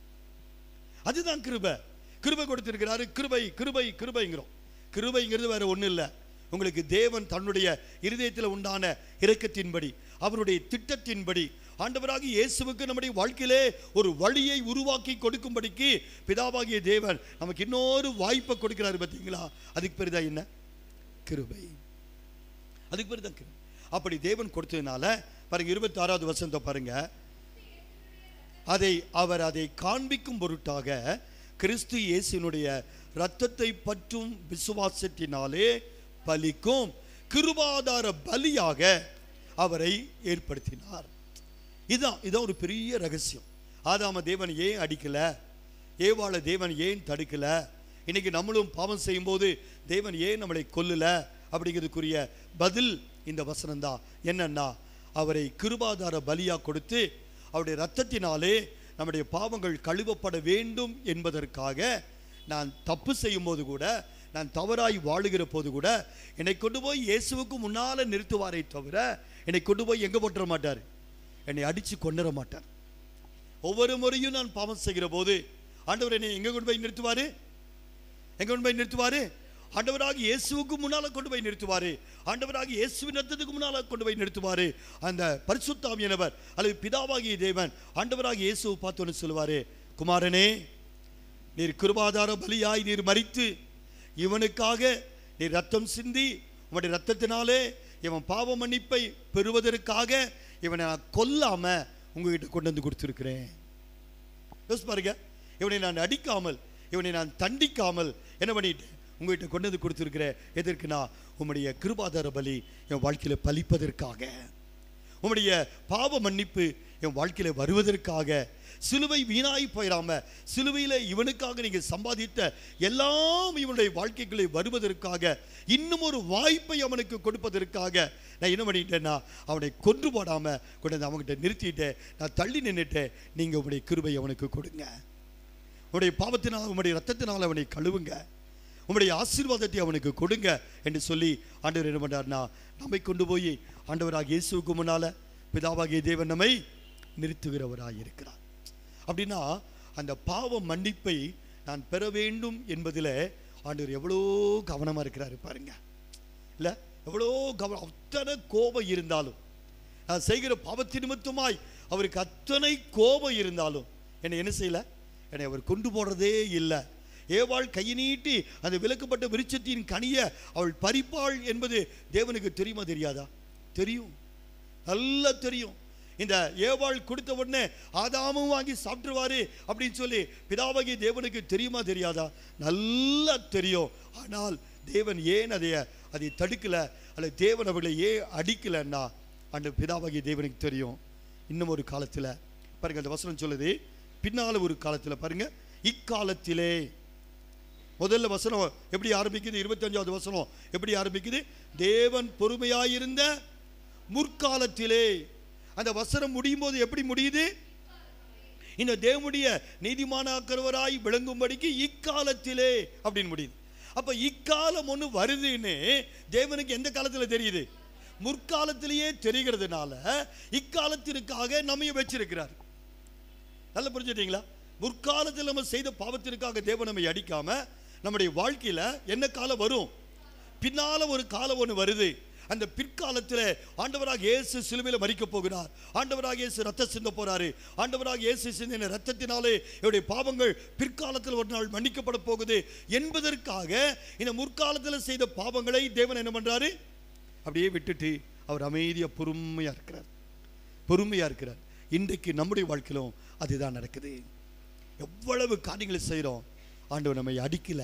அதுதான் கிருபை கிருபை கொடுத்திருக்கிறாரு கிருபை கிருபை கிருபைங்கிறோம் கிருபைங்கிறது வேற ஒண்ணும் இல்லை உங்களுக்கு தேவன் தன்னுடைய இருதயத்தில் உண்டான இரக்கத்தின்படி அவருடைய திட்டத்தின்படி ஆண்டவராகிய இயேசுவுக்கு நம்முடைய வாழ்க்கையிலே ஒரு வழியை உருவாக்கி கொடுக்கும்படிக்கு பிதாவாகிய தேவன் நமக்கு இன்னொரு வாய்ப்பை கொடுக்கிறாரு பார்த்தீங்களா அதுக்கு பேர் தான் என்ன கிருபை அதுக்கு பேர் தான் கிருபை அப்படி தேவன் கொடுத்ததுனால பாருங்க இருபத்தி ஆறாவது வசனத்தை பாருங்க அதை அவர் அதை காண்பிக்கும் பொருட்டாக கிறிஸ்து இயேசுனுடைய இரத்தத்தை பற்றும் விசுவாசத்தினாலே பலிக்கும் கிருபாதார பலியாக அவரை ஏற்படுத்தினார் இதான் இதான் ஒரு பெரிய ரகசியம் ஆதாம தேவன் ஏன் அடிக்கல ஏவாள தேவன் ஏன் தடுக்கல இன்னைக்கு நம்மளும் பாவம் செய்யும்போது தேவன் ஏன் நம்மளை கொல்லல அப்படிங்கிறதுக்குரிய பதில் இந்த வசனம் தான் என்னன்னா அவரை கிருபாதார பலியா கொடுத்து அவருடைய ரத்தத்தினாலே நம்முடைய பாவங்கள் கழுவப்பட வேண்டும் என்பதற்காக நான் தப்பு செய்யும் போது கூட நான் தவறாய் வாழுகிற போது கூட என்னை கொண்டு போய் இயேசுவுக்கு முன்னால நிறுத்துவாரே தவிர என்னை கொண்டு போய் எங்க போட்டுற மாட்டார் என்னை அடிச்சு கொண்டுற மாட்டார் ஒவ்வொரு முறையும் நான் பாவம் செய்கிற போது ஆண்டவர் என்னை எங்க கொண்டு போய் நிறுத்துவாரு எங்க கொண்டு போய் நிறுத்துவாரு ஆண்டவராக இயேசுவுக்கு முன்னால கொண்டு போய் நிறுத்துவாரு ஆண்டவராக இயேசுவின் ரத்தத்துக்கு முன்னால கொண்டு போய் நிறுத்துவாரு அந்த பரிசுத்தாமியனவர் அல்லது பிதாவாகிய தேவன் ஆண்டவராக இயேசுவை பார்த்து ஒன்று சொல்லுவாரு குமாரனே நீர் கிருபாதார பலியாய் நீர் மறித்து இவனுக்காக நீர் ரத்தம் சிந்தி உம்முடைய ரத்தத்தினாலே இவன் பாவ மன்னிப்பை பெறுவதற்காக இவனை நான் கொல்லாம உங்ககிட்ட கொண்டு வந்து கொடுத்துருக்கிறேன் யோசிச்சு பாருங்க இவனை நான் அடிக்காமல் இவனை நான் தண்டிக்காமல் என்ன பண்ணிட்டேன் உங்ககிட்ட கொண்டு வந்து கொடுத்துருக்கிறேன் எதற்குனா உம்முடைய கிருபாதார பலி என் வாழ்க்கையில பலிப்பதற்காக உம்முடைய பாவ மன்னிப்பு என் வாழ்க்கையில வருவதற்காக சிலுவை வீணாய் போயிடாம சிலுவையில இவனுக்காக நீங்க சம்பாதித்த எல்லாம் இவனுடைய வாழ்க்கைக்குள்ளே வருவதற்காக இன்னும் ஒரு வாய்ப்பை அவனுக்கு கொடுப்பதற்காக நான் என்ன பண்ணிட்டேன்னா அவனை கொன்று போடாம கொண்டு வந்து அவன்கிட்ட நிறுத்திட்டேன் நான் தள்ளி நின்னுட்டேன் நீங்க உங்களுடைய கிருபை அவனுக்கு கொடுங்க உங்களுடைய பாவத்தினால் உங்களுடைய ரத்தத்தினால் அவனை கழுவுங்க உங்களுடைய ஆசீர்வாதத்தை அவனுக்கு கொடுங்க என்று சொல்லி ஆண்டவர் என்ன பண்றாருன்னா நம்மை கொண்டு போய் ஆண்டவராக இயேசுவுக்கு முன்னால பிதாவாகிய தேவன் நம்மை நிறுத்துகிறவராய் இருக்கிறார் அப்படின்னா அந்த பாவ மன்னிப்பை நான் பெற வேண்டும் என்பதில் ஆண்டவர் எவ்வளோ கவனமா இருக்கிறாரு பாருங்க இல்ல எவ்வளோ கவனம் அத்தனை கோபம் இருந்தாலும் நான் செய்கிற பாவத்தின் நிமித்தமாய் அவருக்கு அத்தனை கோபம் இருந்தாலும் என்னை என்ன செய்யல என்னை அவர் கொண்டு போடுறதே இல்லை ஏவாள் கையை நீட்டி அந்த விலக்கப்பட்ட விருட்சத்தின் கனிய அவள் பறிப்பாள் என்பது தேவனுக்கு தெரியுமா தெரியாதா தெரியும் நல்லா தெரியும் இந்த ஏவாள் கொடுத்த உடனே ஆதாமும் வாங்கி சாப்பிட்டுருவாரு அப்படின்னு சொல்லி பிதாவாகிய தேவனுக்கு தெரியுமா தெரியாதா நல்லா தெரியும் ஆனால் தேவன் ஏன் அதை அதை தடுக்கல அல்லது தேவன் அவர்களை ஏன் அடிக்கலைன்னா அந்த பிதாவாகிய தேவனுக்கு தெரியும் இன்னும் ஒரு காலத்தில் பாருங்க அந்த வசனம் சொல்லுது பின்னால ஒரு காலத்தில் பாருங்க இக்காலத்திலே முதல்ல வசனம் எப்படி ஆரம்பிக்குது இருபத்தஞ்சாவது வசனம் எப்படி ஆரம்பிக்குது தேவன் பொறுமையாயிருந்த முற்காலத்திலே அந்த வசனம் முடியும் போது எப்படி முடியுது இந்த தேவனுடைய நீதிமானாக்கிறவராய் விளங்கும்படிக்கு இக்காலத்திலே அப்படின்னு முடியுது அப்ப இக்காலம் ஒன்று வருதுன்னு தேவனுக்கு எந்த காலத்தில் தெரியுது முற்காலத்திலேயே தெரிகிறதுனால இக்காலத்திற்காக நம்மைய வச்சிருக்கிறார் நல்லா புரிஞ்சுட்டீங்களா முற்காலத்தில் நம்ம செய்த பாவத்திற்காக தேவன் நம்மை அடிக்காம நம்முடைய வாழ்க்கையில என்ன காலம் வரும் பின்னால ஒரு காலம் ஒன்று வருது அந்த பிற்காலத்தில் ஆண்டவராக இயேசு சிலுவையில் மறிக்க போகிறார் ஆண்டவராக இயேசு ரத்த சிந்த போறாரு ஆண்டவராக இயேசு சிந்தின ரத்தத்தினாலே இவருடைய பாவங்கள் பிற்காலத்தில் ஒரு நாள் மன்னிக்கப்பட போகுது என்பதற்காக இந்த முற்காலத்தில் செய்த பாவங்களை தேவன் என்ன பண்றாரு அப்படியே விட்டுட்டு அவர் அமைதியா பொறுமையா இருக்கிறார் பொறுமையா இருக்கிறார் இன்றைக்கு நம்முடைய வாழ்க்கையிலும் அதுதான் நடக்குது எவ்வளவு காரியங்களை செய்கிறோம் ஆண்டவர் நம்மை அடிக்கல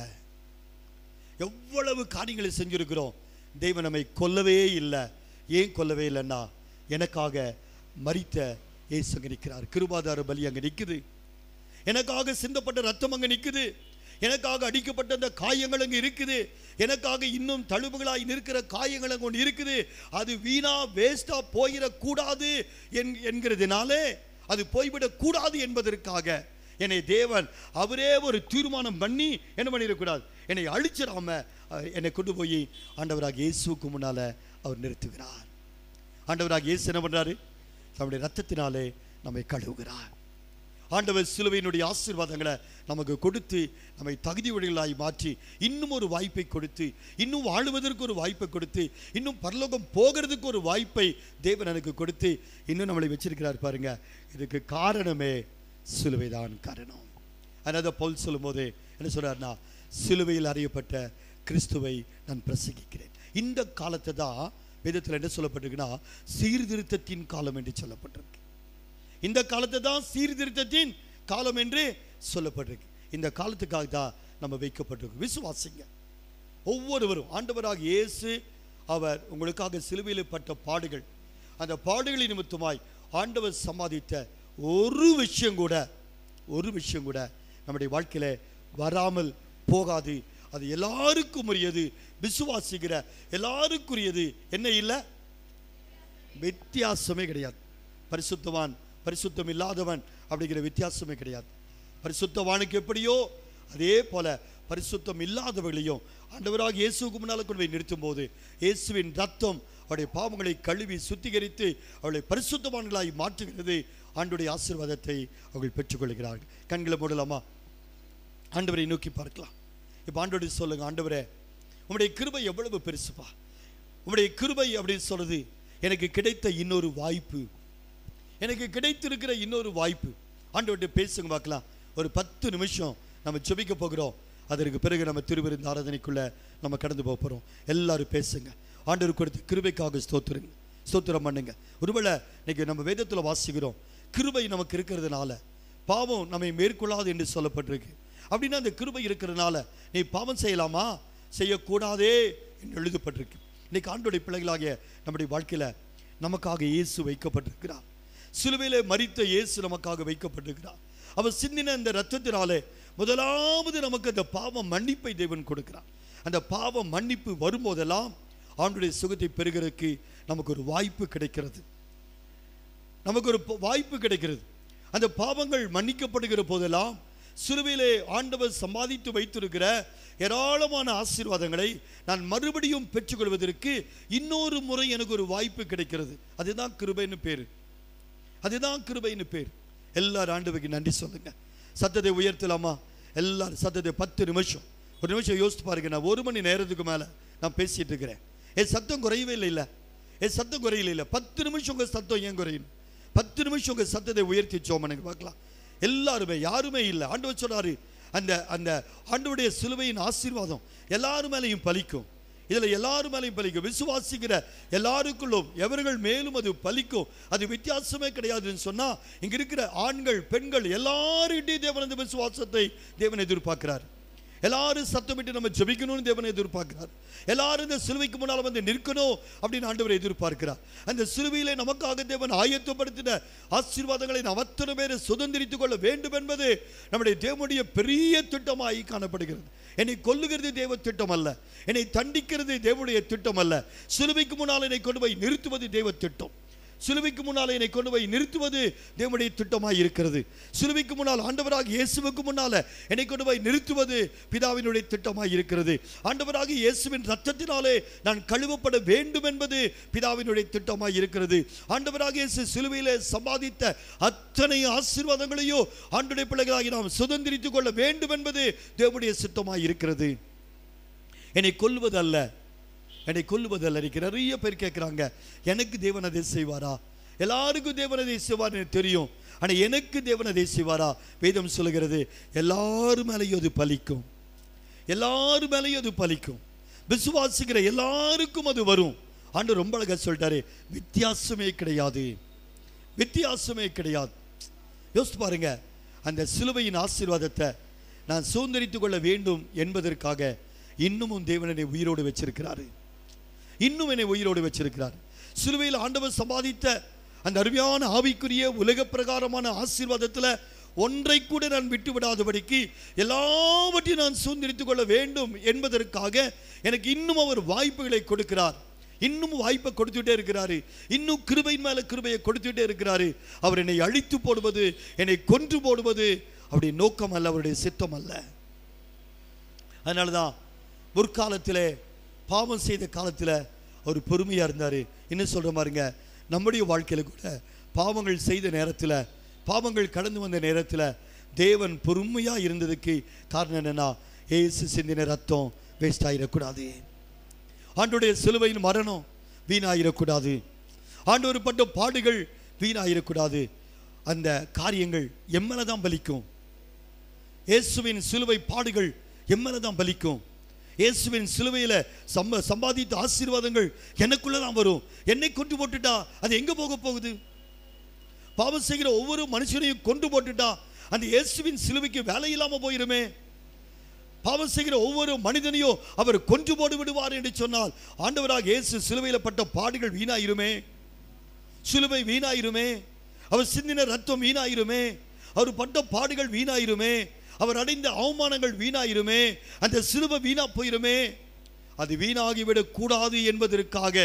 எவ்வளவு காரியங்களை செஞ்சிருக்கிறோம் தெய்வம் நம்மை கொல்லவே இல்லை ஏன் கொல்லவே இல்லைன்னா எனக்காக மரித்த இயேசு அங்கே நிற்கிறார் கிருபாதார பலி அங்கே நிற்குது எனக்காக சிந்தப்பட்ட ரத்தம் அங்கே நிற்குது எனக்காக அடிக்கப்பட்ட அந்த காயங்கள் அங்கே இருக்குது எனக்காக இன்னும் தழும்புகளாய் நிற்கிற காயங்கள் அங்கே ஒன்று இருக்குது அது வீணா வேஸ்டா போயிடக்கூடாது என் என்கிறதுனாலே அது போய்விடக் கூடாது என்பதற்காக என்னை தேவன் அவரே ஒரு தீர்மானம் பண்ணி என்ன பண்ணிடக்கூடாது என்னை அழிச்சிடாம அஹ், என்னை கொண்டு போய் ஆண்டவராக இயேசுவுக்கு முன்னால அவர் நிறுத்துகிறார் ஆண்டவராக இயேசு என்ன பண்றாரு தம்முடைய ரத்தத்தினாலே நம்மை கழுவுகிறார் ஆண்டவர் சிலுவையினுடைய ஆசீர்வாதங்களை நமக்கு கொடுத்து நம்மை தகுதி உடைகளாய் மாற்றி இன்னும் ஒரு வாய்ப்பை கொடுத்து இன்னும் வாழுவதற்கு ஒரு வாய்ப்பை கொடுத்து இன்னும் பரலோகம் போகிறதுக்கு ஒரு வாய்ப்பை தேவன் எனக்கு கொடுத்து இன்னும் நம்மளை வச்சிருக்கிறார் பாருங்க இதுக்கு காரணமே சிலுவைதான் காரணம் அதனால பவுல் சொல்லும்போது என்ன சொல்றாருன்னா சிலுவையில் அறியப்பட்ட கிறிஸ்துவை நான் பிரசங்கிக்கிறேன் இந்த காலத்தை தான் வேதத்தில் என்ன சொல்லப்பட்டிருக்குன்னா சீர்திருத்தத்தின் காலம் என்று சொல்லப்பட்டிருக்கு இந்த காலத்தை தான் சீர்திருத்தத்தின் காலம் என்று சொல்லப்பட்டிருக்கு இந்த காலத்துக்காக தான் நம்ம வைக்கப்பட்டிருக்கு விசுவாசிங்க ஒவ்வொருவரும் ஆண்டவராக இயேசு அவர் உங்களுக்காக சிலுவையில் பட்ட பாடுகள் அந்த பாடுகளின் நிமித்தமாய் ஆண்டவர் சம்பாதித்த ஒரு விஷயம் கூட ஒரு விஷயம் கூட நம்முடைய வாழ்க்கையில வராமல் போகாது அது எல்லாருக்கும் உரியது விசுவாசிக்கிற எல்லாருக்குரியது என்ன இல்லை வித்தியாசமே கிடையாது பரிசுத்தவான் பரிசுத்தம் இல்லாதவன் அப்படிங்கிற வித்தியாசமே கிடையாது பரிசுத்தவானுக்கு எப்படியோ அதே போல பரிசுத்தம் இல்லாதவர்களையும் ஆண்டவராக இயேசுவுக்கு முன்னால் கொண்டு போய் நிறுத்தும் போது இயேசுவின் ரத்தம் அவருடைய பாவங்களை கழுவி சுத்திகரித்து அவளை பரிசுத்தவான்களாய் மாற்றுகிறது ஆண்டுடைய ஆசீர்வாதத்தை அவர்கள் பெற்றுக்கொள்கிறார்கள் கண்களை மூடலாமா ஆண்டவரை நோக்கி பார்க்கலாம் இப்போ ஆண்டோட சொல்லுங்க ஆண்டவரே உம்முடைய கிருபை எவ்வளவு பெருசுப்பா உம்முடைய கிருபை அப்படின்னு சொல்றது எனக்கு கிடைத்த இன்னொரு வாய்ப்பு எனக்கு கிடைத்திருக்கிற இன்னொரு வாய்ப்பு ஆண்டவர்கிட்ட பேசுங்க பார்க்கலாம் ஒரு பத்து நிமிஷம் நம்ம ஜெபிக்க போகிறோம் அதற்கு பிறகு நம்ம திருவிருந்த ஆராதனைக்குள்ள நம்ம கடந்து போக போகிறோம் எல்லாரும் பேசுங்க ஆண்டவர் கொடுத்த கிருபைக்காக ஸ்தோத்திருங்க ஸ்தோத்திரம் பண்ணுங்க ஒருவேளை இன்னைக்கு நம்ம வேதத்தில் வாசிக்கிறோம் கிருபை நமக்கு இருக்கிறதுனால பாவம் நம்மை மேற்கொள்ளாது என்று சொல்லப்பட்டிருக்கு அப்படின்னா அந்த கிருபை இருக்கிறதுனால நீ பாவம் செய்யலாமா செய்யக்கூடாதே என்று எழுதப்பட்டிருக்கு இன்னைக்கு ஆண்டோடைய பிள்ளைகளாகிய நம்முடைய வாழ்க்கையில நமக்காக இயேசு வைக்கப்பட்டிருக்கிறார் சிலுவையிலே மரித்த இயேசு நமக்காக வைக்கப்பட்டிருக்கிறார் அவர் சிந்தின அந்த ரத்தத்தினாலே முதலாவது நமக்கு அந்த பாவ மன்னிப்பை தேவன் கொடுக்கிறார் அந்த பாவ மன்னிப்பு வரும்போதெல்லாம் ஆண்டுடைய சுகத்தை பெறுகிறதுக்கு நமக்கு ஒரு வாய்ப்பு கிடைக்கிறது நமக்கு ஒரு ப- வாய்ப்பு கிடைக்கிறது அந்த பாவங்கள் மன்னிக்கப்படுகிற போதெல்லாம் சிலுவையிலே ஆண்டவர் சம்பாதித்து வைத்திருக்கிற ஏராளமான ஆசீர்வாதங்களை நான் மறுபடியும் பெற்றுக்கொள்வதற்கு இன்னொரு முறை எனக்கு ஒரு வாய்ப்பு கிடைக்கிறது அதுதான் கிருபைன்னு பேர் அதுதான் கிருபைன்னு பேர் எல்லாரும் ஆண்டவருக்கு நன்றி சொல்லுங்க சத்தத்தை உயர்த்தலாமா எல்லாரும் சத்தத்தை பத்து நிமிஷம் ஒரு நிமிஷம் யோசித்து பாருங்க நான் ஒரு மணி நேரத்துக்கு மேலே நான் பேசிட்டு இருக்கிறேன் என் சத்தம் குறையவே இல்லை இல்லை என் சத்தம் குறையல இல்லை பத்து நிமிஷம் உங்கள் சத்தம் ஏன் குறையும் பத்து நிமிஷம் உங்கள் சத்தத்தை உயர்த்தி சோமனுக்கு பார்க்கலாம் எல்லாருமே யாருமே இல்லை ஆண்டவர் சொல்றாரு அந்த அந்த ஆண்டவருடைய சிலுவையின் ஆசீர்வாதம் எல்லாரு மேலேயும் பலிக்கும் இதில் எல்லாரு மேலேயும் பலிக்கும் விசுவாசிக்கிற எல்லாருக்குள்ளும் எவர்கள் மேலும் அது பலிக்கும் அது வித்தியாசமே கிடையாதுன்னு சொன்னா இங்க இருக்கிற ஆண்கள் பெண்கள் எல்லாருக்கிட்டையும் தேவன் அந்த விசுவாசத்தை தேவன் எதிர்பார்க்கிறார் எல்லாரும் சத்தமிட்டு நம்ம ஜெபிக்கணும்னு தேவன் எதிர்பார்க்கிறார் எல்லாரும் இந்த சிலுவைக்கு முன்னால் வந்து நிற்கணும் அப்படின்னு ஆண்டவர் எதிர்பார்க்கிறார் அந்த சிலுவையிலே நமக்காக தேவன் ஆயத்தப்படுத்தின ஆசீர்வாதங்களை நாம் அத்தனை பேரை சுதந்திரித்துக் கொள்ள வேண்டும் என்பது நம்முடைய தேவனுடைய பெரிய திட்டமாய் காணப்படுகிறது என்னை கொல்லுகிறது தேவ திட்டம் அல்ல என்னை தண்டிக்கிறது தேவனுடைய திட்டம் அல்ல சிலுவைக்கு முன்னால் என்னை கொண்டு போய் நிறுத்துவது தேவ திட்டம் சிலுவைக்கு முன்னால் என்னை கொண்டு போய் நிறுத்துவது தேவனுடைய திட்டமாய் இருக்கிறது சிலுவைக்கு முன்னால் ஆண்டவராக இயேசுவுக்கு முன்னால என்னை கொண்டு போய் நிறுத்துவது பிதாவினுடைய திட்டமாய் இருக்கிறது ஆண்டவராக இயேசுவின் ரத்தத்தினாலே நான் கழுவப்பட வேண்டும் என்பது பிதாவினுடைய திட்டமாய் இருக்கிறது ஆண்டவராக இயேசு சிலுவையிலே சம்பாதித்த அத்தனை ஆசீர்வாதங்களையும் ஆண்டுடைய பிள்ளைகளாகி நாம் சுதந்திரித்துக் கொள்ள வேண்டும் என்பது தேவனுடைய சித்தமாய் இருக்கிறது என்னை கொல்வது அல்ல என்னை கொல்லுவதல்ல இன்னைக்கு நிறைய பேர் கேட்குறாங்க எனக்கு தேவன் அதை செய்வாரா எல்லாருக்கும் தேவன் அதை செய்வார் எனக்கு தெரியும் ஆனால் எனக்கு தேவன் அதை செய்வாரா வேதம் சொல்லுகிறது எல்லாரும் மேலேயும் அது பலிக்கும் எல்லாரும் மேலேயும் அது பலிக்கும் விசுவாசிக்கிற எல்லாருக்கும் அது வரும் ஆண்டு ரொம்ப அழகா சொல்லிட்டாரு வித்தியாசமே கிடையாது வித்தியாசமே கிடையாது யோசித்து பாருங்க அந்த சிலுவையின் ஆசீர்வாதத்தை நான் சுதந்திரித்துக் கொள்ள வேண்டும் என்பதற்காக இன்னமும் தேவனை உயிரோடு வச்சிருக்கிறாரு இன்னும் என்னை உயிரோடு வச்சிருக்கிறார் சிலுவையில் ஆண்டவர் சம்பாதித்த அந்த அருமையான ஆவிக்குரிய உலக பிரகாரமான ஆசீர்வாதத்தில் ஒன்றை கூட நான் விட்டு விடாதபடிக்கு எல்லாவற்றையும் நான் சுதந்திரித்துக் கொள்ள வேண்டும் என்பதற்காக எனக்கு இன்னும் அவர் வாய்ப்புகளை கொடுக்கிறார் இன்னும் வாய்ப்பை கொடுத்துட்டே இருக்கிறாரு இன்னும் கிருபையின் மேல கிருபையை கொடுத்துட்டே இருக்கிறாரு அவர் என்னை அழித்து போடுவது என்னை கொன்று போடுவது அவருடைய நோக்கம் அல்ல அவருடைய சித்தம் அல்ல அதனால தான் முற்காலத்திலே பாவம் செய்த காலத்தில் அவர் பொறுமையாக இருந்தார் என்ன சொல்கிற மாதிரிங்க நம்முடைய வாழ்க்கையில் கூட பாவங்கள் செய்த நேரத்தில் பாவங்கள் கடந்து வந்த நேரத்தில் தேவன் பொறுமையாக இருந்ததுக்கு காரணம் என்னன்னா ஏசு சிந்தின ரத்தம் வேஸ்ட் ஆகிடக்கூடாது ஆண்டுடைய சிலுவையின் மரணம் வீணாயிடக்கூடாது ஆண்டவர் பட்ட பாடுகள் வீணாயிடக்கூடாது அந்த காரியங்கள் எம்மேல தான் பலிக்கும் இயேசுவின் சிலுவை பாடுகள் எம்மேல தான் பலிக்கும் இயேசுவின் சிலுவையில் சம்ப சம்பாதித்த ஆசீர்வாதங்கள் எனக்குள்ள தான் வரும் என்னை கொண்டு போட்டுட்டா அது எங்க போக போகுது பாவம் செய்கிற ஒவ்வொரு மனுஷனையும் கொண்டு போட்டுட்டா அந்த இயேசுவின் சிலுவைக்கு வேலை இல்லாம போயிருமே பாவம் செய்கிற ஒவ்வொரு மனிதனையும் அவர் கொன்று போடு விடுவார் என்று சொன்னால் ஆண்டவராக இயேசு சிலுவையில் பட்ட பாடுகள் வீணாயிருமே சிலுவை வீணாயிருமே அவர் சிந்தின ரத்தம் வீணாயிருமே அவர் பட்ட பாடுகள் வீணாயிருமே அவர் அடைந்த அவமானங்கள் வீணாயிருமே அந்த சிலுவை வீணா போயிருமே அது வீணாகிவிடக் கூடாது என்பதற்காக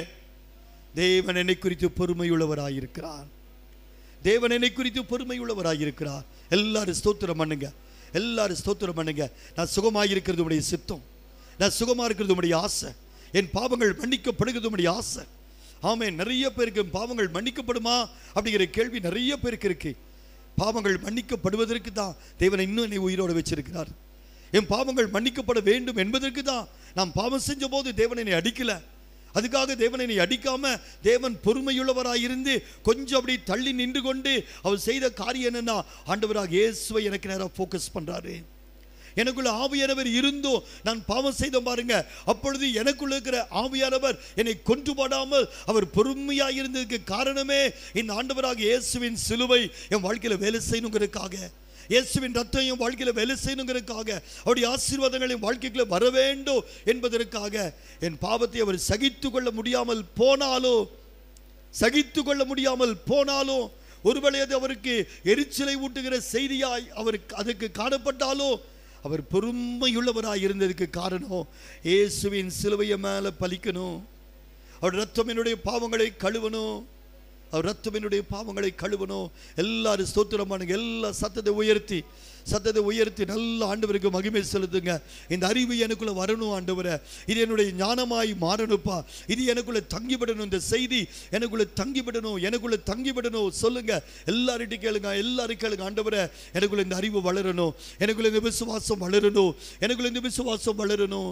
தேவன் என்னை குறித்து பொறுமையுள்ளவராயிருக்கிறார் தேவன் என்னை குறித்து பொறுமையுள்ளவராயிருக்கிறார் எல்லாரும் ஸ்தோத்திரம் பண்ணுங்க எல்லாரும் ஸ்தோத்திரம் பண்ணுங்க நான் சுகமாக இருக்கிறது உடைய சித்தம் நான் சுகமாக இருக்கிறது உடைய ஆசை என் பாவங்கள் மன்னிக்கப்படுகிறது உடைய ஆசை ஆமே நிறைய பேருக்கு பாவங்கள் மன்னிக்கப்படுமா அப்படிங்கிற கேள்வி நிறைய பேருக்கு இருக்கு பாவங்கள் மன்னிக்கப்படுவதற்கு தான் தேவன் இன்னும் என்னை உயிரோடு வச்சிருக்கிறார் என் பாவங்கள் மன்னிக்கப்பட வேண்டும் என்பதற்கு தான் நான் பாவம் செஞ்ச போது தேவன் என்னை அடிக்கல அதுக்காக தேவன் என்னை அடிக்காம தேவன் பொறுமையுள்ளவராயிருந்து கொஞ்சம் அப்படி தள்ளி நின்று கொண்டு அவர் செய்த காரியம் என்னன்னா ஆண்டவராக இயேசுவை எனக்கு நேராக ஃபோக்கஸ் பண்றாரு எனக்குள்ள ஆவியானவர் இருந்தோ நான் பாவம் செய்த பாருங்க அப்பொழுது எனக்குள்ள இருக்கிற ஆவியானவர் என்னை கொன்று போடாமல் அவர் பொறுமையா இருந்ததுக்கு காரணமே இந்த ஆண்டவராக இயேசுவின் சிலுவை என் வாழ்க்கையில வேலை செய்யணுங்கிறதுக்காக இயேசுவின் ரத்தம் என் வாழ்க்கையில வேலை செய்யணுங்கிறதுக்காக அவருடைய ஆசீர்வாதங்கள் என் வாழ்க்கைக்குள்ள வர வேண்டும் என்பதற்காக என் பாவத்தை அவர் சகித்து கொள்ள முடியாமல் போனாலோ சகித்து கொள்ள முடியாமல் போனாலும் ஒருவேளை அது அவருக்கு எரிச்சலை ஊட்டுகிற செய்தியாய் அவருக்கு அதுக்கு காணப்பட்டாலோ அவர் பொறுமையுள்ளவராய் இருந்ததுக்கு காரணம் இயேசுவின் சிலுவையை மேல பலிக்கணும் அவர் ரத்தம் என்னுடைய பாவங்களை கழுவணும் அவர் ரத்தம் என்னுடைய பாவங்களை கழுவணும் எல்லாரும் ஸ்தோத்திரம் பண்ணுங்க எல்லா சத்தத்தை உயர்த்தி சத்தத்தை உயர்த்தி நல்ல ஆண்டவருக்கு மகிமை செலுத்துங்க இந்த அறிவு எனக்குள்ள வரணும் ஆண்டவரை இது என்னுடைய ஞானமாய் மாறணுப்பா இது எனக்குள்ள தங்கிவிடணும் இந்த செய்தி எனக்குள்ள தங்கிவிடணும் எனக்குள்ள தங்கிவிடணும் சொல்லுங்க எல்லார்கிட்டையும் கேளுங்க எல்லாரும் கேளுங்க ஆண்டவரை எனக்குள்ள இந்த அறிவு வளரணும் எனக்குள்ள இந்த விசுவாசம் வளரணும் எனக்குள்ள இந்த விசுவாசம் வளரணும்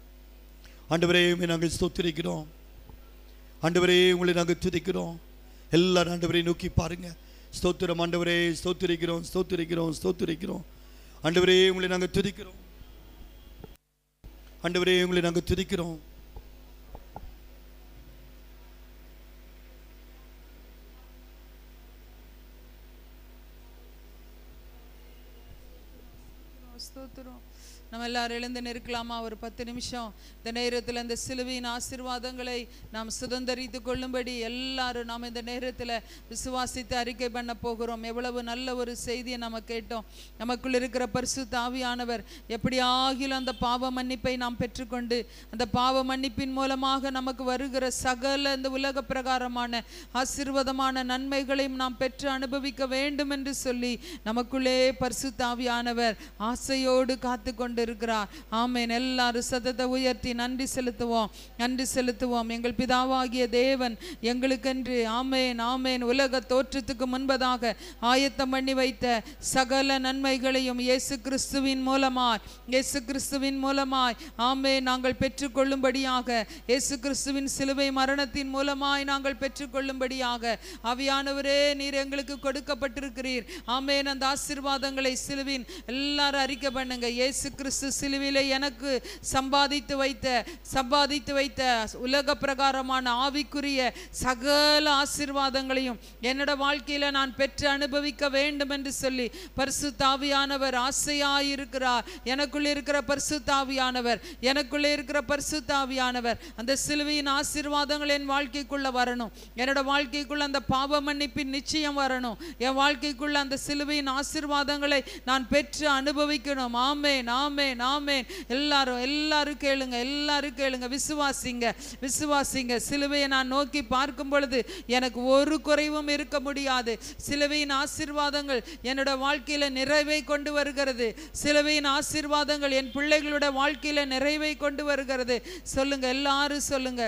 ஆண்டவரே உம்மை நாங்கள் ஸ்தோத்திரிக்கிறோம் ஆண்டவரே உங்களை நாங்கள் துதிக்கிறோம் எல்லாரும் ஆண்டவரை நோக்கி பாருங்க ஸ்தோத்திரம் ஆண்டவரே ஸ்தோத்திரிக்கிறோம் ஸ்தோத்திரிக்கிறோம் ஸ்தோத்திரிக்கிறோம் ஆண்டவரே உங்களை நாங்கள் துதிக்கிறோம் ஆண்டவரே உங்களை நாங்கள் துதிக்கிறோம் ஸ்தோத்திரம் நம்ம எல்லாரும் எழுந்து நிற்கலாமா ஒரு பத்து நிமிஷம் இந்த நேரத்தில் இந்த சிலுவையின் ஆசீர்வாதங்களை நாம் சுதந்தரித்து கொள்ளும்படி எல்லாரும் நாம் இந்த நேரத்தில் விசுவாசித்து அறிக்கை பண்ண போகிறோம் எவ்வளவு நல்ல ஒரு செய்தியை நம்ம கேட்டோம் நமக்குள் இருக்கிற பரிசு தாவியானவர் எப்படி ஆகிலும் அந்த பாவ மன்னிப்பை நாம் பெற்றுக்கொண்டு அந்த பாவ மன்னிப்பின் மூலமாக நமக்கு வருகிற சகல இந்த உலக பிரகாரமான ஆசீர்வாதமான நன்மைகளையும் நாம் பெற்று அனுபவிக்க வேண்டும் என்று சொல்லி நமக்குள்ளே பரிசு தாவியானவர் ஆசையோடு காத்து கொண்டிருக்கிறார் ஆமேன் எல்லாரும் சதத்தை உயர்த்தி நன்றி செலுத்துவோம் நன்றி செலுத்துவோம் எங்கள் பிதாவாகிய தேவன் எங்களுக்கென்று ஆமேன் ஆமேன் உலக தோற்றத்துக்கு முன்பதாக ஆயத்தம் பண்ணி வைத்த சகல நன்மைகளையும் இயேசு கிறிஸ்துவின் மூலமாய் இயேசு கிறிஸ்துவின் மூலமாய் ஆமேன் நாங்கள் பெற்றுக்கொள்ளும்படியாக இயேசு கிறிஸ்துவின் சிலுவை மரணத்தின் மூலமாய் நாங்கள் பெற்றுக்கொள்ளும்படியாக ஆவியானவரே நீர் எங்களுக்கு கொடுக்கப்பட்டிருக்கிறீர் ஆமேன் அந்த ஆசீர்வாதங்களை சிலுவின் எல்லாரும் அறிக்கை பண்ணுங்க இயேசு கிறிஸ்து சிலுவிலே எனக்கு சம்பாதித்து வைத்த சம்பாதித்து வைத்த உலக பிரகாரமான ஆவிக்குரிய சகல ஆசீர்வாதங்களையும் என்னோட வாழ்க்கையில நான் பெற்று அனுபவிக்க வேண்டும் என்று சொல்லி பரிசு தாவியானவர் ஆசையாயிருக்கிறார் எனக்குள்ள இருக்கிற பரிசு தாவியானவர் எனக்குள்ள இருக்கிற பரிசு தாவியானவர் அந்த சிலுவையின் ஆசீர்வாதங்கள் என் வாழ்க்கைக்குள்ள வரணும் என்னோட வாழ்க்கைக்குள்ள அந்த பாவ மன்னிப்பின் நிச்சயம் வரணும் என் வாழ்க்கைக்குள்ள அந்த சிலுவையின் ஆசீர்வாதங்களை நான் பெற்று அனுபவிக்கணும் ஆமேன் ஆமேன் ஆமேன் எல்லாரும் எல்லாரும் கேளுங்க எல்லாரும் கேளுங்க விசுவாசிங்க விசுவாசிங்க சிலுவையை நான் நோக்கி பார்க்கும் பொழுது எனக்கு ஒரு குறைவும் இருக்க முடியாது சிலுவையின் ஆசீர்வாதங்கள் என்னோட வாழ்க்கையில நிறைவை கொண்டு வருகிறது சிலுவையின் ஆசீர்வாதங்கள் என் பிள்ளைகளோட வாழ்க்கையில நிறைவை கொண்டு வருகிறது சொல்லுங்க எல்லாரும் சொல்லுங்க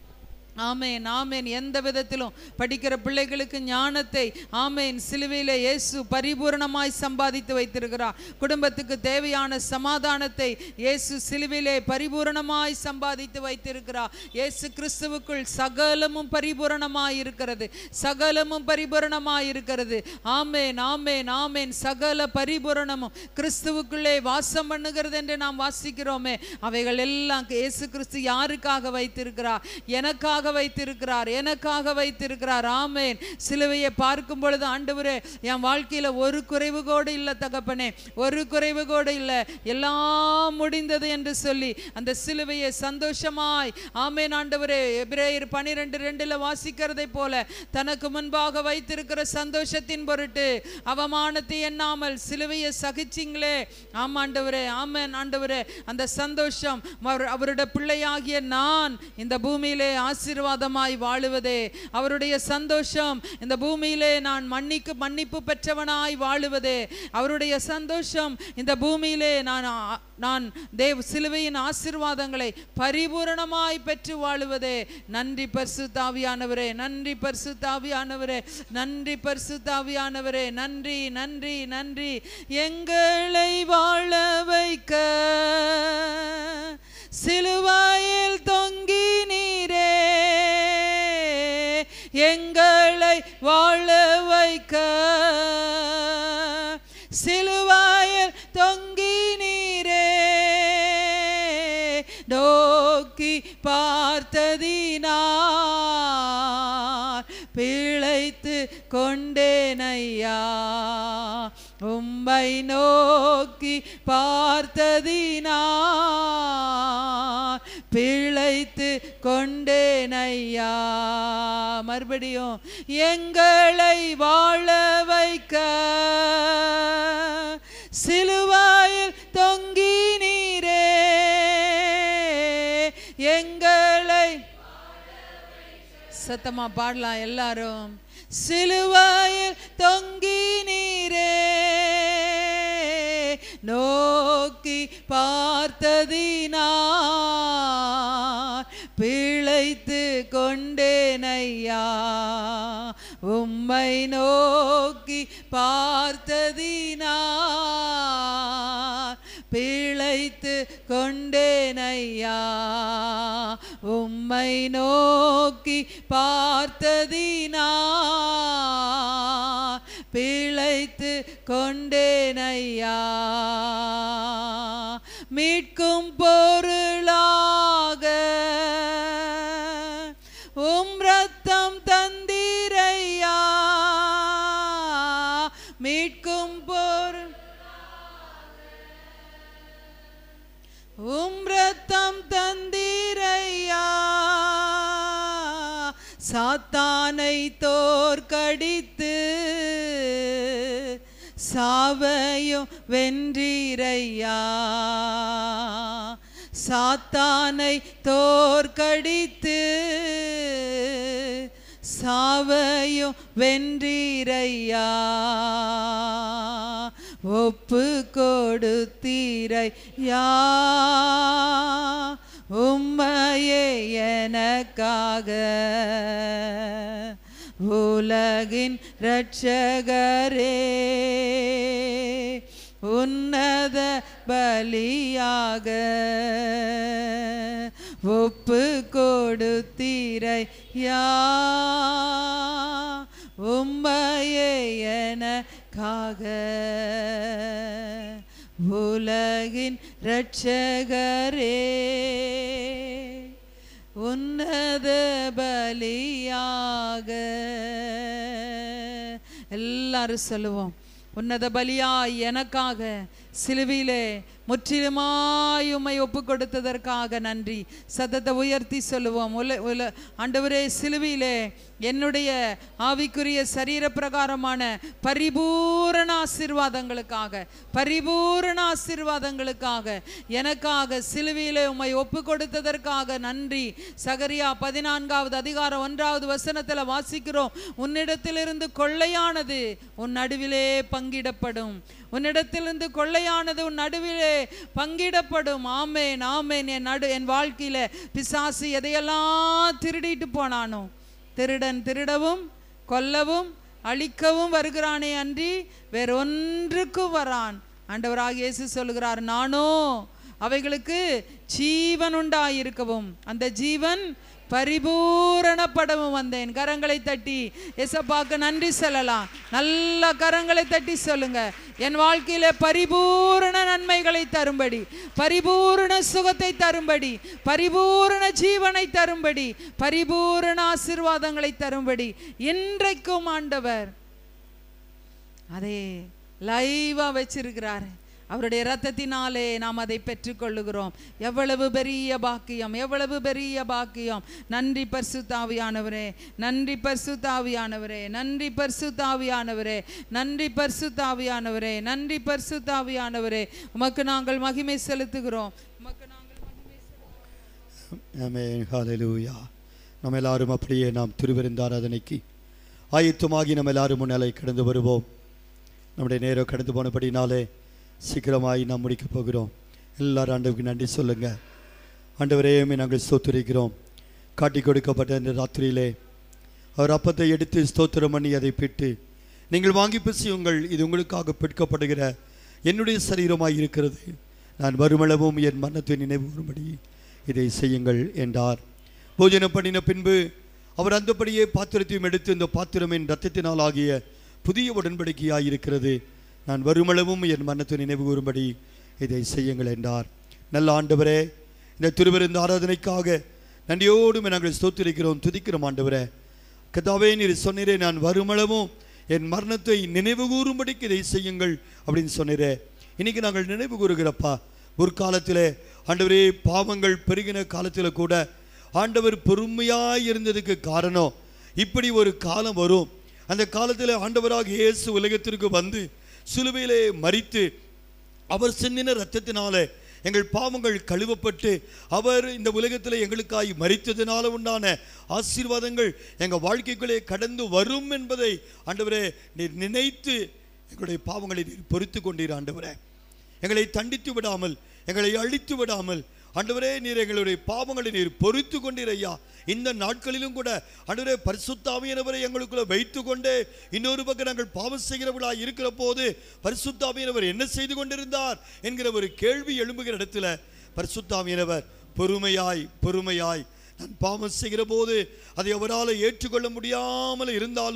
ஆமேன் ஆமேன் எந்த விதத்திலும் படிக்கிற பிள்ளைகளுக்கு ஞானத்தை ஆமேன் சிலுவையிலே இயேசு பரிபூரணமாய் சம்பாதித்து வைத்திருக்கிறார் குடும்பத்துக்கு தேவையான சமாதானத்தை இயேசு சிலுவையிலே பரிபூரணமாய் சம்பாதித்து வைத்திருக்கிறார் இயேசு கிறிஸ்துவுக்குள் சகலமும் பரிபூரணமாய் இருக்கிறது சகலமும் பரிபூரணமாய் இருக்கிறது ஆமேன் ஆமேன் ஆமேன் சகல பரிபூரணமும் கிறிஸ்துவுக்குள்ளே வாசம் பண்ணுகிறது என்று நாம் வாசிக்கிறோமே அவைகள் எல்லாம் இயேசு கிறிஸ்து யாருக்காக வைத்திருக்கிறார் எனக்காக வைத்திருக்கிறார் எனக்காக வைத்திருக்கிறார் ஆமேன் சிலுவையை பார்க்கும் பொழுது ஆண்டவரே என் வாழ்க்கையில ஒரு குறைவு கூட இல்லை தகப்பனே ஒரு குறைவு கூட இல்லை எல்லாம் முடிந்தது என்று சொல்லி அந்த சிலுவையை சந்தோஷமாய் ஆமேன் ஆண்டவரே எபிரேயர் பனிரெண்டு ரெண்டுல வாசிக்கிறதை போல தனக்கு முன்பாக வைத்திருக்கிற சந்தோஷத்தின் பொருட்டு அவமானத்தை எண்ணாமல் சிலுவையை சகிச்சிங்களே ஆமாண்டவரே ஆமேன் ஆண்டவரே அந்த சந்தோஷம் அவர் அவருடைய பிள்ளையாகிய நான் இந்த பூமியிலே ஆசீர்வாதமாய் வாழுவதே அவருடைய சந்தோஷம் இந்த பூமியிலே நான் மன்னிக்கு மன்னிப்பு பெற்றவனாய் வாழுவதே அவருடைய சந்தோஷம் இந்த பூமியிலே நான் ஆ- நான் தேவ் சிலுவையின் ஆசீர்வாதங்களை பரிபூரணமாய் பெற்று வாழுவதே நன்றி பரிசு தாவியானவரே நன்றி பரிசு தாவியானவரே நன்றி பரிசு தாவியானவரே நன்றி நன்றி நன்றி எங்களை வாழ வைக்க சிலுவாயில் தொங்கி நீரே எங்களை வாழ வைக்க சிலுவாயில் தொங்கி நீரே நோக்கி பார்த்ததினார் பிழைத்து கொண்டேனையா உம்மை நோக்கி பார்த்ததினார் பிழைத்து கொண்டேனையா மறுபடியும் எங்களை வாழ வைக்க சிலுவாயில் தொங்கி நீரே எங்களை சத்தமா பாடலாம் எல்லாரும் சிலுவாயில் தொங்கி நீரே நோக்கி பார்த்ததினார் பிழைத்து கொண்டேனையா உம்மை நோக்கி பார்த்ததினார் பிழைத்து கொண்டேனையா உம்மை நோக்கி பார்த்ததினார் பிழைத்து கொண்டேனையா மீட்கும் பொருளாக உம் ரத்தம் தந்தீரையா மீட்கும் பொருள் உம் ரத்தம் தந்தீரையா சாத்தானை தோற்கடித்து சாவையும் வென்றீரையா சாத்தானை தோற்கடித்து சாவையும் வென்றீரையா ஒப்பு கொடுத்தீரையா உம்மையே எனக்காக உலகின் இரட்சகரே உன்னத பலியாக ஒப்பு கொடுத்தீரையா உம்மையே எனக்காக உலகின் இரட்சகரே உன்னத பலியாக எல்லாரும் சொல்லுவோம் உன்னத பலியாய் எனக்காக சிலுவையிலே முற்றிலுமாய் உம்மை ஒப்பு கொடுத்ததற்காக நன்றி சத்தத்தை உயர்த்தி சொல்லுவோம் உல உல ஆண்டவரே சிலுவையிலே என்னுடைய ஆவிக்குரிய சரீர பிரகாரமான பரிபூரண ஆசீர்வாதங்களுக்காக பரிபூரண ஆசீர்வாதங்களுக்காக எனக்காக சிலுவையிலே உம்மை ஒப்பு கொடுத்ததற்காக நன்றி சகரியா பதினான்காவது அதிகாரம் ஒன்றாவது வசனத்தில் வாசிக்கிறோம் உன்னிடத்திலிருந்து கொள்ளையானது உன் நடுவிலே பங்கிடப்படும் உன்னிடத்திலிருந்து கொள்ளையானது உன் நடுவிலே பங்கிடப்படும் ஆமேன் ஆமேன் என் நடு என் வாழ்க்கையில பிசாசு எதையெல்லாம் திருடிட்டு போனானோ திருடன் திருடவும் கொல்லவும் அழிக்கவும் வருகிறானே அன்றி வேறொன்றுக்கும் வரான் ஆண்டவராக இயேசு சொல்லுகிறார் நானோ அவைகளுக்கு ஜீவன் உண்டாயிருக்கவும் அந்த ஜீவன் பரிபூரணப்படவும் வந்தேன் கரங்களை தட்டி எசப்பாக்கு நன்றி சொல்லலாம் நல்ல கரங்களை தட்டி சொல்லுங்க என் வாழ்க்கையில பரிபூரண நன்மைகளை தரும்படி பரிபூரண சுகத்தை தரும்படி பரிபூரண ஜீவனை தரும்படி பரிபூரண ஆசீர்வாதங்களை தரும்படி இன்றைக்கும் ஆண்டவர் அதை லைவா வச்சிருக்கிறாரு அவருடைய இரத்தத்தினாலே நாம் அதை பெற்றுக்கொள்ளுகிறோம் எவ்வளவு பெரிய பாக்கியம் எவ்வளவு பெரிய பாக்கியம் நன்றி பரிசுத்தாவியானவரே நன்றி பரிசுத்தாவியானவரே நன்றி பரிசுத்தாவியானவரே நன்றி பரிசுத்தாவியானவரே நன்றி பரிசுத்தாவியானவரே உமக்கு நாங்கள் மகிமை செலுத்துகிறோம் உமக்கு நாங்கள் மகிமை செலுத்துகிறோம் ஆமென் ஹalleluya நம்ம எல்லாரும் அப்படியே நாம் திருவிருந்த ஆராதனைக்கு ஆயத்தமாகி நம்ம எல்லாரும் முன்னாலே கடந்து வருவோம் நம்முடைய நேரம் கடந்து போனபடினாலே சீக்கிரமாய் நாம் முடிக்கப் போகிறோம் எல்லாரும் ஆண்டவருக்கு நன்றி சொல்லுங்க ஆண்டவரே உம்மை நாங்கள் ஸ்தோத்திரிக்கிறோம் காட்டி கொடுக்கப்பட்ட இந்த ராத்திரியிலே அவர் அப்பத்தை எடுத்து ஸ்தோத்திரம் பண்ணி அதை பிட்டு நீங்கள் வாங்கி பசியுங்கள் இது உங்களுக்காக பிற்கப்படுகிற என்னுடைய சரீரமாய் இருக்கிறது நான் வருமளவும் என் மரணத்தை நினைவு கூறும்படி இதை செய்யுங்கள் என்றார் போஜனம் பண்ணின பின்பு அவர் அந்தபடியே பாத்திரத்தையும் எடுத்து இந்த பாத்திரம் என் ரத்தத்தினால் ஆகிய புதிய உடன்படிக்கையாய் இருக்கிறது நான் வருமளவும் என் மரணத்தை நினைவு கூறும்படி இதை செய்யுங்கள் என்றார் நல்ல ஆண்டவரே இந்த திருவிருந்த ஆராதனைக்காக நன்றியோடு உம்மை நாங்கள் ஸ்தோத்திரிக்கிறோம் துதிக்கிறோம் ஆண்டவரே கதாவே நீர் சொன்னீரே நான் வருமளவும் என் மரணத்தை நினைவு கூறும்படிக்கு இதை செய்யுங்கள் அப்படின்னு சொன்னீரே இன்னைக்கு நாங்கள் நினைவு கூறுகிறப்பா முற்காலத்திலே ஆண்டவரே பாவங்கள் பெருகின காலத்தில் கூட ஆண்டவர் பொறுமையாய் இருந்ததுக்கு காரணம் இப்படி ஒரு காலம் வரும் அந்த காலத்தில் ஆண்டவராக இயேசு உலகத்திற்கு வந்து சிலுவையிலே மரித்து அவர் சிந்தின ரத்தத்தினாலே எங்கள் பாவங்கள் கழுவப்பட்டு அவர் இந்த உலகத்தில் எங்களுக்காய் மரித்ததினால உண்டான ஆசீர்வாதங்கள் எங்கள் வாழ்க்கைக்குள்ளே கடந்து வரும் என்பதை ஆண்டவரே நீர் நினைத்து எங்களுடைய பாவங்களை நீர் பொறுத்து கொண்டீர் ஆண்டவரே எங்களை தண்டித்து விடாமல் எங்களை அழித்து விடாமல் ஆண்டவரே நீர் எங்களுடைய பாவங்களை நீர் பொறுத்து கொண்டீர் ஐயா இந்த நாட்களிலும் கூட ஆண்டவரே பரிசுத்தாவியனவரை எங்களுக்குள்ள வைத்து கொண்டே இன்னொரு பக்கம் நாங்கள் பாவம் செய்கிறவர்களாக இருக்கிற போது பரிசுத்தாவியனவர் என்ன செய்து கொண்டிருந்தார் என்கிற ஒரு கேள்வி எழும்புகிற இடத்துல பரிசுத்தாவியனவர் பொறுமையாய் பொறுமையாய் நான் பாவம் செய்கிற போது அதை அவரால் ஏற்றுக்கொள்ள முடியாமல் இருந்தாலும்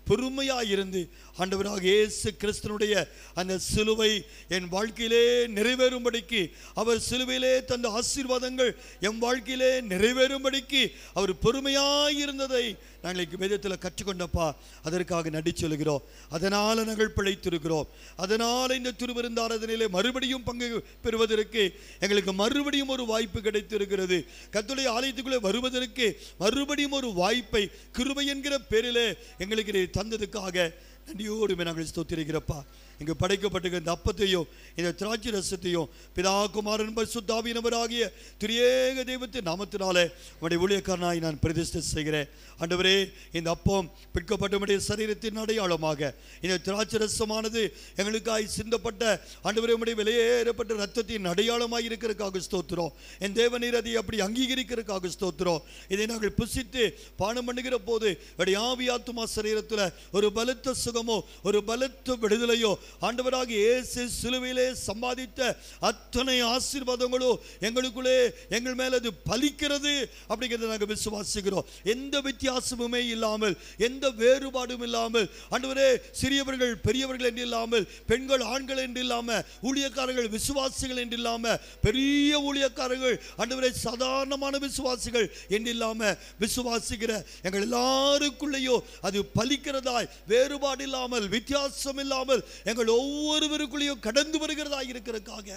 பொறுமையாக இருந்து ஆண்டவராக இயேசு கிறிஸ்தனுடைய அந்த சிலுவை என் வாழ்க்கையிலே நிறைவேறும்படிக்கு அவர் சிலுவையிலே தந்த ஆசீர்வாதங்கள் என் வாழ்க்கையிலே நிறைவேறும்படிக்கு அவர் பொறுமையாக இருந்ததை நாங்கள் வேதத்தில் கற்றுக்கொண்டப்பா அதற்காக நடி சொல்கிறோம் அதனால் நாங்கள் பிழைத்திருக்கிறோம் அதனால் இந்த திருவிருந்தாரதனிலே மறுபடியும் பங்கு பெறுவதற்கு எங்களுக்கு மறுபடியும் ஒரு வாய்ப்பு கிடைத்திருக்கிறது கத்துடைய ஆலயத்துக்குள்ளே வருவதற்கு மறுபடியும் ஒரு வாய்ப்பை கிருபை என்கிற பேரிலே எங்களுக்கு நீர் தந்ததுக்காக நன்றியோடு நாங்கள் ஸ்தோத்திரிக்கிறப்பா இங்கு படைக்கப்பட்டிருக்கிற இந்த அப்பத்தையும் இந்த திராட்சை ரசத்தையும் பிதா குமாரன் பரிசுத்தாவியினவராகிய திரியேக தெய்வத்தின் நாமத்தினாலே உடைய ஊழியக்காரனாய் நான் பிரதிஷ்டை செய்கிறேன் ஆண்டவரே இந்த அப்பம் பிற்கப்பட்டமுடைய சரீரத்தின் அடையாளமாக இந்த திராட்சை ரசமானது எங்களுக்காய் சிந்தப்பட்ட ஆண்டவரே உடைய வெளியேறப்பட்ட ரத்தத்தின் அடையாளமாய் இருக்கிறதுக்காக ஸ்தோத்திரம் என் தேவநீர் அதை அப்படி அங்கீகரிக்கிறதுக்காக ஸ்தோத்திரம் இதை நாங்கள் புசித்து பானம் பண்ணுகிற போது உடைய ஆவியாத்துமா சரீரத்தில் ஒரு பலத்த சுகமோ ஒரு பலத்த விடுதலையோ ஆண்டவராக இயேசு சிலுவையிலே சம்பாதித்த அத்தனை ஆசீர்வாதங்களோ எங்களுக்குள்ளே எங்கள் மேல் அது பலிக்கிறது அப்படிங்கிறத நாங்கள் விசுவாசிக்கிறோம் எந்த வித்தியாசமுமே இல்லாமல் எந்த வேறுபாடும் இல்லாமல் ஆண்டவரே சிறியவர்கள் பெரியவர்கள் என்று இல்லாமல் பெண்கள் ஆண்கள் என்று இல்லாமல் ஊழியக்காரர்கள் விசுவாசிகள் என்று இல்லாமல் பெரிய ஊழியக்காரர்கள் ஆண்டவரே சாதாரணமான விசுவாசிகள் என்று இல்லாமல் விசுவாசிக்கிற எங்கள் எல்லாருக்குள்ளேயோ அது பலிக்கிறதாய் வேறுபாடு இல்லாமல் வித்தியாசம் இல்லாமல் எங்கள் ஒவ்வொருவருக்குள்ளேயும் கடந்து வருகிறதாய் இருக்கிறதுக்காக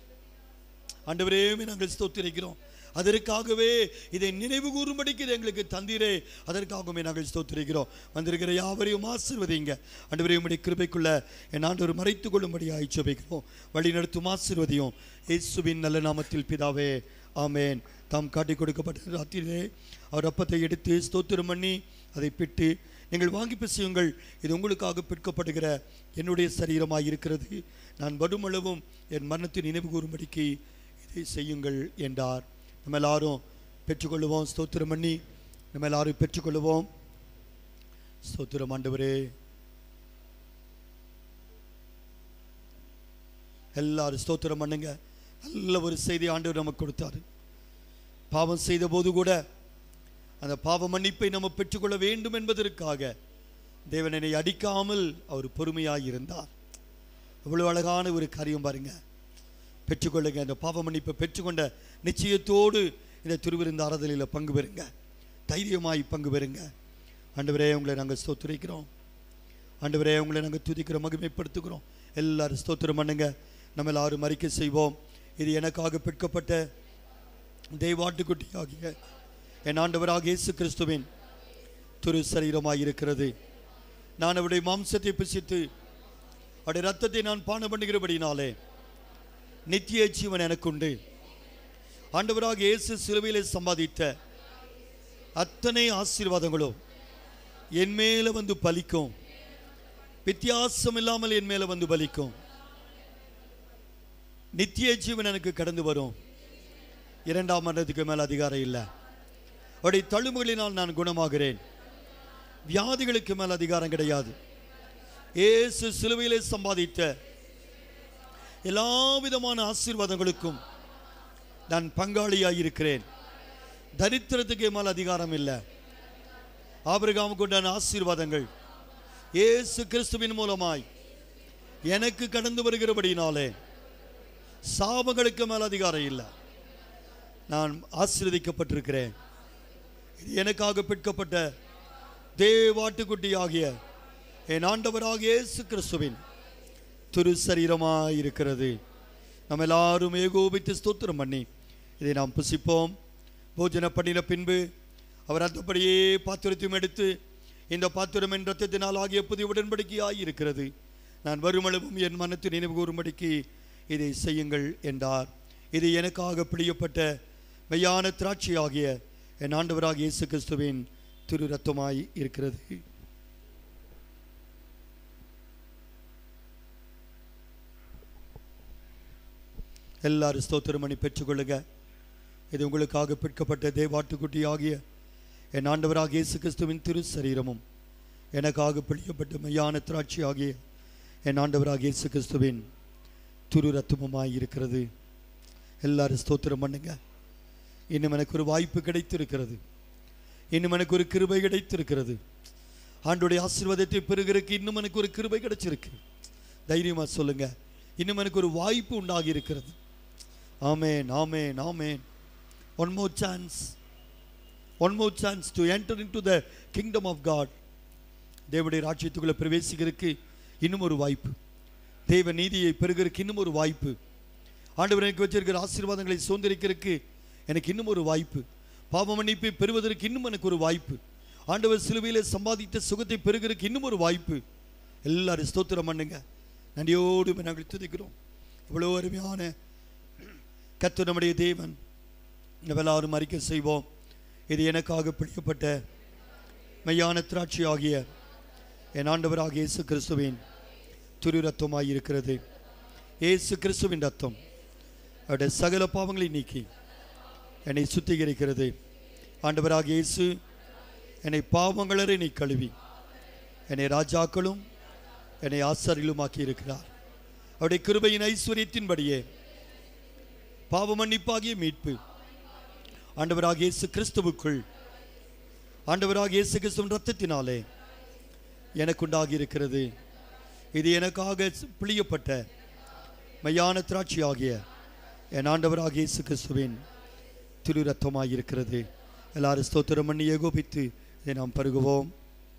ஆண்டவரே நாங்கள் ஸ்தோத்திரிக்கிறோம் அதற்காகவே இதை நினைவு கூறும்படிக்கு இது எங்களுக்கு தந்தீரே அதற்காகவே நாங்கள் ஸ்தோத்திரிக்கிறோம் வந்திருக்கிற யாவரையும் ஆசிர்வதிங்க ஆண்டவரே உம்முடைய கிருபைக்குள்ள என் ஆண்டவர் மறைத்து கொள்ளும்படியாய் ஜெபிக்கிறோம் வழி நடத்தும் ஆசிர்வதியும் இயேசுவின் நல்ல நாமத்தில் பிதாவே ஆமேன் தாம் காட்டி கொடுக்கப்பட்ட ராத்திரியிலே அவர் அப்பத்தை எடுத்து ஸ்தோத்திரம் பண்ணி அதை பிட்டு நீங்கள் வாங்கி பேசுங்கள் இது உங்களுக்காக பிற்கப்படுகிற என்னுடைய சரீரமாய் இருக்கிறது நான் வருமளவும் என் மரணத்தை நினைவு கூறும்படிக்கு இதை செய்யுங்கள் என்றார் நம்ம எல்லாரும் பெற்றுக்கொள்ளுவோம் ஸ்தோத்திரம் பண்ணி நம்ம எல்லாரும் பெற்றுக்கொள்ளுவோம் ஸ்தோத்திரம் ஆண்டவரே எல்லாரும் ஸ்தோத்திரம் பண்ணுங்க நல்ல ஒரு செய்தி ஆண்டவர் நமக்கு கொடுத்தாரு பாவம் செய்த போது கூட அந்த பாவ மன்னிப்பை நம்ம பெற்றுக்கொள்ள வேண்டும் என்பதற்காக தேவன் என்னை அடிக்காமல் அவர் பொறுமையாக இருந்தார் அவ்வளவு அழகான ஒரு காரியம் பாருங்க பெற்றுக்கொள்ளுங்க அந்த பாவ மன்னிப்பை பெற்றுக்கொண்ட நிச்சயத்தோடு இந்த திருவிருந்த ஆராதனையில் பங்கு பெறுங்க தைரியமாய் பங்கு பெறுங்க ஆண்டவரே உங்களை நாங்கள் ஸ்தோத்திரிக்கிறோம் ஆண்டவரே உங்களை நாங்கள் துதிக்கிறோம் மகிமைப்படுத்துகிறோம் எல்லாரும் ஸ்தோத்திரம் பண்ணுங்க நம்ம எல்லாரும் அறிக்கை செய்வோம் இது எனக்காக பெற்கப்பட்ட தெய்வாட்டுக்குட்டி ஆகிய என் ஆண்டவராக இயேசு கிறிஸ்துவின் துரு சரீரமாய் இருக்கிறது நான் அவருடைய மாம்சத்தை புசித்து அவருடைய ரத்தத்தை நான் பானம் பண்ணுகிறபடினாலே நித்திய ஜீவன் எனக்குண்டு ஆண்டவராக இயேசு சிலுவையிலே சம்பாதித்த அத்தனை ஆசீர்வாதங்களும் என் மேல வந்து பலிக்கும் வித்தியாசம் இல்லாமல் என் மேல வந்து பலிக்கும் நித்திய ஜீவன் எனக்கு கடந்து வரும் இரண்டாம் மரணத்துக்கு மேல் அதிகாரம் இல்லை அவருடைய தழும்புகளினால் நான் குணமாகிறேன் வியாதிகளுக்கு மேல் அதிகாரம் கிடையாது இயேசு சிலுவையிலே சம்பாதித்த எல்லா விதமான ஆசீர்வாதங்களுக்கும் நான் பங்காளியாக இருக்கிறேன் தரித்திரத்துக்கு மேல் அதிகாரம் இல்லை ஆபிரகாமுக்கு உண்டான ஆசீர்வாதங்கள் இயேசு கிறிஸ்துவின் மூலமாய் எனக்கு கடந்து வருகிறபடினாலே சாபங்களுக்கு மேல் அதிகாரம் இல்லை நான் ஆசீர்வதிக்கப்பட்டிருக்கிறேன் இது எனக்காக பிற்கப்பட்ட தேவாட்டுக்குட்டி ஆகிய என் ஆண்டவராக இயேசு கிறிஸ்துவின் திரு சரீரமாய் இருக்கிறது நம்ம எல்லாரும் ஏகோபித்து ஸ்தோத்திரம் பண்ணி இதை நாம் புசிப்போம் போஜன பண்ணின பின்பு அவர் அந்தபடியே பாத்திரத்தையும் எடுத்து இந்த பாத்திரம் என் ரத்தத்தினால் ஆகிய புதிய உடன்படிக்கையாய் இருக்கிறது நான் வருமளவும் என் மனத்தை நினைவு கூறும்படிக்கு இதை செய்யுங்கள் என்றார் இது எனக்காக பிடியப்பட்ட மெய்யான திராட்சை ஆகிய என் ஆண்டவராக இயேசு கிறிஸ்துவின் திரு ரத்தமாய் இருக்கிறது எல்லாரும் ஸ்தோத்திரம் பண்ணி பெற்றுக்கொள்ளுங்க இது உங்களுக்காக பிற்கப்பட்ட தேவாட்டுக்குட்டி ஆகிய என் ஆண்டவராக இயேசு கிறிஸ்துவின் திரு சரீரமும் எனக்காக பிடிக்கப்பட்ட மெய்யான திராட்சை ஆகிய என் ஆண்டவராக இயேசு கிறிஸ்துவின் துரு ரத்தமுமாய் இருக்கிறது எல்லாரும் ஸ்தோத்திரம் பண்ணுங்க இன்னும் எனக்கு ஒரு வாய்ப்பு கிடைத்திருக்கிறது இன்னும் எனக்கு ஒரு கிருபை கிடைத்திருக்கிறது ஆண்டுடைய ஆசீர்வாதத்தை பெறுகிறதுக்கு இன்னும் எனக்கு ஒரு கிருபை கிடைச்சிருக்கு தைரியமா சொல்லுங்க இன்னும் எனக்கு ஒரு வாய்ப்பு உண்டாகி இருக்கிறது amen amen amen one more chance one more chance to enter into the kingdom of God தேவனுடைய ராஜ்யத்துக்குள்ளே பிரவேசிக்கிறதுக்கு இன்னும் ஒரு வாய்ப்பு தேவ நீதியை பெறுகிறதுக்கு இன்னும் ஒரு வாய்ப்பு ஆண்டவர் எனக்கு வச்சிருக்கிற ஆசீர்வாதங்களை சுதந்திரிக்கிறதுக்கு எனக்கு இன்னும் ஒரு வாய்ப்பு பாவ மன்னிப்பை பெறுவதற்கு இன்னும் எனக்கு ஒரு வாய்ப்பு ஆண்டவர் சிலுவையிலே சம்பாதித்த சுகத்தை பெறுகிறதுக்கு இன்னும் ஒரு வாய்ப்பு எல்லாரும் ஸ்தோத்திரம் பண்ணுங்க நன்றியோடு உம்மை நாங்கள் துதிக்கிறோம் இவ்வளோ அருமையான கத்து நம்முடைய தேவன் நம்ம எல்லாரும் அறிக்கை செய்வோம் இது எனக்காக பிடிக்கப்பட்ட மெய்யான திராட்சை ஆகிய என் ஆண்டவராகிய இயேசு கிறிஸ்துவின் துரு ரத்தமாய் இருக்கிறது இயேசு கிறிஸ்துவின் ரத்தம் அவருடைய சகல பாவங்களை நீக்கி என்னை சுத்திகரிக்கிறது ஆண்டவராகிய இயேசு என்னை பாவங்களரை நீ கழுவி என்னை ராஜாக்களும் என்னை ஆசாரிலுமாக்கி இருக்கிறார் அவருடைய கிருபையின் ஐஸ்வர்யத்தின்படியே பாவ மன்னிப்பாகிய மீட்பு ஆண்டவராகிய இயேசு கிறிஸ்துவுக்குள் ஆண்டவராகிய இயேசு கிறிஸ்துவின் ரத்தத்தினாலே எனக்குண்டாகி இருக்கிறது இது எனக்காக பிழியப்பட்ட மையான திராட்சை ஆகிய என் ஆண்டவராகிய இயேசு கிறிஸ்துவின் திரு ரத்தமாய் இருக்கிறது எல்லாரும் ஸ்தோத்திரம் பண்ணி ஏகோபித்து இதை நாம் பருகுவோம்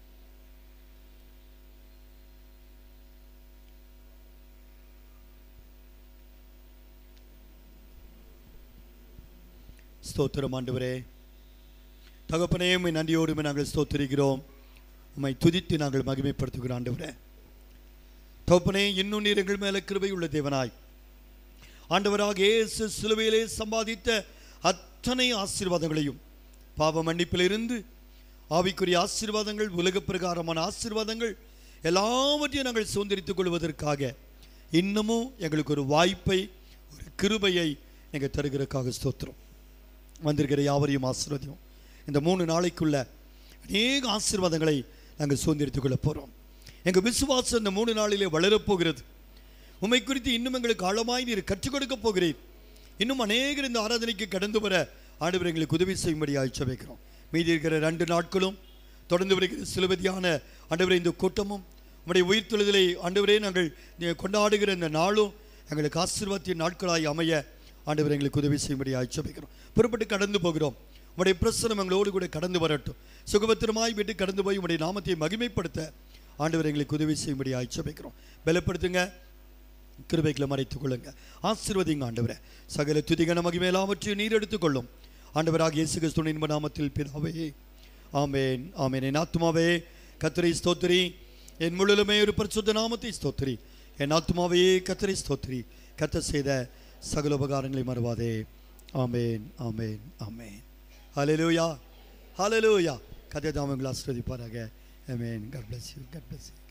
ஸ்தோத்திரம் ஆண்டவரே தகப்பனே உம்மை நன்றியோடு உம்மை நாங்கள் ஸ்தோத்திரிக்கிறோம் உம்மை துதித்து நாங்கள் மகிமைப்படுத்துகிறோம் ஆண்டவரே தகப்பனே இன்னும் நீர் எங்கள் மேல கிருபை உள்ள தேவனாய் ஆண்டவராக இயேசு சிலுவையிலே சம்பாதித்த அத்தனை ஆசீர்வாதங்களையும் பாவ மன்னிப்பிலிருந்து ஆவிக்குரிய ஆசீர்வாதங்கள் உலக பிரகாரமான ஆசீர்வாதங்கள் எல்லாவற்றையும் நாங்கள் சுதந்திரித்துக் கொள்வதற்காக இன்னமும் எங்களுக்கு ஒரு வாய்ப்பை ஒரு கிருபையை நீங்கள் தருகிறதுக்காக ஸ்தோத்திரம் வந்திருக்கிற யாவரையும் ஆசீர்வதியும் இந்த மூணு நாளைக்குள்ள அநேக ஆசீர்வாதங்களை நாங்கள் சுதந்திரித்துக் கொள்ள போகிறோம் எங்கள் விசுவாசம் இந்த மூணு நாளிலே வளரப்போகிறது உம்மை குறித்து இன்னும் எங்களுக்கு ஆழமாய் நீர் கற்றுக் கொடுக்க போகிறீர் இன்னும் அநேகர் இந்த ஆராதனைக்கு கடந்து வர ஆண்டவர் எங்களுக்கு உதவி செய்யும்படி ஆய்ச்ச வைக்கிறோம் மீதி இருக்கிற ரெண்டு நாட்களும் தொடர்ந்து வருகிற சிலுவதியான ஆண்டவரே இந்த கூட்டமும் உம்முடைய உயிர்த்தெழுதலை ஆண்டவரே நாங்கள் நீ கொண்டாடுகிற இந்த நாளும் எங்களுக்கு ஆசீர்வாதத்தின் நாட்களாய் அமைய ஆண்டவர் எங்களுக்கு உதவி செய்யும்படி ஆய்ச்ச வைக்கிறோம் புறப்பட்டு கடந்து போகிறோம் உம்முடைய பிரசனம் எங்களோடு கூட கடந்து வரட்டும் சுகபத்திரமாய் விட்டு கடந்து போய் உம்முடைய நாமத்தை மகிமைப்படுத்த ஆண்டவர் எங்களுக்கு உதவி செய்யும்படி ஆய்ச்ச வைக்கிறோம் பலப்படுத்துங்க கிருபைகளை மறைத்துக் கொள்ளுங்க ஆசீர்வதிங்க ஆண்டவரே சகல துதிகன மகிமையெல்லாவற்றையும் நீர் எடுத்துக்கொள்ளும் ஆண்டவராக இயேசு கிறிஸ்துவின் இன்ப நாமத்தில் பிதாவே ஆமேன் ஆமேன் என் ஆத்துமாவே கத்திரை ஸ்தோத்திரி என் முழுலுமே ஒரு பரிசுத்த நாமத்தை ஸ்தோத்திரி என் ஆத்துமாவே கத்திரை ஸ்தோத்திரி கத்த செய்த சகல உபகாரங்களை மறவாதே ஆமேன் ஆமேன் ஆமேன் ஹalleluya ஹalleluya கதை தாமங்களை ஆசீர்வதிப்பாராக ஆமேன் God bless you God bless you